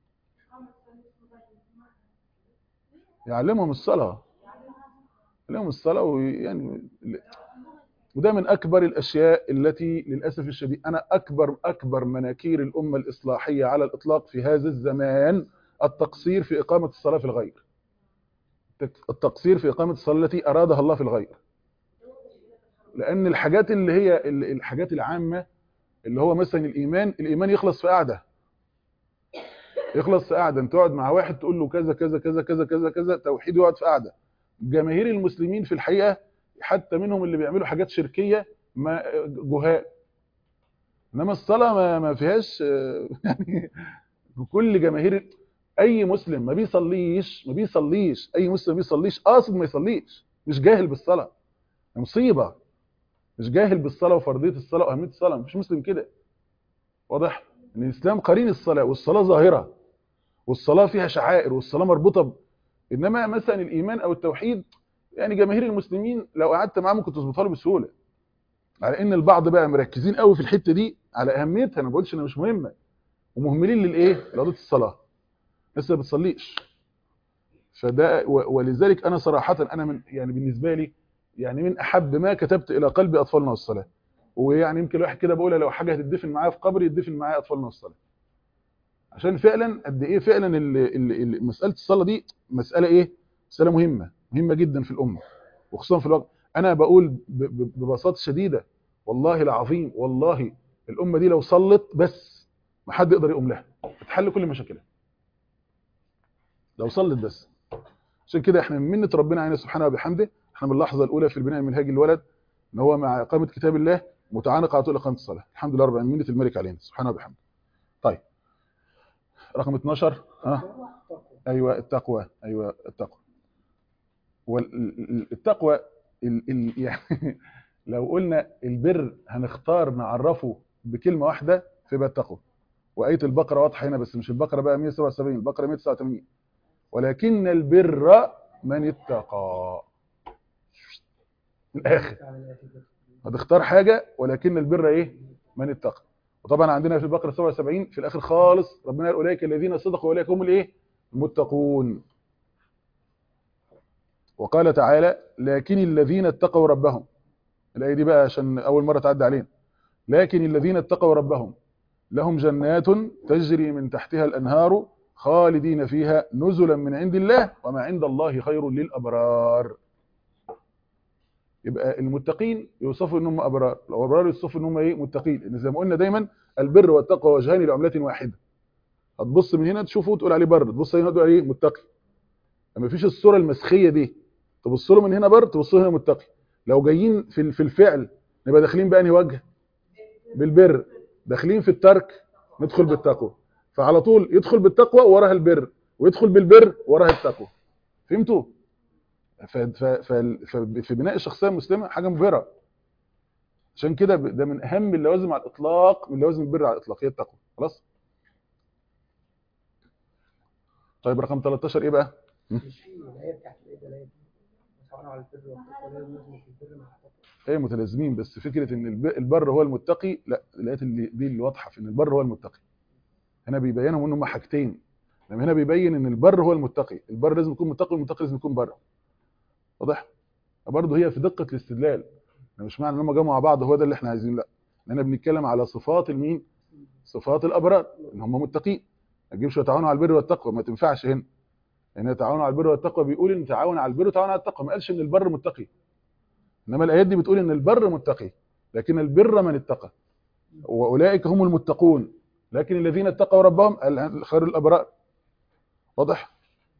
يعلمهم الصلاه يعلمهم الصلاه ويعني وده من اكبر الاشياء التي للاسف الشديد انا اكبر اكبر مناكير الامه الاصلاحيه على الاطلاق في هذا الزمان التقصير في اقامه الصلاه في الغير التقصير في اقامه الصلاه التي ارادها الله في الغير لان الحاجات اللي هي ال- الحاجات العامه اللي هو مثلا الايمان الايمان يخلص في قعده يخلص في قعده انت تقعد مع واحد تقول له كذا كذا كذا كذا كذا كذا توحيد يقعد في قعده جماهير المسلمين في الحقيقه حتى منهم اللي بيعملوا حاجات شركيه ما جهال انما الصلاه ما ما فيهاش آه، يعني كل جماهير اي مسلم ما بيصليش ما بيصليش اي مسلم ما بيصليش قاصد ما يصليش مش جاهل بالصلاه مصيبه مش جاهل بالصلاه وفرضيه الصلاه واهميه الصلاه مفيش مسلم كده واضح ان الاسلام قرين الصلاه والصلاه ظاهره والصلاه فيها شعائر والصلاه مربوطه ب... انما مثلا الايمان او التوحيد يعني جماهير المسلمين لو قعدت معاهم ممكن تظبطها له بسهوله على ان البعض بقى مركزين قوي في الحته دي على اهميتها انا ما بقولش انها مش مهمه ومهملين للايه لقضيه الصلاه لسه ما بتصليش فده و- ولذلك انا صراحه انا من يعني بالنسبه لي يعني من احب ما كتبت الى قلبي اطفالنا والصلاه ويعني يمكن الواحد كده بقولها لو حاجه هتدفن معايا في قبري يدفن معايا اطفالنا والصلاه عشان فعلا قد ايه فعلا ال- ال- ال- مساله الصلاه دي مساله ايه مساله مهمه مهمه جدا في الامه وخصوصا في الوقت انا بقول ب- ب- ببساطه شديده والله العظيم والله الامه دي لو صلت بس ما حد يقدر يقوم لها تتحل كل مشاكلها لو صلت بس عشان كده احنا من منه ربنا علينا سبحانه وبحمده احنا من اللحظه الاولى في البناء المنهجي الولد ان هو مع اقامه كتاب الله متعانق على طول اقامه الصلاه الحمد لله رب العالمين منه الملك علينا سبحانه وبحمده طيب رقم 12 ها ايوه التقوى ايوه التقوى والتقوى ال ال يعني لو قلنا البر هنختار نعرفه بكلمه واحده فيبقى التقوى وايه البقره واضحه هنا بس مش البقره بقى 177 البقره 189 ولكن البر من اتقى الاخر هتختار حاجه ولكن البر ايه من اتقى وطبعا عندنا في البقره 77 في الاخر خالص ربنا يقول اولئك الذين صدقوا واولئك هم الايه المتقون وقال تعالى لكن الذين اتقوا ربهم الايه دي بقى عشان اول مره تعدي علينا لكن الذين اتقوا ربهم لهم جنات تجري من تحتها الانهار خالدين فيها نزلا من عند الله وما عند الله خير للابرار يبقى المتقين يوصفوا انهم ابرار الابرار يوصفوا انهم ايه متقين لان زي ما قلنا دايما البر والتقوى وجهان لعمله واحده هتبص من هنا تشوفه تقول عليه بر تبص هنا تقول عليه متقي لما فيش الصوره المسخيه دي تبص له من هنا بر تبص له هنا متقي لو جايين في في الفعل نبقى داخلين بانهي وجه بالبر داخلين في الترك ندخل بالتقوى فعلى طول يدخل بالتقوى وراها البر ويدخل بالبر وراها التقوى فهمتوا ف- ف- ف- ففي بناء الشخصيه المسلمه حاجه مبهره عشان كده ب- ده من اهم اللوازم على الاطلاق من لوازم البر على الاطلاق هي التقوى خلاص طيب رقم 13 ايه بقى مش في الآية بتاعت الإيه ده الآية دي وتعاونوا على البر والتقوى لا يلزم في البر مع التقوى ايه متلازمين بس فكره ان الب- البر هو المتقي لا الايات اللي دي اللي واضحه في ان البر هو المتقي هنا بيبينهم ان هم حاجتين لما هنا بيبين ان البر هو المتقي البر لازم يكون متقي والمتقي لازم يكون بر واضح برضه هي في دقه الاستدلال يعني مش معنى ان هم جم مع بعض هو ده اللي احنا عايزينه لا احنا بنتكلم على صفات المين صفات الابرار ان هم متقين ما تجيبش وتعاونوا على البر والتقوى ما تنفعش هنا هنا تعاونوا على البر والتقوى بيقول ان تعاون على البر وتعاون على التقوى ما قالش ان البر متقي انما الايات دي بتقول ان البر متقي لكن البر من اتقى واولئك هم المتقون لكن الذين اتقوا ربهم ال- خير الابرار واضح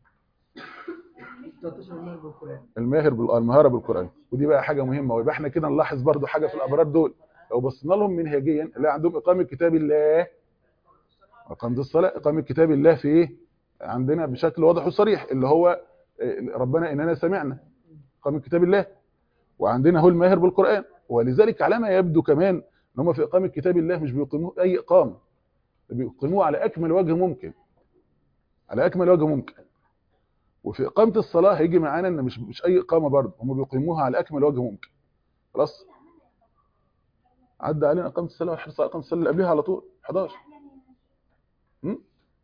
13 المال بالقرآن الماهر بال- المهاره بالقران ودي بقى حاجه مهمه ويبقى احنا كده نلاحظ برضو حاجه في الابرار دول لو بصينا لهم منهجيا اللي عندهم اقامه كتاب الله اقامه الصلاه اقامه كتاب الله في ايه عندنا بشكل واضح وصريح اللي هو إيه، ربنا اننا سمعنا اقامه كتاب الله وعندنا هو الماهر بالقران ولذلك على ما يبدو كمان ان هم في اقامه كتاب الله مش بيقيموه اي اقامه بيقيموه على اكمل وجه ممكن على اكمل وجه ممكن وفي اقامه الصلاه هيجي معانا ان مش مش اي اقامه برضه هم بيقيموها على اكمل وجه ممكن خلاص عدى علينا اقامه الصلاه والحرص على اقامه الصلاه اللي قبلها على طول 11 م?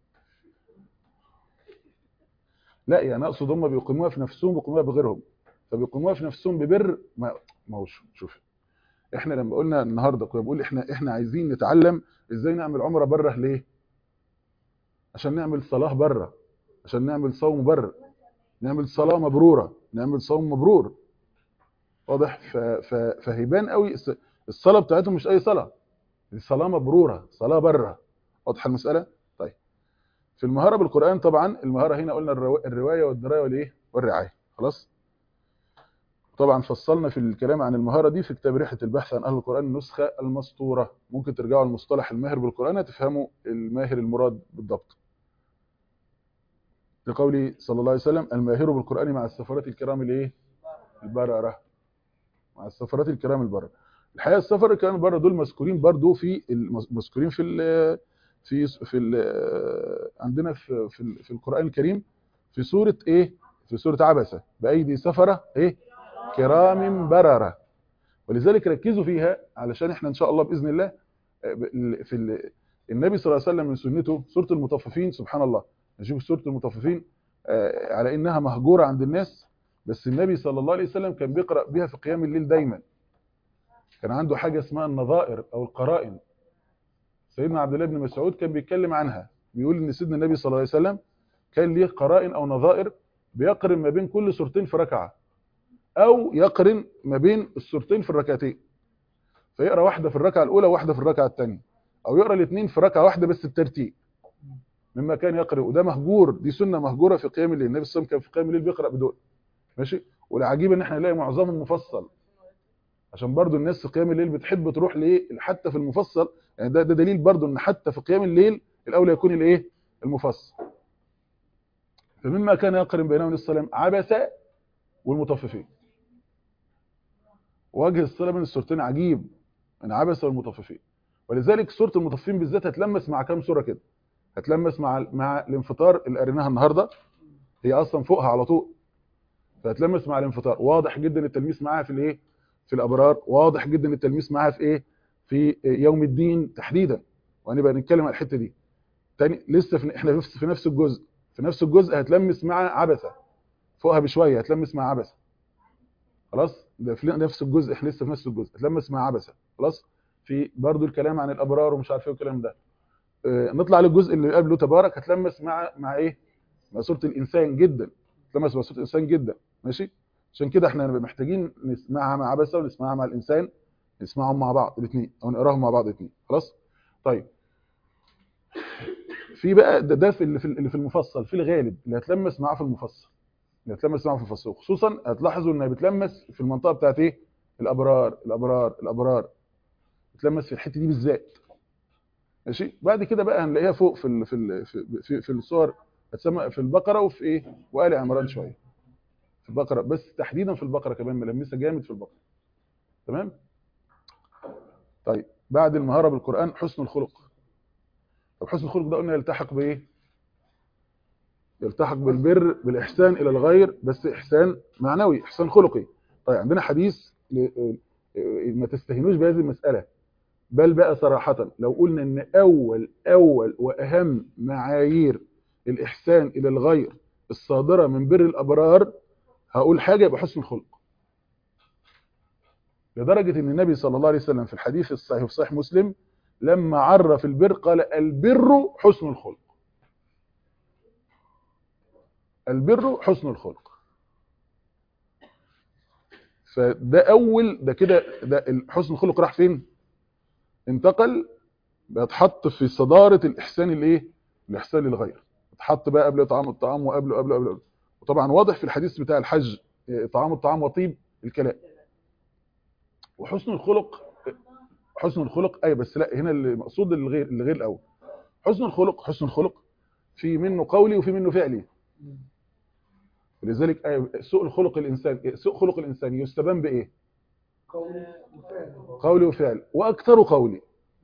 لا يعني اقصد هم بيقيموها في نفسهم بيقيموها بغيرهم فبيقيموها في نفسهم ببر ما ما هوش شوف احنا لما قلنا النهارده كنا بنقول احنا احنا عايزين نتعلم ازاي نعمل عمره بره ليه عشان نعمل صلاه بره عشان نعمل صوم بره نعمل صلاه مبروره نعمل صوم مبرور واضح ف... ف... فهيبان قوي الس- الصلاه بتاعتهم مش اي صلاه دي صلاه مبروره صلاه بره واضحه المساله طيب في المهاره بالقران طبعا المهاره هنا قلنا الرو... الروايه والدرايه والايه والرعايه خلاص طبعا فصلنا في الكلام عن المهاره دي في كتاب رحله البحث عن اهل القران النسخه المسطوره ممكن ترجعوا لمصطلح الماهر بالقران هتفهموا الماهر المراد بالضبط لقوله صلى الله عليه وسلم الماهر بالقران مع السفرات الكرام الايه البرره مع السفرات الكرام البرره الحقيقه السفر الكرام البرره دول مذكورين برضو في المس- مذكورين في ال في في ال عندنا في في, ال- في القران الكريم في سوره ايه في سوره عبسه بايدي سفره ايه كرام برره ولذلك ركزوا فيها علشان احنا ان شاء الله باذن الله آه، ب- ال- في ال- النبي صلى الله عليه وسلم من سنته سوره المطففين سبحان الله نشوف سوره المطففين آه، على انها مهجوره عند الناس بس النبي صلى الله عليه وسلم كان بيقرا بها في قيام الليل دايما كان عنده حاجه اسمها النظائر او القرائن سيدنا عبد الله بن مسعود كان بيتكلم عنها بيقول ان سيدنا النبي صلى الله عليه وسلم كان ليه قرائن او نظائر بيقرن ما بين كل سورتين في ركعه او يقرن ما بين السورتين في الركعتين فيقرا واحده في الركعه الاولى وواحده في الركعه الثانيه او يقرا الاثنين في ركعه واحده بس بترتيب مما كان يقرا وده مهجور دي سنه مهجوره في قيام الليل النبي صلى الله عليه وسلم كان في قيام الليل بيقرا بدول ماشي والعجيب ان احنا نلاقي معظمهم مفصل عشان برضو الناس في قيام الليل بتحب تروح لايه حتى في المفصل يعني ده, ده دليل برضو ان حتى في قيام الليل الاولى يكون الايه المفصل فمما كان يقرن بينهم السلام عبس والمطففين وجه الصلاه بين السورتين عجيب من عبس والمطففين ولذلك سوره المطففين بالذات هتلمس مع كام سوره كده هتلمس مع مع الانفطار اللي قريناها النهارده هي اصلا فوقها على طول فهتلمس مع الانفطار واضح جدا التلميس معاها في الايه في الابرار واضح جدا التلميس معاها في ايه في يوم الدين تحديدا وهنبقى نتكلم على الحته دي تاني لسه في احنا في نفس الجزء في نفس الجزء هتلمس مع عبسه فوقها بشويه هتلمس مع عبسه خلاص ده في نفس الجزء احنا لسه في نفس الجزء هتلمس مع عبسه خلاص في برضو الكلام عن الابرار ومش عارف ايه والكلام ده اه نطلع للجزء اللي قبله تبارك هتلمس مع مع ايه مع سوره الانسان جدا تلمس مع سوره الانسان جدا ماشي عشان كده احنا محتاجين نسمعها مع عبسه ونسمعها مع الانسان نسمعهم مع بعض الاثنين او نقراهم مع بعض الاثنين خلاص طيب في بقى ده, ده في اللي في اللي في المفصل في الغالب اللي هتلمس معاه في المفصل اللي هتلمس معاه في المفصل خصوصا هتلاحظوا انها بتلمس في المنطقه بتاعت ايه الابرار الابرار الابرار بتلمس في الحته دي بالذات ماشي بعد كده بقى هنلاقيها فوق في ال في ال في في, في الصور هتسمى في البقره وفي ايه وآل عمران شويه في البقره بس تحديدا في البقره كمان ملمسه جامد في البقره تمام طيب بعد المهاره بالقران حسن الخلق طب حسن الخلق ده قلنا يلتحق بايه يلتحق بالبر بالاحسان الى الغير بس احسان معنوي احسان خلقي طيب عندنا حديث ما تستهينوش بهذه المساله بل بقى صراحه لو قلنا ان اول اول واهم معايير الاحسان الى الغير الصادره من بر الابرار هقول حاجه يبقى حسن الخلق لدرجه ان النبي صلى الله عليه وسلم في الحديث الصحيح في صحيح مسلم لما عرف البر قال البر حسن الخلق البر حسن الخلق فده اول ده كده ده حسن الخلق راح فين انتقل بيتحط في صداره الاحسان الايه الاحسان للغير اتحط بقى قبل اطعام الطعام وقبله قبله قبله وطبعا واضح في الحديث بتاع الحج اطعام الطعام وطيب الكلام وحسن الخلق حسن الخلق اي بس لا هنا المقصود الغير الغير الاول حسن الخلق حسن الخلق في منه قولي وفي منه فعلي ولذلك أي سوء الخلق الانسان سوء خلق الانسان يستبان بايه قولي وفعل قولي وفعل واكثر قولي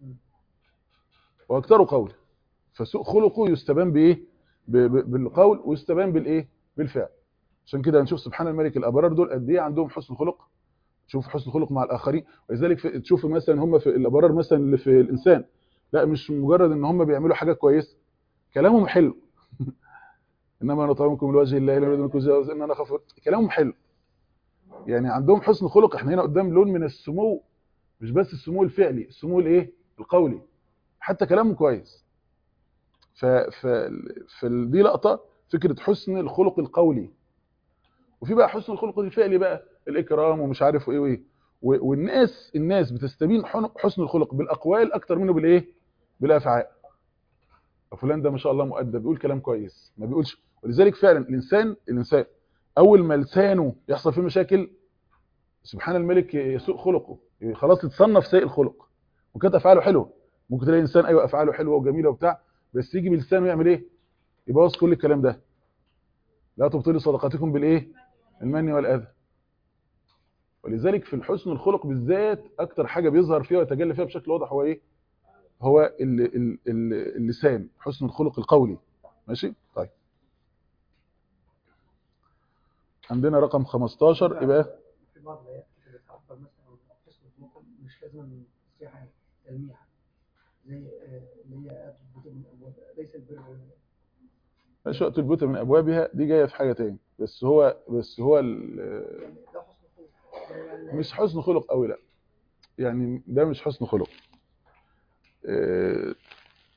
واكثر قولي فسوء خلقه يستبان بايه ب- ب- بالقول ويستبان بالايه بالفعل عشان كده هنشوف سبحان الملك الابرار دول قد ايه عندهم حسن خلق شوف حسن خلق مع الاخرين ولذلك في- تشوف مثلا هم في الابرار مثلا اللي في الانسان لا مش مجرد ان هم بيعملوا حاجه كويسه كلامهم حلو انما نطعمكم لوجه الله لا نريد منكم جزاء ان انا خفر كلامهم حلو يعني عندهم حسن خلق احنا هنا قدام لون من السمو مش بس السمو الفعلي السمو الايه القولي حتى كلامهم كويس ف ف فدي لقطه فكره حسن الخلق القولي وفي بقى حسن الخلق الفعلي بقى الاكرام ومش عارف ايه وايه و- والناس الناس بتستبين حن- حسن الخلق بالاقوال اكتر منه بالايه بالافعال فلان ده ما شاء الله مؤدب بيقول كلام كويس ما بيقولش ولذلك فعلا الانسان الانسان اول ما لسانه يحصل فيه مشاكل سبحان الملك يسوء خلقه خلاص يتصنف سيء الخلق وكانت افعاله حلوه ممكن تلاقي انسان ايوه افعاله حلوه وجميله وبتاع بس يجي بلسانه يعمل ايه يبوظ كل الكلام ده لا تبطلوا صدقاتكم بالايه المن والاذى ولذلك في الحسن الخلق بالذات اكتر حاجه بيظهر فيها ويتجلى فيها بشكل واضح هو ايه هو ال ال ال اللسان حسن الخلق القولي ماشي طيب عندنا رقم 15 يبقى في بعض الآيات كده بتعبر مثلا عن حسن الخلق مش لازم تصيحة تلميح زي آه، اللي هي آيات البطء من أبواب ليس البر ماشي وقت البيوت من ابوابها دي جايه في حاجه تاني بس هو بس هو ال- يعني ده حسن خلق ده يعني مش حسن خلق قوي لا يعني ده مش حسن خلق آه،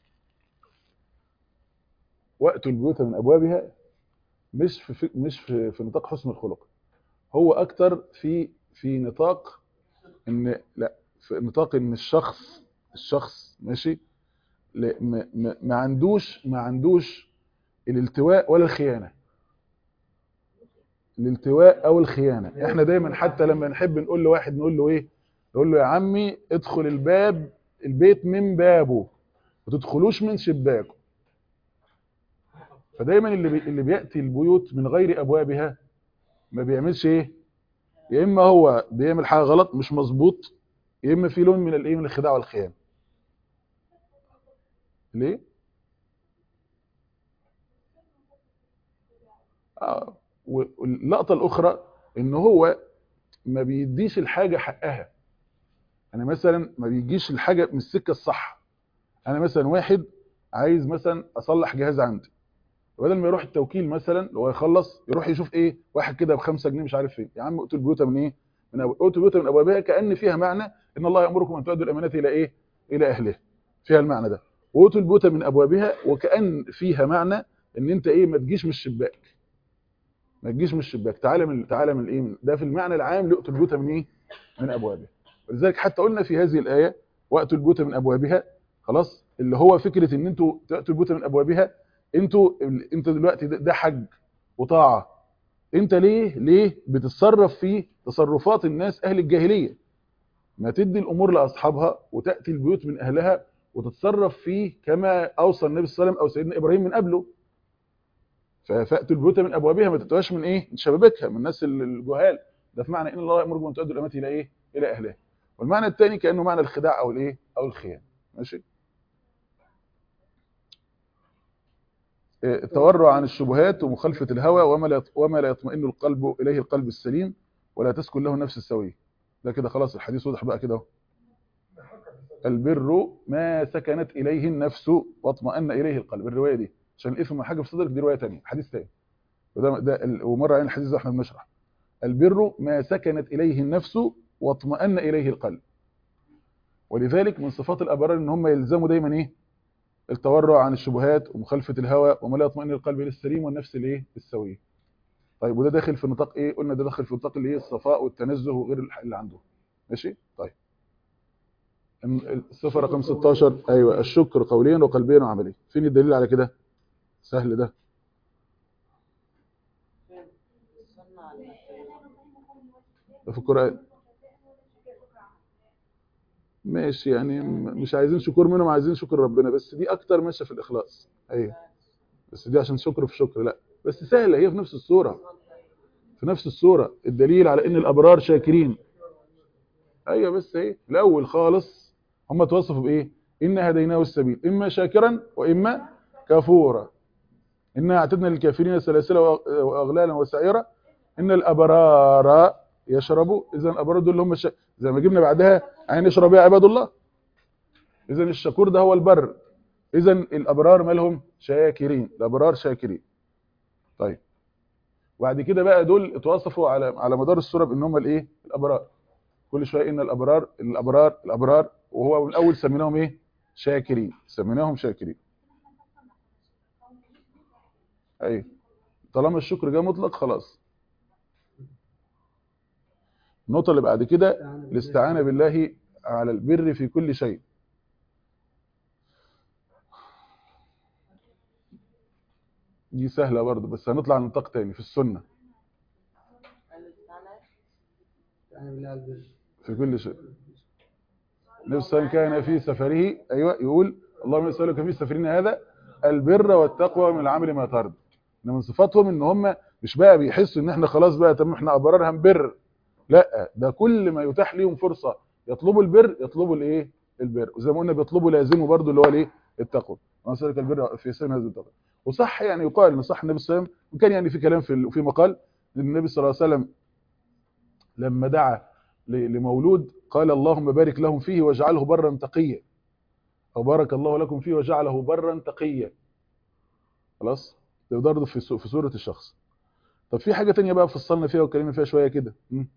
وقت البيوت من ابوابها مش في في- مش في, في نطاق حسن الخلق هو اكتر في في نطاق ان لا في نطاق ان الشخص الشخص ماشي لا- ما, ما, ما عندوش ما عندوش الالتواء ولا الخيانه الالتواء او الخيانه احنا دايما حتى لما نحب نقول لواحد نقول له ايه نقول له يا عمي ادخل الباب البيت من بابه ما تدخلوش من شباكه فدايما اللي بي اللي بياتي البيوت من غير ابوابها ما بيعملش ايه يا اما هو بيعمل حاجه غلط مش مظبوط يا اما في لون من الايه من الخداع والخيانه ليه اه واللقطه الاخرى ان هو ما بيديش الحاجه حقها انا مثلا ما بيجيش الحاجه من السكه الصح انا مثلا واحد عايز مثلا اصلح جهاز عندي بدل ما يروح التوكيل مثلا لو يخلص يروح يشوف ايه واحد كده ب 5 جنيه مش عارف فين يا عم اتوا البيوت من ايه من أبو... اتوا البيوت من ابوابها كان فيها معنى ان الله يامركم ان تؤدوا الامانات الى ايه الى اهلها فيها المعنى ده واتوا البيوت من ابوابها وكان فيها معنى ان انت ايه ما تجيش من الشباك ما تجيش من الشباك تعالى من تعالى من الايه ده في المعنى العام لاتوا البيوت من ايه من ابوابها ولذلك حتى قلنا في هذه الايه واتوا البيوت من ابوابها خلاص اللي هو فكره ان انتوا تاتوا البيوت من ابوابها انتوا انت دلوقتي ده حج وطاعه انت ليه ليه بتتصرف في تصرفات الناس اهل الجاهليه ما تدي الامور لاصحابها وتاتي البيوت من اهلها وتتصرف فيه كما اوصى النبي صلى الله عليه وسلم او سيدنا ابراهيم من قبله فاتوا البيوت من ابوابها ما تتواش من ايه من شبابيكها من الناس الجهال ده في معنى ان الله يامركم ان تؤدوا الامانات الى ايه الى اهلها والمعنى الثاني كانه معنى الخداع او الايه او الخيانه ماشي التورع عن الشبهات ومخالفة الهوى وما لا وما لا يطمئن القلب إليه القلب السليم ولا تسكن له النفس السوية ده كده خلاص الحديث واضح بقى كده البر ما سكنت إليه النفس واطمأن إليه القلب الرواية دي عشان الإثم حاجة في صدرك دي رواية ثانيه حديث ثاني وده ده ومرة عين الحديث ده احنا بنشرح البر ما سكنت إليه النفس واطمأن إليه القلب ولذلك من صفات الأبرار إن هم يلزموا دايما إيه التورع عن الشبهات ومخالفة الهوى وما لا يطمئن القلب للسليم والنفس الايه السويه طيب وده داخل في نطاق ايه قلنا ده داخل في نطاق اللي هي الصفاء والتنزه وغير اللي عنده ماشي طيب الصفه رقم 16 ايوه الشكر قوليا وقلبيا وعمليا فين الدليل على كده سهل ده ده في القران ماشي يعني مش عايزين شكر منهم عايزين شكر ربنا بس دي اكتر ماشيه في الاخلاص ايوه بس دي عشان شكر في شكر لا بس سهله هي في نفس الصوره في نفس الصوره الدليل على ان الابرار شاكرين ايوه بس ايه الاول خالص هم توصفوا بايه ان هديناه السبيل اما شاكرا واما كفورا انا اعتدنا للكافرين سلاسل واغلالا وسعيرا ان الابرار يشربوا اذا الابرار دول اللي هم الش... زي ما جبنا بعدها عين يشرب يا عباد الله اذا الشكور ده هو البر اذا الابرار مالهم شاكرين الابرار شاكرين طيب وبعد كده بقى دول اتوصفوا على على مدار السوره بان هم الايه الابرار كل شويه ان الابرار الابرار الابرار وهو من الاول سميناهم ايه شاكرين سميناهم شاكرين ايوه طالما الشكر جه مطلق خلاص النقطة اللي بعد كده الاستعانة بالله على البر في كل شيء دي سهلة برضه بس هنطلع نطاق تاني في السنة في كل شيء النبي صلى الله عليه وسلم كان في سفره ايوه يقول اللهم يسألك في سفرنا هذا البر والتقوى من العمل ما ترضى ان من صفاتهم ان هم مش بقى بيحسوا ان احنا خلاص بقى تمام احنا ابرار هنبر لا ده كل ما يتاح ليهم فرصة يطلبوا البر يطلبوا الايه البر وزي ما قلنا بيطلبوا لازمه برضو اللي هو الايه التقوى نسألك البر في سن هذا التقوى وصح يعني يقال ان صح النبي صلى الله عليه وسلم وكان يعني في كلام في في مقال ان النبي صلى الله عليه وسلم لما دعا لمولود قال اللهم بارك لهم فيه واجعله برا تقيا او بارك الله لكم فيه وجعله برا تقيا خلاص ده برضه في في صوره الشخص طب في حاجه تانية بقى فصلنا فيها واتكلمنا فيها شويه كده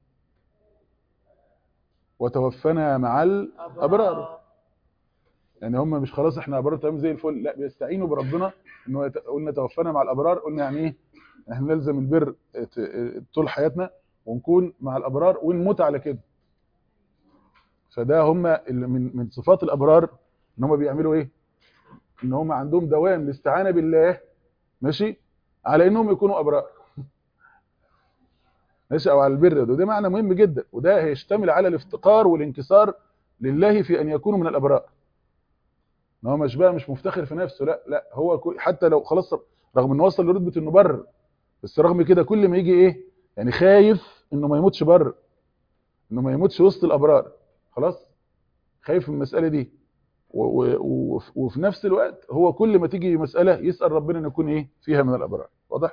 وتوفنا مع الابرار يعني هم مش خلاص احنا ابرار تمام زي الفل لا بيستعينوا بربنا انه قلنا توفنا مع الابرار قلنا يعني ايه احنا نلزم البر طول حياتنا ونكون مع الابرار ونموت على كده فده هم اللي من من صفات الابرار ان هم بيعملوا ايه ان هم عندهم دوام الاستعانه بالله ماشي على انهم يكونوا ابرار ماشي او على البر ده, ده معنى مهم جدا وده هيشتمل على الافتقار والانكسار لله في ان يكونوا من الابرار ان هو مش بقى مش مفتخر في نفسه لا لا هو حتى لو خلاص رغم انه وصل لرتبه انه بر بس رغم كده كل ما يجي ايه يعني خايف انه ما يموتش بر انه ما يموتش وسط الابرار خلاص خايف من المساله دي و- و- وف- وفي نفس الوقت هو كل ما تيجي مسألة يسأل ربنا ان يكون ايه فيها من الابرار واضح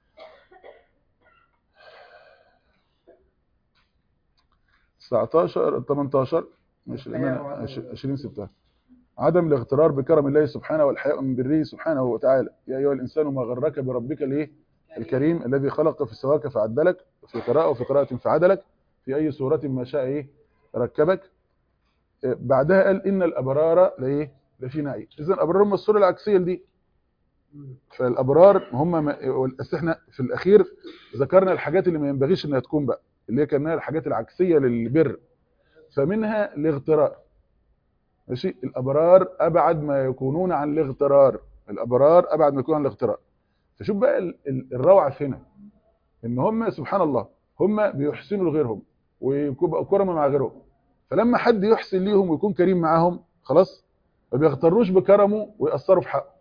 19 18 مش الإيمان 20 6 عدم الاغترار بكرم الله سبحانه والحياء من بره سبحانه وتعالى يا ايها الانسان ما غرك بربك الايه الكريم الذي خلق في سواك فعدلك في قراءه وفي قراءه فعدلك في اي صوره ما شاء ايه ركبك آه، بعدها قال ان الابرار لايه لفي نعيم اذا الابرار هم الصوره العكسيه لدي فالابرار هم ما... بس احنا في الاخير ذكرنا الحاجات اللي ما ينبغيش انها تكون بقى اللي هي كانها الحاجات العكسيه للبر فمنها الاغترار ماشي الابرار ابعد ما يكونون عن الاغترار الابرار ابعد ما يكونون عن الاغترار فشوف بقى ال- ال- الروعه في هنا ان هم سبحان الله هم بيحسنوا لغيرهم ويبقوا كرم مع غيرهم فلما حد يحسن ليهم ويكون كريم معاهم خلاص ما بيغتروش بكرمه ويأثروا في حقه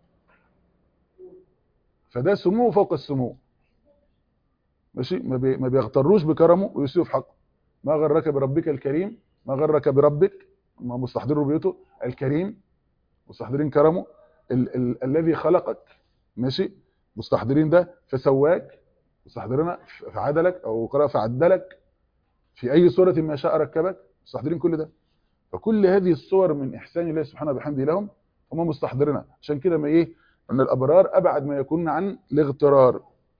فده سمو فوق السمو ماشي ما, بي ما بيغتروش بكرمه ويسيئوا في حقه ما غرك بربك الكريم ما غرك بربك ما مستحضروا بيوته الكريم مستحضرين كرمه ال ال الذي خلقك ماشي مستحضرين ده فسواك مستحضرين فعدلك او قراءه فعدلك في اي صوره ما شاء ركبك مستحضرين كل ده فكل هذه الصور من احسان الله سبحانه وبحمده لهم هم مستحضرينها عشان كده ما ايه ان الابرار ابعد ما يكون عن الاغترار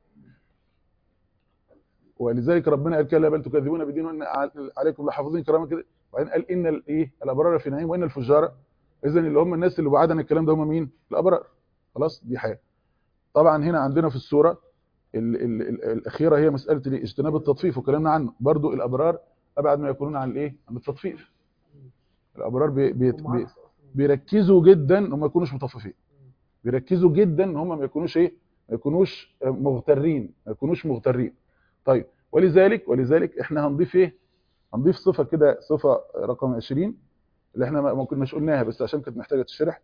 ولذلك ربنا قال كلا بل تكذبون بدين وان عليكم لحافظين كراما كده وبعدين قال ان الايه الابرار في نعيم وان الفجار اذا اللي هم الناس اللي بعاد عن الكلام ده هم مين الابرار خلاص دي حاجه طبعا هنا عندنا في السوره ال ال ال الاخيره هي مساله الايه اجتناب التطفيف وكلامنا عنه برضو الابرار ابعد ما يكونون عن الايه عن التطفيف الابرار بي بي بي بيركزوا جدا ان هم ما يكونوش مطففين بيركزوا جدا ان هم ما يكونوش ايه ما يكونوش مغترين ما يكونوش مغترين طيب ولذلك ولذلك احنا هنضيف ايه هنضيف صفه كده صفه رقم 20 اللي احنا ما ما كناش قلناها بس عشان كانت محتاجه تشرح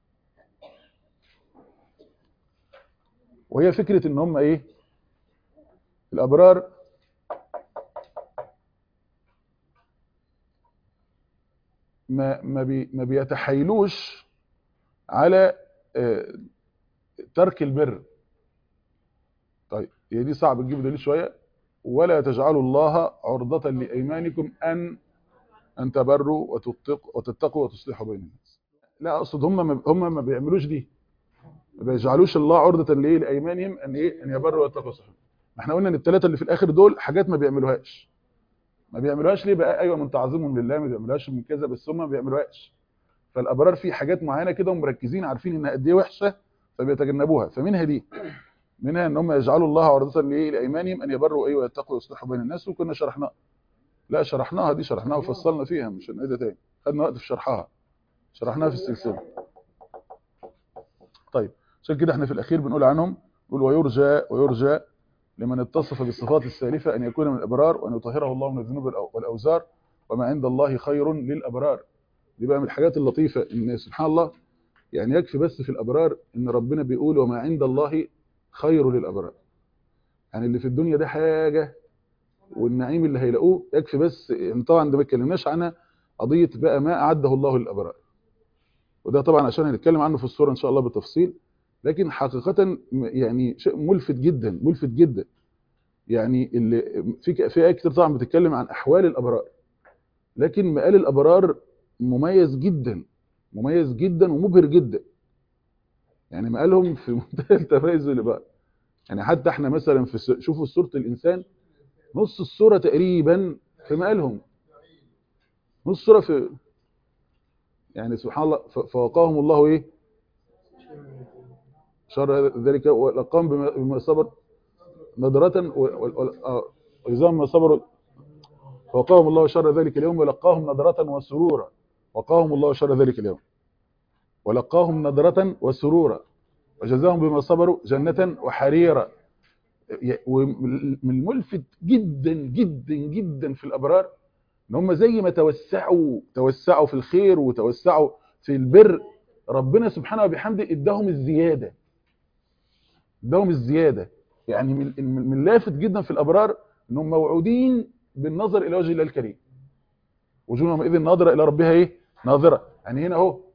وهي فكره ان هم ايه الابرار ما ما بي ما بيتحايلوش على آه، ترك البر طيب هي دي صعب تجيب دليل شويه ولا تجعلوا الله عرضة لأيمانكم أن أن تبروا وتتقوا وتتقوا وتصلحوا بين الناس لا أقصد هم ما هم ما بيعملوش دي ما بيجعلوش الله عرضة لإيه لأيمانهم أن إيه أن يبروا ويتقوا ويصلحوا ما احنا قلنا ان الثلاثه اللي في الاخر دول حاجات ما بيعملوهاش ما بيعملوهاش ليه بقى ايوه من تعظيمهم لله ما بيعملوهاش من كذا بس هم ما بيعملوهاش فالابرار في حاجات معينه كده ومركزين عارفين انها قد ايه وحشه فبيتجنبوها فمنها دي منها ان هم يجعلوا الله عرضة لايه لايمانهم ان يبروا ايه ويتقوا ويصلحوا بين الناس وكنا شرحناها لا شرحناها دي شرحناها وفصلنا فيها مش هنعيدها تاني خدنا وقت في شرحها شرحناها في السلسله طيب عشان كده احنا في الاخير بنقول عنهم نقول ويرجى ويرجى لمن اتصف بالصفات السالفه ان يكون من الابرار وان يطهره الله من الذنوب والأو- والاوزار وما عند الله خير للابرار دي بقى من الحاجات اللطيفه ان سبحان الله يعني يكفي بس في الابرار ان ربنا بيقول وما عند الله خير للابرار يعني اللي في الدنيا ده حاجه والنعيم اللي هيلاقوه يكفي بس يعني طبعا ده ما اتكلمناش عنها قضيه بقى ما اعده الله للابرار وده طبعا عشان هنتكلم عنه في الصوره ان شاء الله بالتفصيل لكن حقيقه م- يعني شيء ملفت جدا ملفت جدا يعني اللي في في ايات كتير طبعا بتتكلم عن احوال الابرار لكن مقال الابرار مميز جدا مميز جدا ومبهر جدا يعني مقالهم في منتهى التميز اللي بقى يعني حتى احنا مثلا في س- شوفوا سوره الانسان نص السوره تقريبا في مقالهم نص السوره في يعني سبحان الله ف- فوقاهم الله ايه شر ذلك ولقاهم بما بما صبر نضرة وإذا ما صبروا وقاهم الله شر ذلك اليوم ولقاهم نضرة وسرورا وقاهم الله شر ذلك اليوم ولقاهم نضرة وسرورا وجزاهم بما صبروا جنة وحريرا ي- ومن الملفت جدا جدا جدا في الأبرار ان هم زي ما توسعوا توسعوا في الخير وتوسعوا في البر ربنا سبحانه وبحمده اداهم الزيادة اداهم الزيادة يعني من من من لافت جدا في الابرار انهم موعودين بالنظر الى وجه الله الكريم وجوه يومئذ ناظره الى ربها ايه ناظره يعني هنا اهو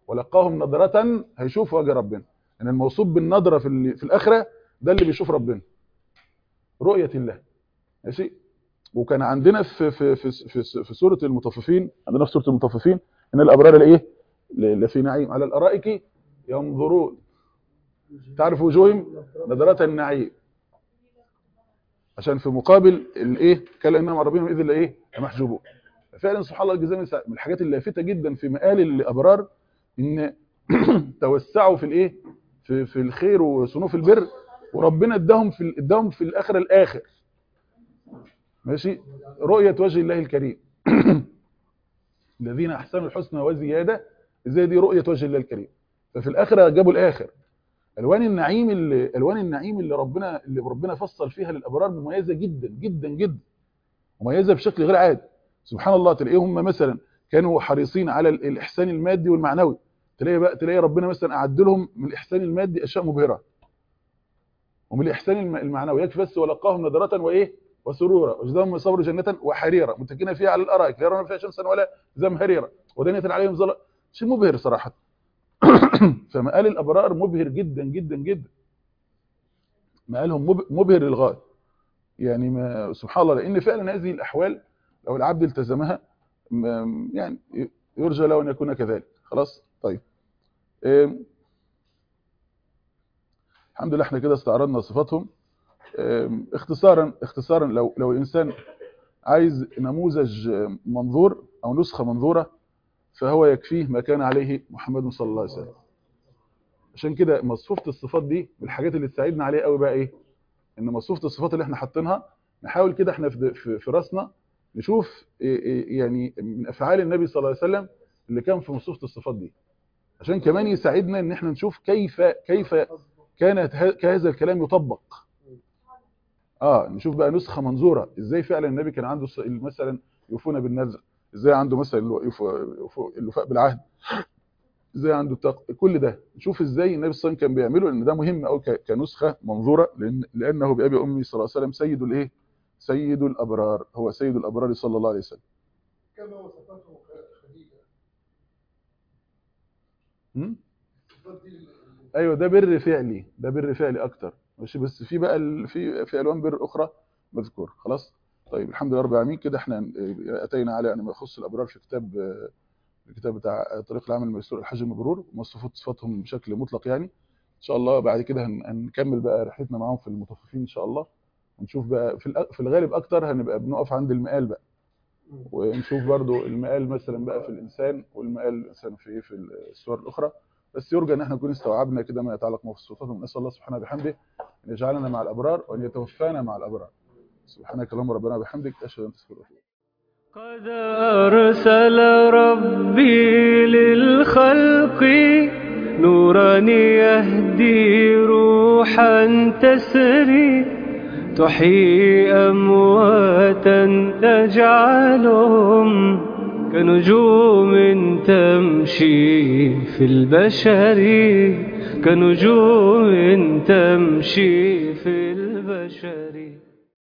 ولقاهم نظرة هيشوف وجه ربنا ان الموصوف بالنظرة في ال- في الاخره ده اللي بيشوف ربنا رؤية الله ماشي وكان عندنا في في في في, في سوره المطففين عندنا في سوره المطففين ان الابرار الايه اللي في نعيم على الارائك ينظرون تعرف وجوههم نظرة النعيم عشان في مقابل الايه كلا انهم عربيهم اذ الايه محجوبون فعلا سبحان الله الجزاء من الحاجات اللافته جدا في مقال الابرار ان توسعوا في الايه في في الخير وصنوف البر وربنا اداهم في اداهم في الاخره الاخر ماشي رؤيه وجه الله الكريم الذين احسنوا الحسنى وزياده ازاي دي رؤيه وجه الله الكريم ففي الاخره جابوا الاخر الوان النعيم اللي الوان النعيم اللي ربنا اللي ربنا فصل فيها للابرار مميزه جدا جدا جدا مميزه بشكل غير عادي سبحان الله تلاقيهم مثلا كانوا حريصين على ال- الاحسان المادي والمعنوي تلاقي بقى تلاقي ربنا مثلا اعد لهم من الاحسان المادي اشياء مبهره ومن الاحسان الم- المعنوي يكفي بس ولقاهم نضره وايه وسرورا وجزاهم من صبر جنه وحريرا متكئين فيها على الارائك لا يرون فيها شمسا ولا زمهريرا ودنية عليهم ظل شيء مبهر صراحه فمقال الابرار مبهر جدا جدا جدا مقالهم مب- مبهر للغايه يعني ما سبحان الله لان فعلا هذه الاحوال لو العبد التزمها م- يعني يرجى له ان يكون كذلك خلاص طيب إيه، الحمد لله احنا كده استعرضنا صفاتهم إيه، اختصارا اختصارا لو لو انسان عايز نموذج منظور او نسخه منظوره فهو يكفيه ما كان عليه محمد صلى الله عليه وسلم عشان كده مصفوفه الصفات دي من الحاجات اللي تساعدنا عليها قوي بقى ايه ان مصفوفه الصفات اللي احنا حاطينها نحاول كده احنا في في, في راسنا نشوف إيه- إيه يعني من افعال النبي صلى الله عليه وسلم اللي كان في مصفوفه الصفات دي عشان كمان يساعدنا ان احنا نشوف كيف كيف كانت ه- كهذا الكلام يطبق اه نشوف بقى نسخه منظوره ازاي فعلا النبي كان عنده الص- مثلا يوفون بالنذر ازاي عنده مثلا الو- يوفو- يوفو- الوفاء بالعهد ازاي عنده التق... كل ده نشوف ازاي النبي صلى الله عليه وسلم كان بيعمله لان ده مهم قوي ك... كنسخه منظوره لان لانه بابي امي صلى الله عليه وسلم سيد الايه سيد الابرار هو سيد الابرار صلى الله عليه وسلم كما وصفته خ- خديجة م? الصفات دي ال- ايوه ده بر فعلي ده بر فعلي اكتر ماشي بس في بقى ال... في في الوان بر اخرى مذكور خلاص طيب الحمد لله رب العالمين كده احنا اه، اتينا على ان ما يخص الابرار في كتاب اه، الكتاب بتاع طريق العمل الميسور الحج المبرور ومصفوفات صفاتهم بشكل مطلق يعني ان شاء الله بعد كده هن- هنكمل بقى رحلتنا معاهم في المطففين ان شاء الله ونشوف بقى في الأ- في الغالب اكتر هنبقى بنقف عند المقال بقى ونشوف برضو المقال مثلا بقى في الانسان والمقال مثلا في في الصور الاخرى بس يرجى ان احنا نكون استوعبنا كده ما يتعلق بصفاتهم نسال الله سبحانه وبحمده ان يجعلنا مع الابرار وان يتوفانا مع الابرار سبحانك اللهم ربنا وبحمدك اشهد ان لا اله الا انت قد أرسل ربي للخلق نورا يهدي روحا تسري تحيي أمواتا تجعلهم كنجوم تمشي في البشر كنجوم تمشي في البشر